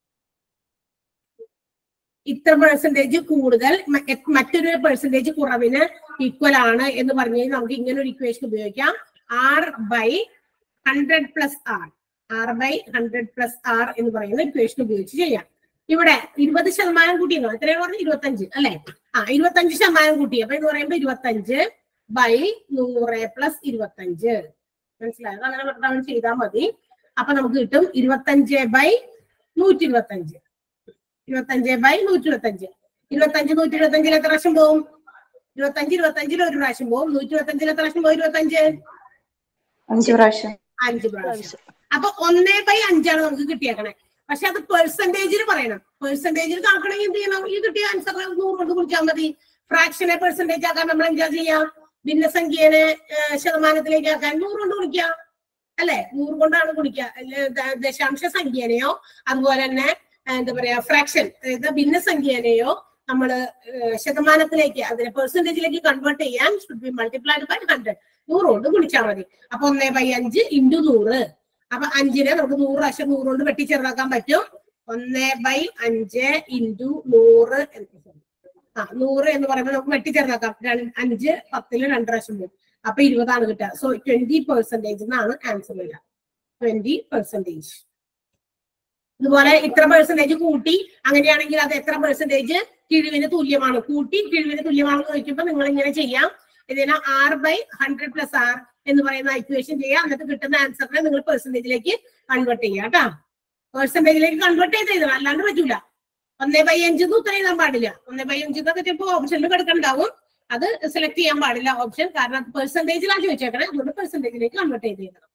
ഇത്ര പെർസെന്റേജ് കൂടുതൽ മ- എ- മറ്റൊരു പെർസെന്റേജ് കുറവിന് ഈക്വൽ ആണ് എന്ന് പറഞ്ഞു കഴിഞ്ഞാൽ നമുക്ക് ഇങ്ങനെ ഒരു ഇക്വേഷൻ ഉപയോഗിക്കാം R by hundred plus R R by hundred plus R എന്ന് പറയുന്ന ഇക്വേഷൻ ഉപയോഗിച്ച് ചെയ്യാം ഇവിടെ ഇരുപത് ശതമാനം കൂട്ടിയെന്നോ എത്രയാണ് പറഞ്ഞത് ഇരുപത്തഞ്ച് അല്ലെ ആ ഇരുപത്തഞ്ച് ശതമാനം കൂട്ടി അപ്പൊ എന്ന് പറയുമ്പോൾ ഇരുപത്തഞ്ച് ബൈ നൂറ് പ്ലസ് ഇരുപത്തഞ്ച് മനസ്സിലായത് അങ്ങനെ വെറുതെ ചെയ്താൽ മതി അപ്പൊ നമുക്ക് കിട്ടും ഇരുപത്തഞ്ച് ബൈ നൂറ്റി ഇരുപത്തഞ്ച് ഇരുപത്തഞ്ച് ബൈ നൂറ്റി ഇരുപത്തഞ്ച് ഇരുപത്തഞ്ച് നൂറ്റി ഇരുപത്തഞ്ചിൽ എത്ര പ്രാവശ്യം പോവും ഇരുപത്തഞ്ച് ഇരുപത്തഞ്ചിൽ ഒരു പ്രാവശ്യം പോവും നൂറ്റി ഇരുപത്തഞ്ചിൽ എത്ര പ്രാവശ്യം പോവും ഇരുപത്തഞ്ച് അഞ്ച് പ്രാവശ്യം അഞ്ച് പ്രാവശ്യം അപ്പൊ ഒന്നേ ബൈ അഞ്ചാണ് നമുക്ക് കിട്ടിയേക്കണേ പക്ഷെ അത് പെർസെന്റേജിൽ പറയണം പെർസെന്റേജിൽ കാക്കണമെങ്കിൽ എന്ത് ചെയ്യണം ഈ കിട്ടിയ ആൻസർ നൂറ് കൊണ്ട് കുടിച്ചാൽ മതി ഫ്രാക്ഷനെ പെർസെന്റേജ് ആക്കാൻ നമ്മൾ എന്താ ചെയ്യാം ഭിന്നസംഖ്യനെ ഏഹ്, ശതമാനത്തിലേക്ക് ആക്കാൻ നൂറ് കൊണ്ട് കുടിക്കാം അല്ലെ നൂറ് കൊണ്ടാണ് കുടിക്കുക അല്ലെ, ദ- ദശാംശ സംഖ്യനെയോ അതുപോലെ തന്നെ ഏഹ്, എന്താ പറയാ ഫ്രാക്ഷൻ അതായത് ഭിന്നസംഖ്യനെയോ നമ്മൾ ശതമാനത്തിലേക്ക് അതിനെ പെർസെന്റേജിലേക്ക് കൺവേർട്ട് ചെയ്യാൻ should be multiplied by hundred നൂറ് കൊണ്ട് ഗുണിച്ചാൽ മതി അപ്പൊ ഒന്നേ ബൈ അഞ്ച് ഇൻറ്റു നൂറ് അപ്പൊ അഞ്ചിനെ നമുക്ക് നൂറ് പ്രാവശ്യം നൂറ് കൊണ്ട് വെട്ടി ചെറുതാക്കാൻ പറ്റും ഒന്നേ ബൈ അഞ്ച് ഇൻറ്റു നൂറ് എന്ന് ആ നൂറ് എന്ന് പറയുമ്പോൾ നമുക്ക് വെട്ടി ചെറുതാക്കാം രണ്ട്- അഞ്ച് പത്തില് രണ്ട് പ്രാവശ്യം പോകും അപ്പൊ ഇരുപതാണ് കിട്ടുക സോ ട്വന്റി പെർസെന്റേജ് എന്നാണ് ആൻസർ വരിക ട്വന്റി പെർസെന്റേജ് ഇതുപോലെ ഇത്ര പെർസെന്റേജ് കൂട്ടി അങ്ങനെയാണെങ്കിൽ അത് എത്ര പെർസെന്റേജ് കിഴിവിന് തുല്യമാണ് കൂട്ടി കിഴിവിന് തുല്യമാണെന്ന് ചോദിക്കുമ്പോൾ നിങ്ങൾ ഇങ്ങനെ ചെയ്യാം ഇതിനെ R by hundred plus R എന്ന് പറയുന്ന ഇക്വേഷൻ ചെയ്യാം എന്നിട്ട് കിട്ടുന്ന ആൻസറിനെ നിങ്ങൾ പെർസെന്റേജിലേക്ക് കൺവേർട്ട് ചെയ്യാം കേട്ടോ പെർസെന്റേജിലേക്ക് കൺവേർട്ട് ചെയ്ത് എഴുതണം അല്ലാണ്ട് പറ്റൂല ഒന്നേ ബൈ അഞ്ചെന്ന് ഉത്തരം എഴുതാൻ പാടില്ല ഒന്നേ ബൈ അഞ്ചെന്നൊക്കെ ചിലപ്പോൾ ഓപ്ഷനിൽ കിടക്കണ്ടാവും അത് സെലക്ട് ചെയ്യാൻ പാടില്ല ഓപ്ഷൻ കാരണം പെർസെന്റേജിലാണ് ചോദിച്ചേക്കണേ അതുകൊണ്ട് പെർസെന്റേജിലേക്ക് കൺവേർട്ട് ചെയ്ത് എഴുതണം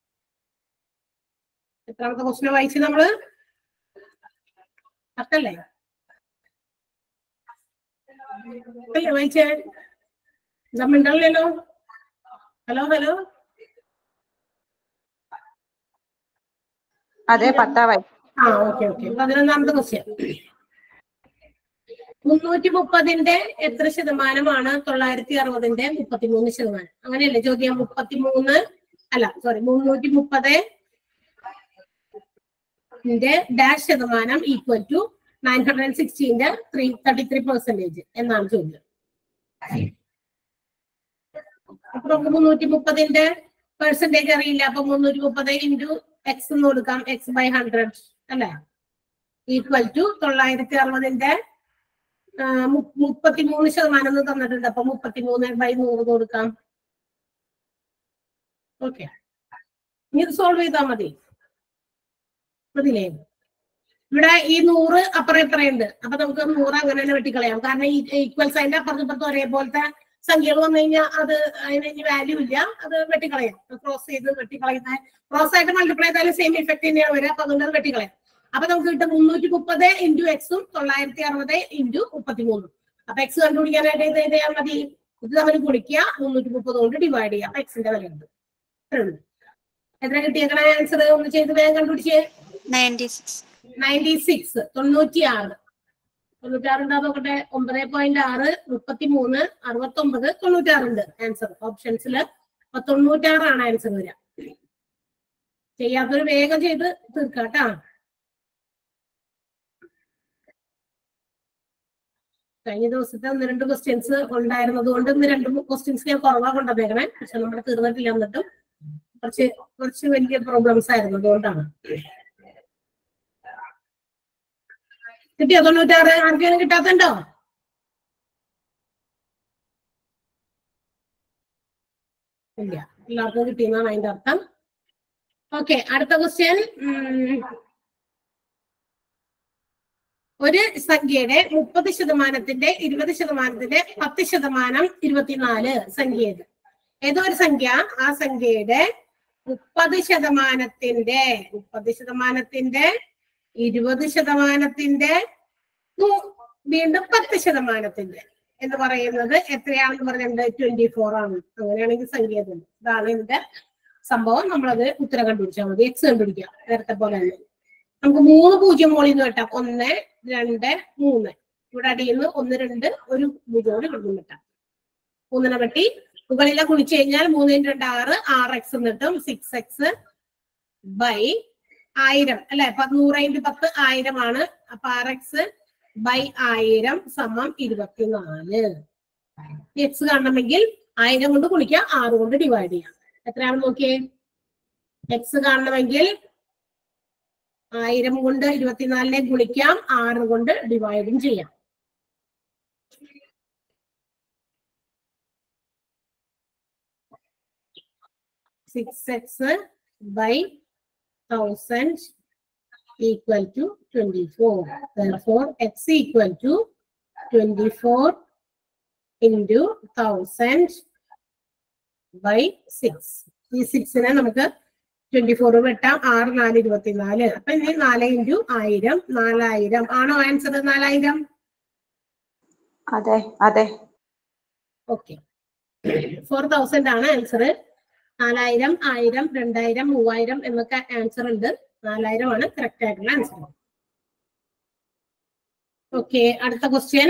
എത്രാമത്തെ ക്വസ്റ്റിനെ വായിച്ച് നമ്മള് പത്തല്ലേ അല്ലേ വായിച്ചേ നമ്മണ്ടല്ലോ ഹലോ ഹലോ അതെ പത്താവായി ആ ഓക്കെ ഓക്കെ പതിനൊന്നാമത്തെ ക്വസ്റ്റ്യൻ മുന്നൂറ്റി മുപ്പതിന്റെ എത്ര ശതമാനമാണ് തൊള്ളായിരത്തി അറുപതിന്റെ മുപ്പത്തിമൂന്ന് ശതമാനം അങ്ങനെയല്ലേ ചോദ്യം മുപ്പത്തിമൂന്ന് അല്ല സോറി മുന്നൂറ്റി മുപ്പത് ഡാഷ് ശതമാനം equal to nine hundred and സിക്സ്റ്റീന്റെ ത്രീ തേർട്ടി ത്രീ പെർസെന്റേജ് എന്നാണ് ചോദ്യം അപ്പൊ നമുക്ക് മുന്നൂറ്റി മുപ്പതിന്റെ പെർസെന്റേജ് അറിയില്ല അപ്പൊ മുന്നൂറ്റി മുപ്പത് ഇൻറ്റു എക്സ് എന്ന് കൊടുക്കാം എക്സ് ബൈ ഹൺഡ്രഡ് അല്ലെ ഈക്വൽ ടു തൊള്ളായിരത്തി അറുപതിന്റെ മുപ്പത്തിമൂന്ന് ശതമാനം എന്ന് തന്നിട്ടുണ്ട് അപ്പൊ മുപ്പത്തിമൂന്ന് ബൈ നൂറ് എന്ന് കൊടുക്കാം ഓക്കെ ഇനി ഇത് സോൾവ് ചെയ്താൽ മതി മതിലേ ഇവിടെ ഈ നൂറ് അപ്പുറം ഇപ്പറയുണ്ട് അപ്പൊ നമുക്ക് നൂറ് അങ്ങനെ തന്നെ വെട്ടിക്കളയാം കാരണം ഈ ഈക്വൽ സൈൻ്റെ അപ്പുറത്തും ഇപ്പുറത്തും ഒരേപോലത്തെ സംഖ്യകൾ വന്നു കഴിഞ്ഞാൽ അത് അതിന് ഇനി വാല്യൂ ഇല്ല അത് വെട്ടിക്കളയാം ക്രോസ് ചെയ്ത് വെട്ടിക്കളയുന്ന ക്രോസ് ആയിട്ട് മൾട്ടിപ്ലൈ ചെയ്താലും സെയിം ഇഫക്ട് തന്നെയാണ് വരിക അപ്പൊ അതുകൊണ്ട് അത് വെട്ടിക്കളയാം അപ്പൊ നമുക്ക് കിട്ടും മുന്നൂറ്റി മുപ്പത് ഇൻറ്റു എക്സും തൊള്ളായിരത്തി അറുപത് ഇൻറ്റു മുപ്പത്തിമൂന്നും അപ്പൊ എക്സ് കണ്ടുപിടിക്കാനായിട്ട് ഇത് എന്ത് ചെയ്യാൻ മതി ഇത് തമ്മിൽ കുടിക്കുക മുന്നൂറ്റി മുപ്പത് കൊണ്ട് ഡിവൈഡ് ചെയ്യുക അപ്പൊ എക്സിന്റെ വില ഉണ്ട് ഇത്രേ ഉള്ളൂ. എത്ര കിട്ടിയേക്കണ ആൻസർ ഒന്ന് ചെയ്ത് വേഗം കണ്ടുപിടിച്ചേ നയൻറ്റി സിക്സ് നയൻറ്റി സിക്സ് തൊണ്ണൂറ്റി ആറ് തൊണ്ണൂറ്റാറ് ഉണ്ടാ നോക്കട്ടെ ഒമ്പത് പോയിന്റ് ആറ് മുപ്പത്തി മൂന്ന് അറുപത്തി ഒമ്പത് തൊണ്ണൂറ്റാറുണ്ട് ആൻസർ ഓപ്ഷൻസിൽ അപ്പൊ തൊണ്ണൂറ്റാറാണ് ആൻസർ വരിക ചെയ്യാത്തൊരു വേഗം ചെയ്ത് തീർക്കാട്ടാ കഴിഞ്ഞ ദിവസത്തെ ഒന്ന് രണ്ട് ക്വസ്റ്റ്യൻസ് ഉണ്ടായിരുന്നത് കൊണ്ട് ഇന്ന് രണ്ട് ക്വസ്റ്റ്യൻസ് ഞാൻ കുറവാ കൊണ്ടുവന്നേക്കണേ പക്ഷെ നമ്മുടെ തീർന്നിട്ടില്ല എന്നിട്ടും കുറച്ച് കുറച്ച് വലിയ പ്രോബ്ലംസ് ആയിരുന്നു അതുകൊണ്ടാണ് കിട്ടിയോ തൊണ്ണൂറ്റാറ് ആർക്കെങ്കിലും കിട്ടാത്തുണ്ടോ ഇല്ല എല്ലാവർക്കും കിട്ടിയെന്നാണ് അതിന്റെ അർത്ഥം ഓക്കെ അടുത്ത ക്വസ്റ്റ്യൻ ഒരു സംഖ്യയുടെ മുപ്പത് ശതമാനത്തിന്റെ ഇരുപത് ശതമാനത്തിന്റെ പത്ത് ശതമാനം ഇരുപത്തിനാല് സംഖ്യ ഏത് ഏതോ ഒരു സംഖ്യ ആ സംഖ്യയുടെ മുപ്പത് ശതമാനത്തിന്റെ മുപ്പത് ശതമാനത്തിന്റെ ഇരുപത് ശതമാനത്തിന്റെ നൂ- വീണ്ടും പത്ത് ശതമാനത്തിന്റെ എന്ന് പറയുന്നത് എത്രയാണെന്ന് പറഞ്ഞിട്ടുണ്ട് ട്വന്റി ഫോർ ആണ് അങ്ങനെയാണെങ്കിൽ സംഖ്യ ഏതാണ്? ഇതാണ് ഇതിന്റെ സംഭവം നമ്മളത് ഉത്തരം കണ്ടുപിടിച്ചാൽ മതി എക്സ് കണ്ടുപിടിക്കാം നേരത്തെ പോലെ തന്നെ നമുക്ക് മൂന്ന് പൂജ്യം മോളിൽ നിന്ന് കിട്ടാം ഒന്ന് രണ്ട് മൂന്ന് ഇവിടെ അടിയിൽ നിന്ന് ഒന്ന് രണ്ട് ഒരു പൂജ്യം കൂടി ഇവിടുന്ന് കിട്ടാം മൂന്നിനെ വെട്ടി മുകളിലെ കുണിച്ചു കഴിഞ്ഞാൽ മൂന്നിന് രണ്ട് ആറ് ആറ് എക്സ് കിട്ടും സിക്സ് എക്സ് ബൈ ആയിരം അല്ലെ നൂറ് ഇൻറ്റു പത്ത് ആയിരമാണ് അപ്പൊ ആർ എക്സ് ബൈ ആയിരം സമം ഇരുപത്തിനാല് എക്സ് കാണണമെങ്കിൽ ആയിരം കൊണ്ട് ഗുണിക്കാം ആറ് കൊണ്ട് ഡിവൈഡ് ചെയ്യാം എത്രയാണ് നോക്കിയേ എക്സ് കാണണമെങ്കിൽ ആയിരം കൊണ്ട് ഇരുപത്തിനാലിനെ ഗുണിക്കാം ആറ് കൊണ്ട് ഡിവൈഡും ചെയ്യാം six x by thousand equal to 24. Therefore, x equal to 24 into 1000 by 6. ഈ സിക്സിനെ നമുക്ക് ട്വന്റി ഫോർ വെട്ടാം ആറ് നാല് ഇരുപത്തിനാല് അപ്പൊ ഇനി നാല് ഇൻറ്റു ആയിരം നാലായിരം ആണോ ആൻസർ നാലായിരം അതെ അതെ ഓക്കെ ഫോർ തൗസൻഡ് ആണ് ആൻസർ നാലായിരം ആയിരം രണ്ടായിരം മൂവായിരം എന്നൊക്കെ ആൻസർ ഉണ്ട് നാലായിരം ആണ് കറക്റ്റ് ആയിട്ടുള്ള ആൻസർ ഓക്കെ അടുത്ത ക്വസ്റ്റ്യൻ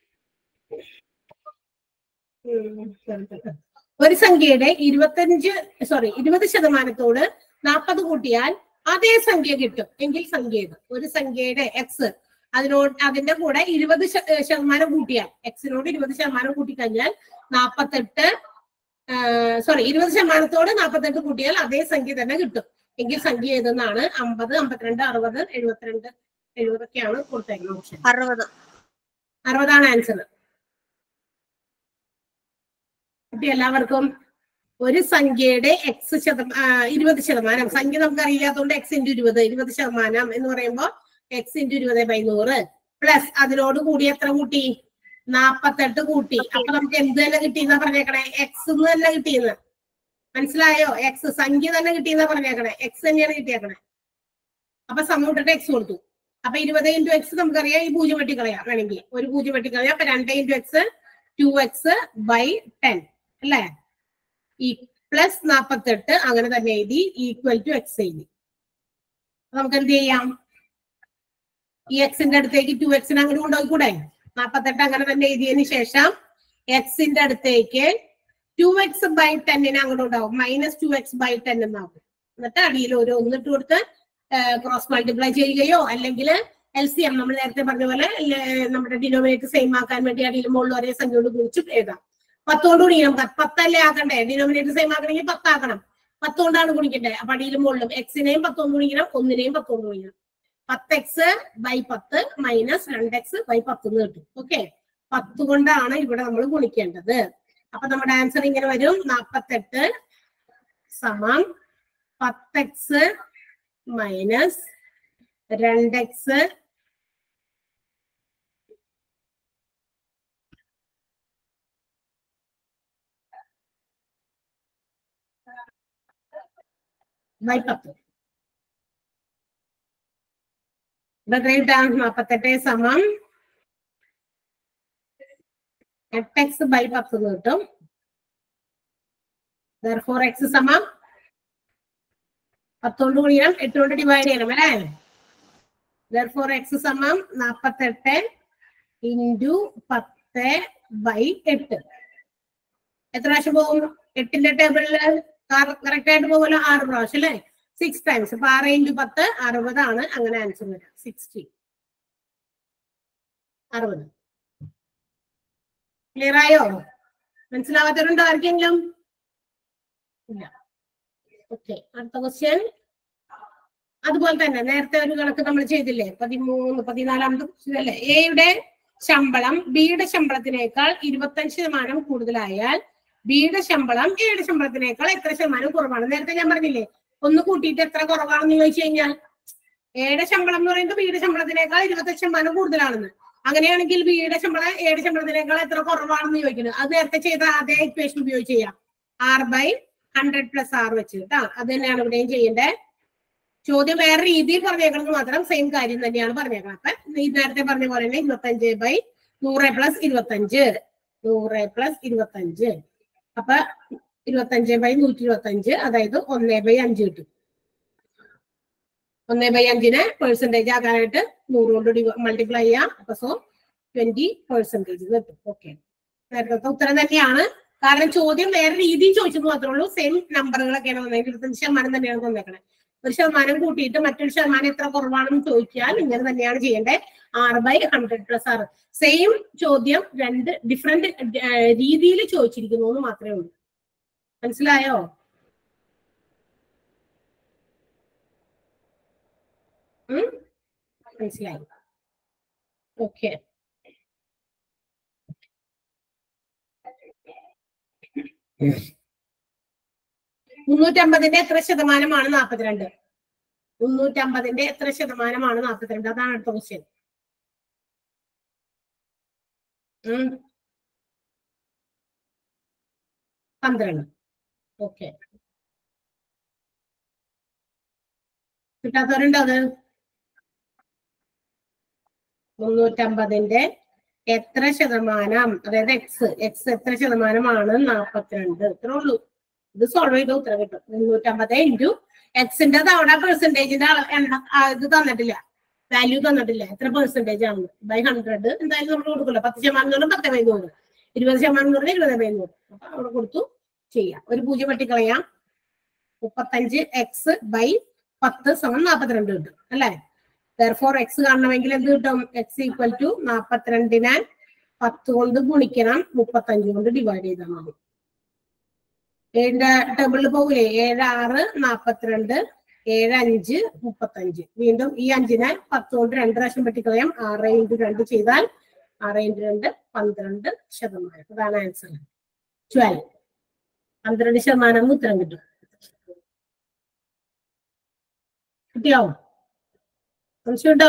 ഒരു സംഖ്യയുടെ ഇരുപത്തഞ്ച് സോറി ഇരുപത് ശതമാനത്തോട് നാൽപ്പത് കൂട്ടിയാൽ അതേ സംഖ്യ കിട്ടും എങ്കിൽ സംഖ്യ ഇത് ഒരു സംഖ്യയുടെ എക്സ് അതിനോട് അതിന്റെ കൂടെ ഇരുപത് ശ- ഏർ ശതമാനം കൂട്ടിയാൽ എക്സിനോട് ഇരുപത് ശതമാനം കൂട്ടിക്കഴിഞ്ഞാൽ നാൽപ്പത്തെട്ട് സോറി ഇരുപത് ശതമാനത്തോട് നാൽപ്പത്തെട്ട് കൂട്ടിയാൽ അതേ സംഖ്യ തന്നെ കിട്ടും എങ്കിൽ സംഖ്യ ഏതെന്നാണ് അമ്പത് അമ്പത്തിരണ്ട് അറുപത് എഴുപത്തിരണ്ട് എഴുപതൊക്കെയാണ് കൊടുത്തേക്കുന്ന ഓപ്ഷൻ അറുപത് അറുപതാണ് ആൻസർ കിട്ടി എല്ലാവർക്കും ഒരു സംഖ്യയുടെ എക്സ് ശതമാനം ഇരുപത് ശതമാനം സംഖ്യ നമുക്ക് അറിയില്ലാത്തതുകൊണ്ട് എക്സ് ഇൻറ്റു ഇരുപത് ഇരുപത് ശതമാനം എന്ന് പറയുമ്പോൾ എക്സ് ഇൻറ്റു ഇരുപത് ബൈ നൂറ് പ്ലസ് അതിനോട് കൂടി എത്ര കൂട്ടി നാപ്പത്തെട്ട് കൂട്ടി അപ്പൊ നമുക്ക് എന്ത് തന്നെ കിട്ടിയെന്നാ പറഞ്ഞേക്കണേ എക്സ് എന്ന് തന്നെ കിട്ടിയെന്ന് മനസ്സിലായോ എക്സ് സംഖ്യ തന്നെ കിട്ടിയെന്നാ പറഞ്ഞേക്കണേ എക്സ് തന്നെയാണ് കിട്ടിയേക്കണേ അപ്പൊ സമൂട്ടിട്ട് എക്സ് കൊടുത്തു അപ്പൊ ഇരുപത് ഇൻറ്റു എക്സ് നമുക്കറിയാം ഈ പൂജ്യം വെട്ടിക്കളയാം വേണമെങ്കിൽ ഒരു പൂജ്യം വെട്ടിക്കളയാം അപ്പൊ രണ്ട് into x two x by ten അല്ലേ ഈ പ്ലസ് നാപ്പത്തെട്ട് അങ്ങനെ തന്നെ എഴുതി ഈക്വൽ ടു എക്സ് എഴുതി അപ്പൊ നമുക്ക് എന്ത് ചെയ്യാം ഈ എക്സിന്റെ അടുത്തേക്ക് ടു എക്സിന് അങ്ങോട്ട് കൊണ്ടുപോയിക്കൂടെ നാപ്പത്തെട്ട് അങ്ങനെ തന്നെ എഴുതിയതിന് ശേഷം എക്സിന്റെ അടുത്തേക്ക് ടു എക്സ് ബൈ ടെന്നിന് അങ്ങോട്ട് ഉണ്ടാവും minus two x by ten എന്നാവും എന്നിട്ട് അടിയിൽ ഒരു ഒന്നിട്ട് കൊടുത്ത് ക്രോസ് മൾട്ടിപ്ലൈ ചെയ്യുകയോ അല്ലെങ്കിൽ എൽ സി എം നമ്മൾ നേരത്തെ പറഞ്ഞ പോലെ ല- നമ്മുടെ ഡിനോമിനേറ്റർ സെയിം ആക്കാൻ വേണ്ടി അടിയിൽ മുകളിൽ ഒരേ സംഖ്യ കൊണ്ട് ഗുണിച്ചും എഴുതാം പത്തോണ്ട് ഗുണിക്കണം പത്ത് പത്തല്ലേ ആക്കണ്ടേ ഡിനോമിനേറ്റർ സെയിം ആക്കണമെങ്കിൽ പത്താക്കണം പത്തോണ്ടാണ് ഗുണിക്കണ്ടേ അപ്പൊ അടിയിലും മുകളിലും എക്സിനെയും പത്തോണ്ട് ഗുണിക്കണം ഒന്നിനെയും പത്തോണ്ട് ഗുണിക്കണം പത്ത് എക്സ് ബൈ പത്ത് മൈനസ് രണ്ട് എക്സ് ബൈ പത്ത് എന്ന് കിട്ടും ഓക്കെ പത്ത് കൊണ്ടാണ് ഇവിടെ നമ്മൾ ഗുണിക്കേണ്ടത് അപ്പൊ നമ്മുടെ ആൻസർ ഇങ്ങനെ വരും നാപ്പത്തെട്ട് സമം പത്ത് എക്സ് മൈനസ് രണ്ട് എക്സ് ബൈ പത്ത് ഇവിടെ എത്ര കിട്ടാം നാപ്പത്തെട്ട് സമം എട്ട് എക്സ് ബൈ പത്ത് എന്ന് കിട്ടും ഫോർ എക്സ് സമം പത്തോണ്ട് ഗുണിക്കണം എട്ട് കൊണ്ട് ഡിവൈഡ് ചെയ്യണം അല്ലേ ഫോർ എക്സ് സമം നാപ്പത്തെട്ട് ഇൻറ്റു പത്ത് ബൈ എട്ട് എത്ര പ്രാവശ്യം പോകും എട്ടിന്റെ ടേബിളില് കറക്റ്റ് ആയിട്ട് പോകുമല്ലോ ആറ് പ്രാവശ്യം അല്ലേ സിക്സ് ടൈംസ് അപ്പൊ ആറ് ഇൻറ്റു പത്ത് അറുപതാണ് അങ്ങനെ ആൻസർ വരാം സിക്സ്റ്റി അറുപത് ക്ലിയർ ആയോ മനസ്സിലാവാത്തവരുണ്ടോ ആർക്കെങ്കിലും ഇല്ല ഓക്കെ അടുത്ത ക്വസ്റ്റ്യൻ അതുപോലെ തന്നെ നേരത്തെ ഒരു കണക്ക് നമ്മൾ ചെയ്തില്ലേ പതിമൂന്ന് പതിനാലാമത്തെ ക്വസ്റ്റ്യൻ അല്ലേ എയുടെ ശമ്പളം ബിയുടെ ശമ്പളത്തിനേക്കാൾ ഇരുപത്തഞ്ച് ശതമാനം കൂടുതലായാൽ ബിയുടെ ശമ്പളം എയുടെ ശമ്പളത്തിനേക്കാൾ എത്ര ശതമാനം കുറവാണ് നേരത്തെ ഞാൻ പറഞ്ഞില്ലേ ഒന്ന് കൂട്ടിയിട്ട് എത്ര കുറവാണെന്ന് ചോദിച്ചു കഴിഞ്ഞാൽ എയുടെ ശമ്പളം എന്ന് പറയുന്നത് ബിയുടെ ശമ്പളത്തിനേക്കാൾ ഇരുപത്തഞ്ച് ശതമാനം കൂടുതലാണെന്ന് അങ്ങനെയാണെങ്കിൽ ബിയുടെ ശമ്പളം എയുടെ ശമ്പളത്തിനേക്കാൾ എത്ര കുറവാണെന്ന് ചോദിക്കുന്നത് അത് നേരത്തെ ചെയ്ത അതേ ഇക്വേഷൻ ഉപയോഗിച്ച് ചെയ്യാം R by hundred plus R വെച്ച് കേട്ടോ അത് തന്നെയാണ് ഇവിടെയും ചെയ്യേണ്ടത് ചോദ്യം വേറെ രീതിയിൽ പറഞ്ഞേക്കണമെന്ന് മാത്രം സെയിം കാര്യം തന്നെയാണ് പറഞ്ഞേക്കണം അപ്പൊ ഈ നേരത്തെ പറഞ്ഞ പോലെ തന്നെ ഇരുപത്തഞ്ച് ബൈ നൂറ് പ്ലസ് ഇരുപത്തഞ്ച് നൂറ് പ്ലസ് ഇരുപത്തഞ്ച് അപ്പൊ ഇരുപത്തഞ്ച് ബൈ നൂറ്റി ഇരുപത്തഞ്ച് അതായത് ഒന്നേ ബൈ അഞ്ച് കിട്ടും ഒന്നേ ബൈ അഞ്ചിനെ പെർസെന്റേജ് ആക്കാനായിട്ട് നൂറ് കൊണ്ട് മൾട്ടിപ്ലൈ ചെയ്യാം അപ്പൊ സോ ട്വന്റി പെർസെന്റേജ് കിട്ടും ഓക്കെ നേരത്തെ ഉത്തരം തന്നെയാണ് കാരണം ചോദ്യം വേറെ രീതിയിൽ ചോദിച്ചത് മാത്രമേ ഉള്ളൂ സെയിം നമ്പറുകളൊക്കെയാണ് വന്നത് ഇരുപത്തഞ്ച് ശതമാനം തന്നെയാണ് തന്നേക്കണേ ഒരു ശതമാനം കൂട്ടിയിട്ട് മറ്റൊരു ശതമാനം എത്ര കുറവാണെന്ന് ചോദിച്ചാൽ ഇങ്ങനെ തന്നെയാണ് ചെയ്യേണ്ടത് ആറ് ബൈ ഹൺഡ്രഡ് പ്ലസ് ആറ് സെയിം ചോദ്യം രണ്ട് ഡിഫറെന്റ് രീതിയിൽ ചോദിച്ചിരിക്കുന്നു എന്ന് മാത്രമേ ഉള്ളൂ മനസ്സിലായോ ഉം? മനസ്സിലായി ഓക്കെ മുന്നൂറ്റമ്പതിന്റെ എത്ര ശതമാനമാണ് നാൽപ്പത്തിരണ്ട് മുന്നൂറ്റമ്പതിന്റെ എത്ര ശതമാനമാണ് നാൽപ്പത്തിരണ്ട് അതാണ് അടുത്ത ക്വസ്റ്റ്യൻ പന്ത്രണ്ട് ഓക്കെ കിട്ടാത്തവരുണ്ടോ അത് മുന്നൂറ്റമ്പതിന്റെ എത്ര ശതമാനം അതായത് എക്സ് എക്സ് എത്ര ശതമാനമാണ് നാൽപ്പത്തിരണ്ട് ഇത്രേ ഉള്ളൂ ഇത് സോൾവ് ചെയ്ത ഉത്തരം കിട്ടും മുന്നൂറ്റമ്പത് ഇൻറ്റു എക്സിന്റെ അവിടെ പെർസെന്റേജിന്റെ എണ്ണ ആ, ഇത് തന്നിട്ടില്ല വാല്യൂ തന്നിട്ടില്ല എത്ര പെർസെന്റേജ് ആണ് ബൈ ഹൺഡ്രഡ് എന്തായാലും നമ്മൾ കൊടുക്കില്ല പത്ത് ശതമാനം എന്ന് പറഞ്ഞാൽ പത്ത് ബൈ നൂറ് ഇരുപത് ശതമാനം എന്ന് പറഞ്ഞാൽ ഇരുപത് ബൈ നൂറ് അപ്പൊ അവിടെ കൊടുത്തു ചെയ്യാം ഒരു പൂജ്യം വെട്ടിക്കളയാം മുപ്പത്തഞ്ച് എക്സ് ബൈ പത്ത് സമം നാൽപ്പത്തിരണ്ട് കിട്ടും അല്ലേ ഫോർ എക്സ് കാണണമെങ്കിൽ എന്ത് കിട്ടും എക്സ് ഈക്വൽ ടു നാൽപ്പത്തിരണ്ടിനെ പത്ത് കൊണ്ട് ഗുണിക്കണം മുപ്പത്തഞ്ച് കൊണ്ട് ഡിവൈഡ് ചെയ്താൽ മതി ഏഴിന്റെ ടേബിളിൽ പോകില്ലേ ഏഴ് ആറ് നാൽപ്പത്തിരണ്ട് ഏഴ് അഞ്ച് മുപ്പത്തഞ്ച് വീണ്ടും ഈ അഞ്ചിനെ പത്ത് കൊണ്ട് രണ്ട് പ്രാവശ്യം വെട്ടിക്കളയാം ആറ് ഇൻറ്റു രണ്ട് ചെയ്താൽ ആറ് ഇൻറ്റു രണ്ട് പന്ത്രണ്ട് ശതമാനം അതാണ് ആൻസർ ട്വൽവ് പന്ത്രണ്ട് ശതമാനം എന്ന് ഉത്തരം കിട്ടും കിട്ടിയോ സംശയമുണ്ടോ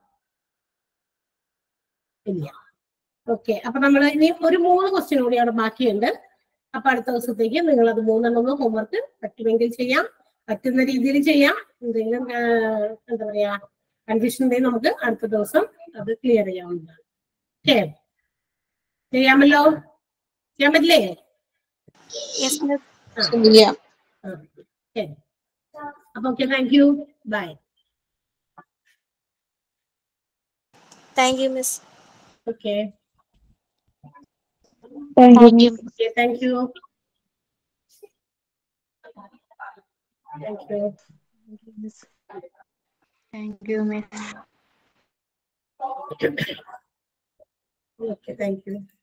ഇല്ല ഓക്കെ അപ്പൊ നമ്മൾ ഇനി ഒരു മൂന്ന് ക്വസ്റ്റ്യൻ കൂടിയാണ് ബാക്കിയുണ്ട് അപ്പൊ അടുത്ത ദിവസത്തേക്ക് നിങ്ങൾ അത് മൂന്നെണ്ണം ഒന്ന് ഹോംവർക്ക് പറ്റുമെങ്കിൽ ചെയ്യാം പറ്റുന്ന രീതിയിൽ ചെയ്യാം എന്തെങ്കിലും ആ, എന്താ പറയാ കൺഫ്യൂഷൻ ഉണ്ടെങ്കിൽ നമുക്ക് അടുത്ത ദിവസം അത് ക്ലിയർ ചെയ്യാവുന്നതാണ് ഓക്കെ ചെയ്യാമല്ലോ ചെയ്യാൻ പറ്റില്ലേ ചെയ്യാം ആ, ശരി അപ്പൊ okay thank you bye Thank you, Miss. Okay Thank you. Okay, thank you. Thank you. Thank you, miss. Okay, thank you.